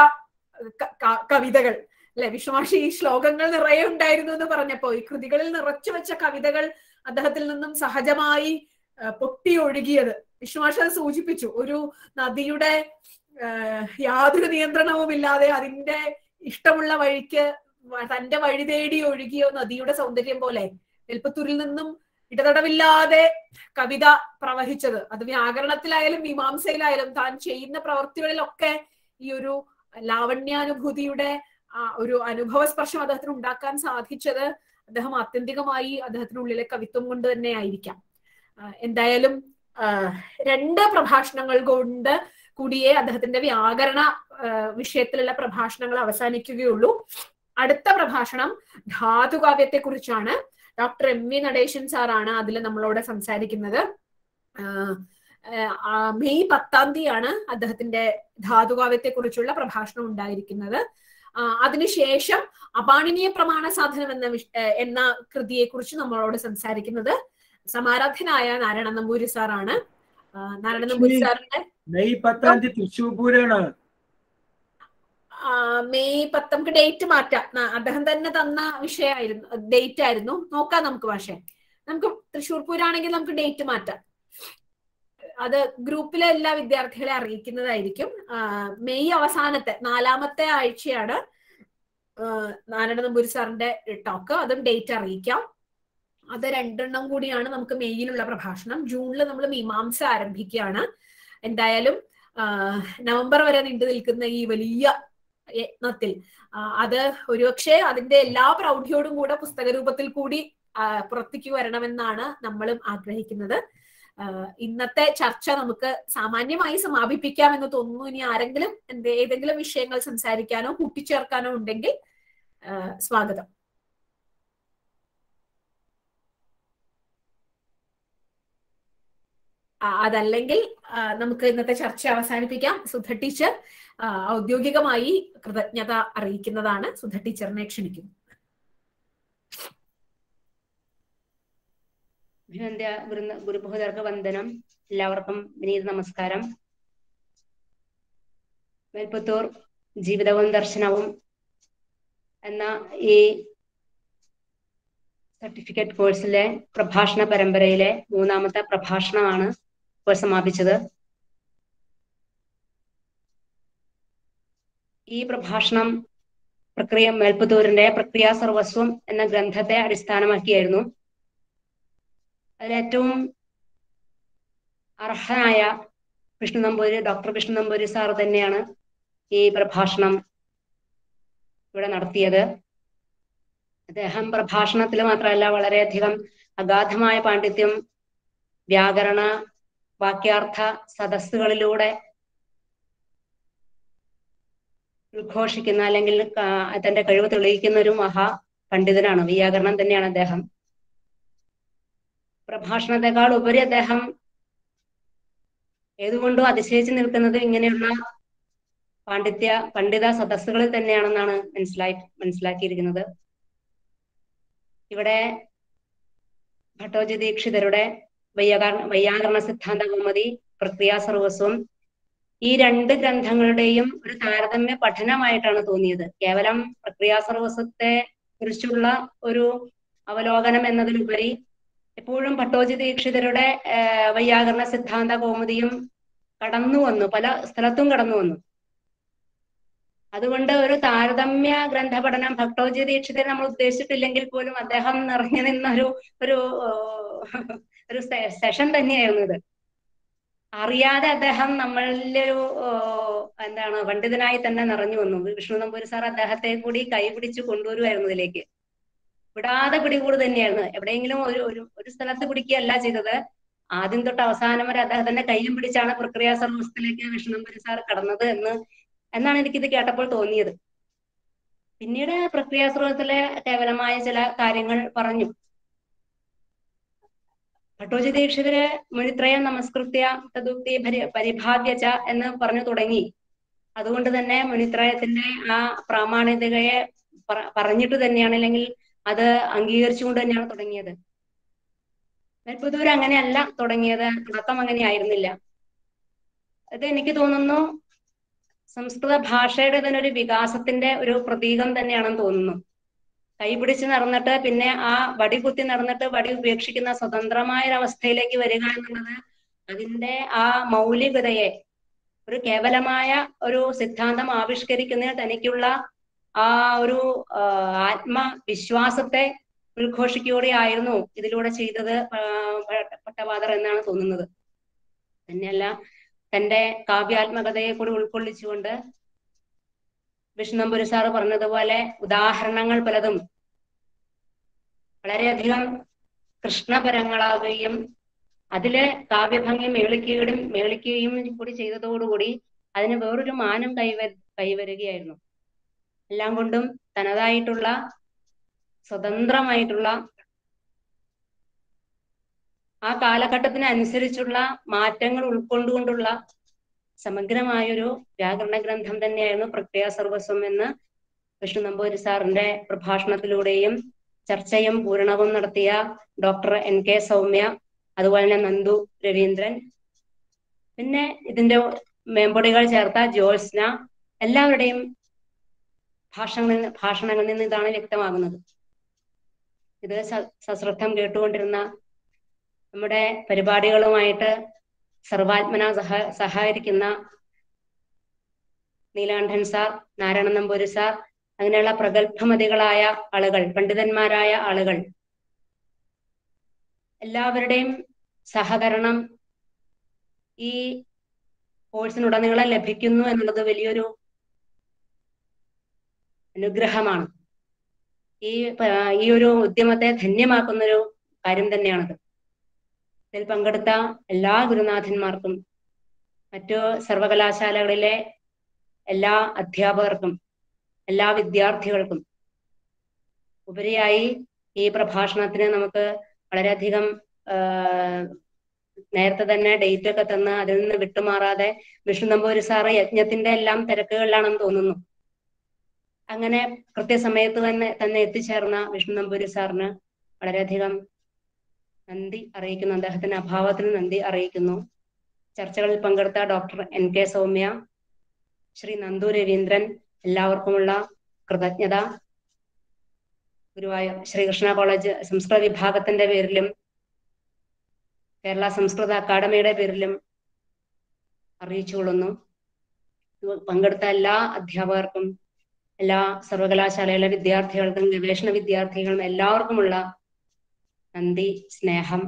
ക- ക- കവിതകൾ അല്ലെ വിശ്വമാഷി ഈ ശ്ലോകങ്ങൾ നിറയെ ഉണ്ടായിരുന്നു എന്ന് പറഞ്ഞപ്പോ ഈ കൃതികളിൽ നിറച്ചു വെച്ച കവിതകൾ അദ്ദേഹത്തിൽ നിന്നും സഹജമായി ആ, പൊട്ടി ഒഴുകിയത് വിശ്വമാഷ അത് സൂചിപ്പിച്ചു ഒരു നദിയുടെ ആ, യാതൊരു നിയന്ത്രണവും ഇല്ലാതെ അതിന്റെ ഇഷ്ടമുള്ള വഴിക്ക് വ- തന്റെ വഴി തേടി ഒഴുകിയ നദിയുടെ സൗന്ദര്യം പോലെ എൽപ്പത്തൂരിൽ നിന്നും ഇടതടവില്ലാതെ കവിത പ്രവഹിച്ചത് അത് വ്യാകരണത്തിലായാലും മീമാംസയിലായാലും താൻ ചെയ്യുന്ന പ്രവർത്തികളിലൊക്കെ ഈ ഒരു ലാവണ്യാനുഭൂതിയുടെ ആ ഒരു അനുഭവ സ്പർശം അദ്ദേഹത്തിന് ഉണ്ടാക്കാൻ സാധിച്ചത് അദ്ദേഹം ആത്യന്തികമായി അദ്ദേഹത്തിനുള്ളിലെ കവിത്വം കൊണ്ട് തന്നെ ആയിരിക്കാം ആ, എന്തായാലും ആ, രണ്ട് പ്രഭാഷണങ്ങൾ കൊണ്ട് കൂടിയേ അദ്ദേഹത്തിന്റെ വ്യാകരണ ആ, വിഷയത്തിലുള്ള പ്രഭാഷണങ്ങൾ അവസാനിക്കുകയുള്ളൂ അടുത്ത പ്രഭാഷണം ധാതുകാവ്യത്തെ കുറിച്ചാണ് ഡോക്ടർ എം വി നടേശൻ സാറാണ് അതിൽ നമ്മളോട് സംസാരിക്കുന്നത് ആഹ് ആഹ് മെയ് പത്താം തീയതിയാണ് അദ്ദേഹത്തിന്റെ ധാതുകാവ്യത്തെ കുറിച്ചുള്ള പ്രഭാഷണം ഉണ്ടായിരിക്കുന്നത് ആഹ് അതിനുശേഷം അപാണിനീയ പ്രമാണ സാധനം എന്ന വിഷ- ഏഹ് എന്ന കൃതിയെ കുറിച്ച് നമ്മളോട് സംസാരിക്കുന്നത് സമാരാധനായ നാരായണ നമ്പൂരി സാറാണ് ആഹ് നാരായണ നമ്പൂരി സാറിന്റെ മെയ് പത്താം തീയതി തൃശ്ശൂർ പൂരമാണ് ആ, മെയ് പത്ത് നമുക്ക് ഡേറ്റ് മാറ്റാം ന- അദ്ദേഹം തന്നെ തന്ന വിഷയമായിരുന്നു ഡേറ്റ് ആയിരുന്നു നോക്കാം നമുക്ക് പക്ഷേ നമുക്ക് തൃശ്ശൂർ പൂരാണെങ്കിൽ നമുക്ക് ഡേറ്റ് മാറ്റാം അത് ഗ്രൂപ്പിലെ എല്ലാ വിദ്യാർത്ഥികളെ അറിയിക്കുന്നതായിരിക്കും ആ, മെയ് അവസാനത്തെ നാലാമത്തെ ആഴ്ചയാണ് ആ, നാരായണ നമ്പൂരി സാറിന്റെ ടോക്ക് അതും ഡേറ്റ് അറിയിക്കാം അത് രണ്ടെണ്ണം കൂടിയാണ് നമുക്ക് മെയ്യിലുള്ള പ്രഭാഷണം ജൂണിൽ നമ്മൾ മീമാംസ ആരംഭിക്കുകയാണ് എന്തായാലും ആ, നവംബർ വരെ നീണ്ടു നിൽക്കുന്ന ഈ വലിയ യത്നത്തിൽ ആ, അത് ഒരുപക്ഷെ അതിന്റെ എല്ലാ പ്രൗഢിയോടും കൂടെ പുസ്തക രൂപത്തിൽ കൂടി ആ, പുറത്തേക്ക് വരണമെന്നാണ് നമ്മളും ആഗ്രഹിക്കുന്നത് ആ, ഇന്നത്തെ ചർച്ച നമുക്ക് സാമാന്യമായി സമാപിപ്പിക്കാം എന്ന് തോന്നുന്നു ഇനി ആരെങ്കിലും എന്ത് ഏതെങ്കിലും വിഷയങ്ങൾ സംസാരിക്കാനോ കൂട്ടിച്ചേർക്കാനോ ഉണ്ടെങ്കിൽ ആ, സ്വാഗതം ആ, അതല്ലെങ്കിൽ ആ, നമുക്ക് ഇന്നത്തെ ചർച്ച അവസാനിപ്പിക്കാം സുധ ടീച്ചർ ആ, ഔദ്യോഗികമായി കൃതജ്ഞത അറിയിക്കുന്നതാണ് സുധ ടീച്ചറിനെ ക്ഷണിക്കുന്നു അഭിനന്ദ വൃന്ദ ഗുരുബഹുദർക്ക് വന്ദനം എല്ലാവർക്കും വിനീത നമസ്കാരം മേൽപ്പത്തൂർ ജീവിതവും ദർശനവും എന്ന ഈ സർട്ടിഫിക്കറ്റ് കോഴ്സിലെ പ്രഭാഷണ പരമ്പരയിലെ മൂന്നാമത്തെ പ്രഭാഷണമാണ് ഇപ്പോൾ സമാപിച്ചത് ഈ പ്രഭാഷണം പ്രക്രിയ മേൽപ്പത്തൂരിന്റെ പ്രക്രിയാ സർവസ്വം എന്ന ഗ്രന്ഥത്തെ അടിസ്ഥാനമാക്കിയായിരുന്നു അതിലേറ്റവും അർഹനായ വിഷ്ണു നമ്പൂരി ഡോക്ടർ വിഷ്ണു നമ്പൂരി സാർ തന്നെയാണ് ഈ പ്രഭാഷണം ഇവിടെ നടത്തിയത് അദ്ദേഹം പ്രഭാഷണത്തിൽ മാത്രമല്ല വളരെയധികം അഗാധമായ പാണ്ഡിത്യം വ്യാകരണ വാക്യാർത്ഥ സദസ്സുകളിലൂടെ ഉദ്ഘോഷിക്കുന്ന അല്ലെങ്കിൽ ആ, തന്റെ കഴിവ് തെളിയിക്കുന്ന ഒരു മഹാ പണ്ഡിതനാണ് വ്യാകരണം തന്നെയാണ് അദ്ദേഹം പ്രഭാഷണത്തെക്കാൾ ഉപരി അദ്ദേഹം ഏതുകൊണ്ടും അതിശയിച്ചു നിൽക്കുന്നത് ഇങ്ങനെയുള്ള പാണ്ഡിത്യ പണ്ഡിത സദസ്സുകളിൽ തന്നെയാണെന്നാണ് മനസ്സിലായി മനസ്സിലാക്കിയിരിക്കുന്നത് ഇവിടെ ഭട്ടോജി ദീക്ഷിതരുടെ വൈയാകരണ വൈയാകരണ സിദ്ധാന്ത കൗമുദി പ്രക്രിയാ സർവസ്വം ഈ രണ്ട് ഗ്രന്ഥങ്ങളുടെയും ഒരു താരതമ്യ പഠനമായിട്ടാണ് തോന്നിയത് കേവലം പ്രക്രിയാ സർവസ്വത്തെ കുറിച്ചുള്ള ഒരു അവലോകനം എന്നതിലുപരി എപ്പോഴും ഭട്ടോജി ദീക്ഷിതരുടെ ആഹ് വൈയാകരണ സിദ്ധാന്ത കൗമുദിയും കടന്നു വന്നു പല സ്ഥലത്തും കടന്നു വന്നു അതുകൊണ്ട് ഒരു താരതമ്യ ഗ്രന്ഥപഠനം ഭട്ടോജി ദീക്ഷിതരെ നമ്മൾ ഉദ്ദേശിച്ചിട്ടില്ലെങ്കിൽ പോലും അദ്ദേഹം നിറഞ്ഞു നിന്ന ഒരു ഒരു ആഹ് ഒരു സെഷൻ തന്നെയായിരുന്നു ഇത് അറിയാതെ അദ്ദേഹം നമ്മളിലെ ഒരു ആഹ് എന്താണ് പണ്ഡിതനായി തന്നെ നിറഞ്ഞു വന്നു വിഷ്ണു നമ്പൂരി സാർ അദ്ദേഹത്തെ കൂടി കൈപിടിച്ച് കൊണ്ടുവരുമായിരുന്നു ഇതിലേക്ക് വിടാതെ പിടികൂട് തന്നെയായിരുന്നു എവിടെയെങ്കിലും ഒരു ഒരു ഒരു സ്ഥലത്ത് പിടിക്കുകയല്ല ചെയ്തത് ആദ്യം തൊട്ട് അവസാനം വരെ അദ്ദേഹത്തിന്റെ കയ്യും പിടിച്ചാണ് പ്രക്രിയാ സർവസ്വത്തിലേക്ക് വിഷ്ണു നമ്പൂരി സാർ കടന്നത് എന്ന് എന്നാണ് എനിക്കിത് കേട്ടപ്പോൾ തോന്നിയത് പിന്നീട് പ്രക്രിയാ സർവത്തിലെ കേവലമായ ചില കാര്യങ്ങൾ പറഞ്ഞു ഭട്ടോജി ദീക്ഷിതര് മുനിത്രയം നമസ്കൃത്യ തദുക്തി പരി- പരിഭാഗ്യച എന്ന് പറഞ്ഞു തുടങ്ങി അതുകൊണ്ട് തന്നെ മുനിത്രയത്തിന്റെ ആ പ്രാമാണികതയെ പറ- പറഞ്ഞിട്ട് തന്നെയാണ് അല്ലെങ്കിൽ അത് അംഗീകരിച്ചുകൊണ്ട് തന്നെയാണ് തുടങ്ങിയത് മെൽപ്പുതൂർ അങ്ങനെയല്ല തുടങ്ങിയത് തുടക്കം അങ്ങനെ ആയിരുന്നില്ല അത് എനിക്ക് തോന്നുന്നു സംസ്കൃത ഭാഷയുടെ തന്നെ ഒരു വികാസത്തിന്റെ ഒരു പ്രതീകം തന്നെയാണെന്ന് തോന്നുന്നു കൈപിടിച്ച് നടന്നിട്ട് പിന്നെ ആ വടി കുത്തി നടന്നിട്ട് വടി ഉപേക്ഷിക്കുന്ന സ്വതന്ത്രമായ ഒരു അവസ്ഥയിലേക്ക് വരിക എന്നുള്ളത് അതിന്റെ ആ മൗലികതയെ ഒരു കേവലമായ ഒരു സിദ്ധാന്തം ആവിഷ്കരിക്കുന്നതിന് തനിക്കുള്ള ആ ഒരു ആ, ആത്മവിശ്വാസത്തെ ഉദ്ഘോഷിക്കുകയായിരുന്നു ഇതിലൂടെ ചെയ്തത് ആ, ഭട്ട- ഭട്ടവാദർ എന്നാണ് തോന്നുന്നത് തന്നെയല്ല തന്റെ കാവ്യാത്മകതയെ കൂടി ഉൾക്കൊള്ളിച്ചുകൊണ്ട് വിഷ്ണുനമ്പൂരി സാറ് പറഞ്ഞതുപോലെ ഉദാഹരണങ്ങൾ പലതും വളരെയധികം കൃഷ്ണപരങ്ങളാവുകയും അതില് കാവ്യഭംഗി മേളിക്കുകയും മേളിക്കുകയും കൂടി ചെയ്തതോടുകൂടി അതിന് വേറൊരു മാനം കൈവ കൈവരുകയായിരുന്നു എല്ലാം കൊണ്ടും തനതായിട്ടുള്ള സ്വതന്ത്രമായിട്ടുള്ള ആ കാലഘട്ടത്തിന് അനുസരിച്ചുള്ള മാറ്റങ്ങൾ ഉൾക്കൊണ്ടുകൊണ്ടുള്ള സമഗ്രമായൊരു വ്യാകരണ ഗ്രന്ഥം തന്നെയായിരുന്നു പ്രക്രിയ സർവസ്വം എന്ന് വിഷ്ണു നമ്പൂരി സാറിന്റെ പ്രഭാഷണത്തിലൂടെയും ചർച്ചയും പൂരണവും നടത്തിയ ഡോക്ടർ എൻ കെ സൗമ്യ അതുപോലെ തന്നെ നന്ദു രവീന്ദ്രൻ പിന്നെ ഇതിന്റെ മേമ്പൊടികൾ ചേർത്ത ജ്യോത്സ്ന എല്ലാവരുടെയും ഭാഷങ്ങളിൽ ഭാഷണങ്ങളിൽ നിന്ന് ഇതാണ് വ്യക്തമാകുന്നത് ഇത് സ- സശ്രദ്ധം കേട്ടുകൊണ്ടിരുന്ന നമ്മുടെ പരിപാടികളുമായിട്ട് സർവാത്മന സഹ സഹകരിക്കുന്ന നീലാണ്ഠൻ സാർ നാരായണ നമ്പൂരി സാർ അങ്ങനെയുള്ള പ്രഗത്ഭമതികളായ ആളുകൾ പണ്ഡിതന്മാരായ ആളുകൾ എല്ലാവരുടെയും സഹകരണം ഈ കോഴ്സിനുടനീളം ലഭിക്കുന്നു എന്നുള്ളത് വലിയൊരു അനുഗ്രഹമാണ് ഈ പ- ഈ ഒരു ഉദ്യമത്തെ ധന്യമാക്കുന്ന ഒരു കാര്യം തന്നെയാണത് ഇതിൽ പങ്കെടുത്ത എല്ലാ ഗുരുനാഥന്മാർക്കും മറ്റു സർവകലാശാലകളിലെ എല്ലാ അധ്യാപകർക്കും എല്ലാ വിദ്യാർത്ഥികൾക്കും ഉപരിയായി ഈ പ്രഭാഷണത്തിന് നമുക്ക് വളരെയധികം ആ, നേരത്തെ തന്നെ ഡേറ്റ് ഒക്കെ തന്ന് അതിൽ നിന്ന് വിട്ടുമാറാതെ വിഷ്ണു നമ്പൂരി സാറ് യജ്ഞത്തിന്റെ എല്ലാം തിരക്കുകളിലാണെന്ന് തോന്നുന്നു അങ്ങനെ കൃത്യസമയത്ത് തന്നെ തന്നെ എത്തിച്ചേർന്ന വിഷ്ണു നമ്പൂരി സാറിന് വളരെയധികം നന്ദി അറിയിക്കുന്നു അദ്ദേഹത്തിന്റെ അഭാവത്തിന് നന്ദി അറിയിക്കുന്നു ചർച്ചകളിൽ പങ്കെടുത്ത doctor N K Soumya Sri Nandu Raveendran എല്ലാവർക്കുമുള്ള കൃതജ്ഞത ഗുരുവായൂർ ശ്രീകൃഷ്ണ കോളേജ് സംസ്കൃത വിഭാഗത്തിന്റെ പേരിലും കേരള സംസ്കൃത അക്കാദമിയുടെ പേരിലും അറിയിച്ചുകൊള്ളുന്നു ഇത് പങ്കെടുത്ത എല്ലാ അധ്യാപകർക്കും എല്ലാ സർവകലാശാലയിലെ വിദ്യാർത്ഥികൾക്കും ഗവേഷണ വിദ്യാർത്ഥികളും എല്ലാവർക്കുമുള്ള നന്ദി സ്നേഹം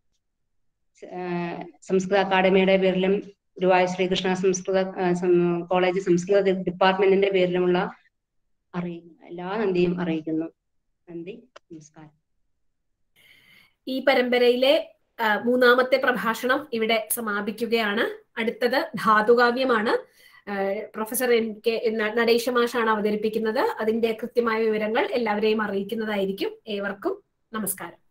ഏഹ് സംസ്കൃത അക്കാദമിയുടെ പേരിലും ഗുരുവായൂർ ശ്രീകൃഷ്ണ സംസ്കൃത ഏഹ് സം- കോളേജ് സംസ്കൃത ഡി- ഡിപ്പാർട്ട്മെന്റിന്റെ പേരിലുമുള്ള അറിയിക്കുന്നു എല്ലാ നന്ദിയും അറിയിക്കുന്നു നന്ദി നമസ്കാരം ഈ പരമ്പരയിലെ ആ, മൂന്നാമത്തെ പ്രഭാഷണം ഇവിടെ സമാപിക്കുകയാണ് അടുത്തത് ധാതുകാവ്യമാണ് ആ, പ്രൊഫസർ എൻ കെ ന- നടേശ മാഷാണ് അവതരിപ്പിക്കുന്നത് അതിന്റെ കൃത്യമായ വിവരങ്ങൾ എല്ലാവരെയും അറിയിക്കുന്നതായിരിക്കും ഏവർക്കും നമസ്കാരം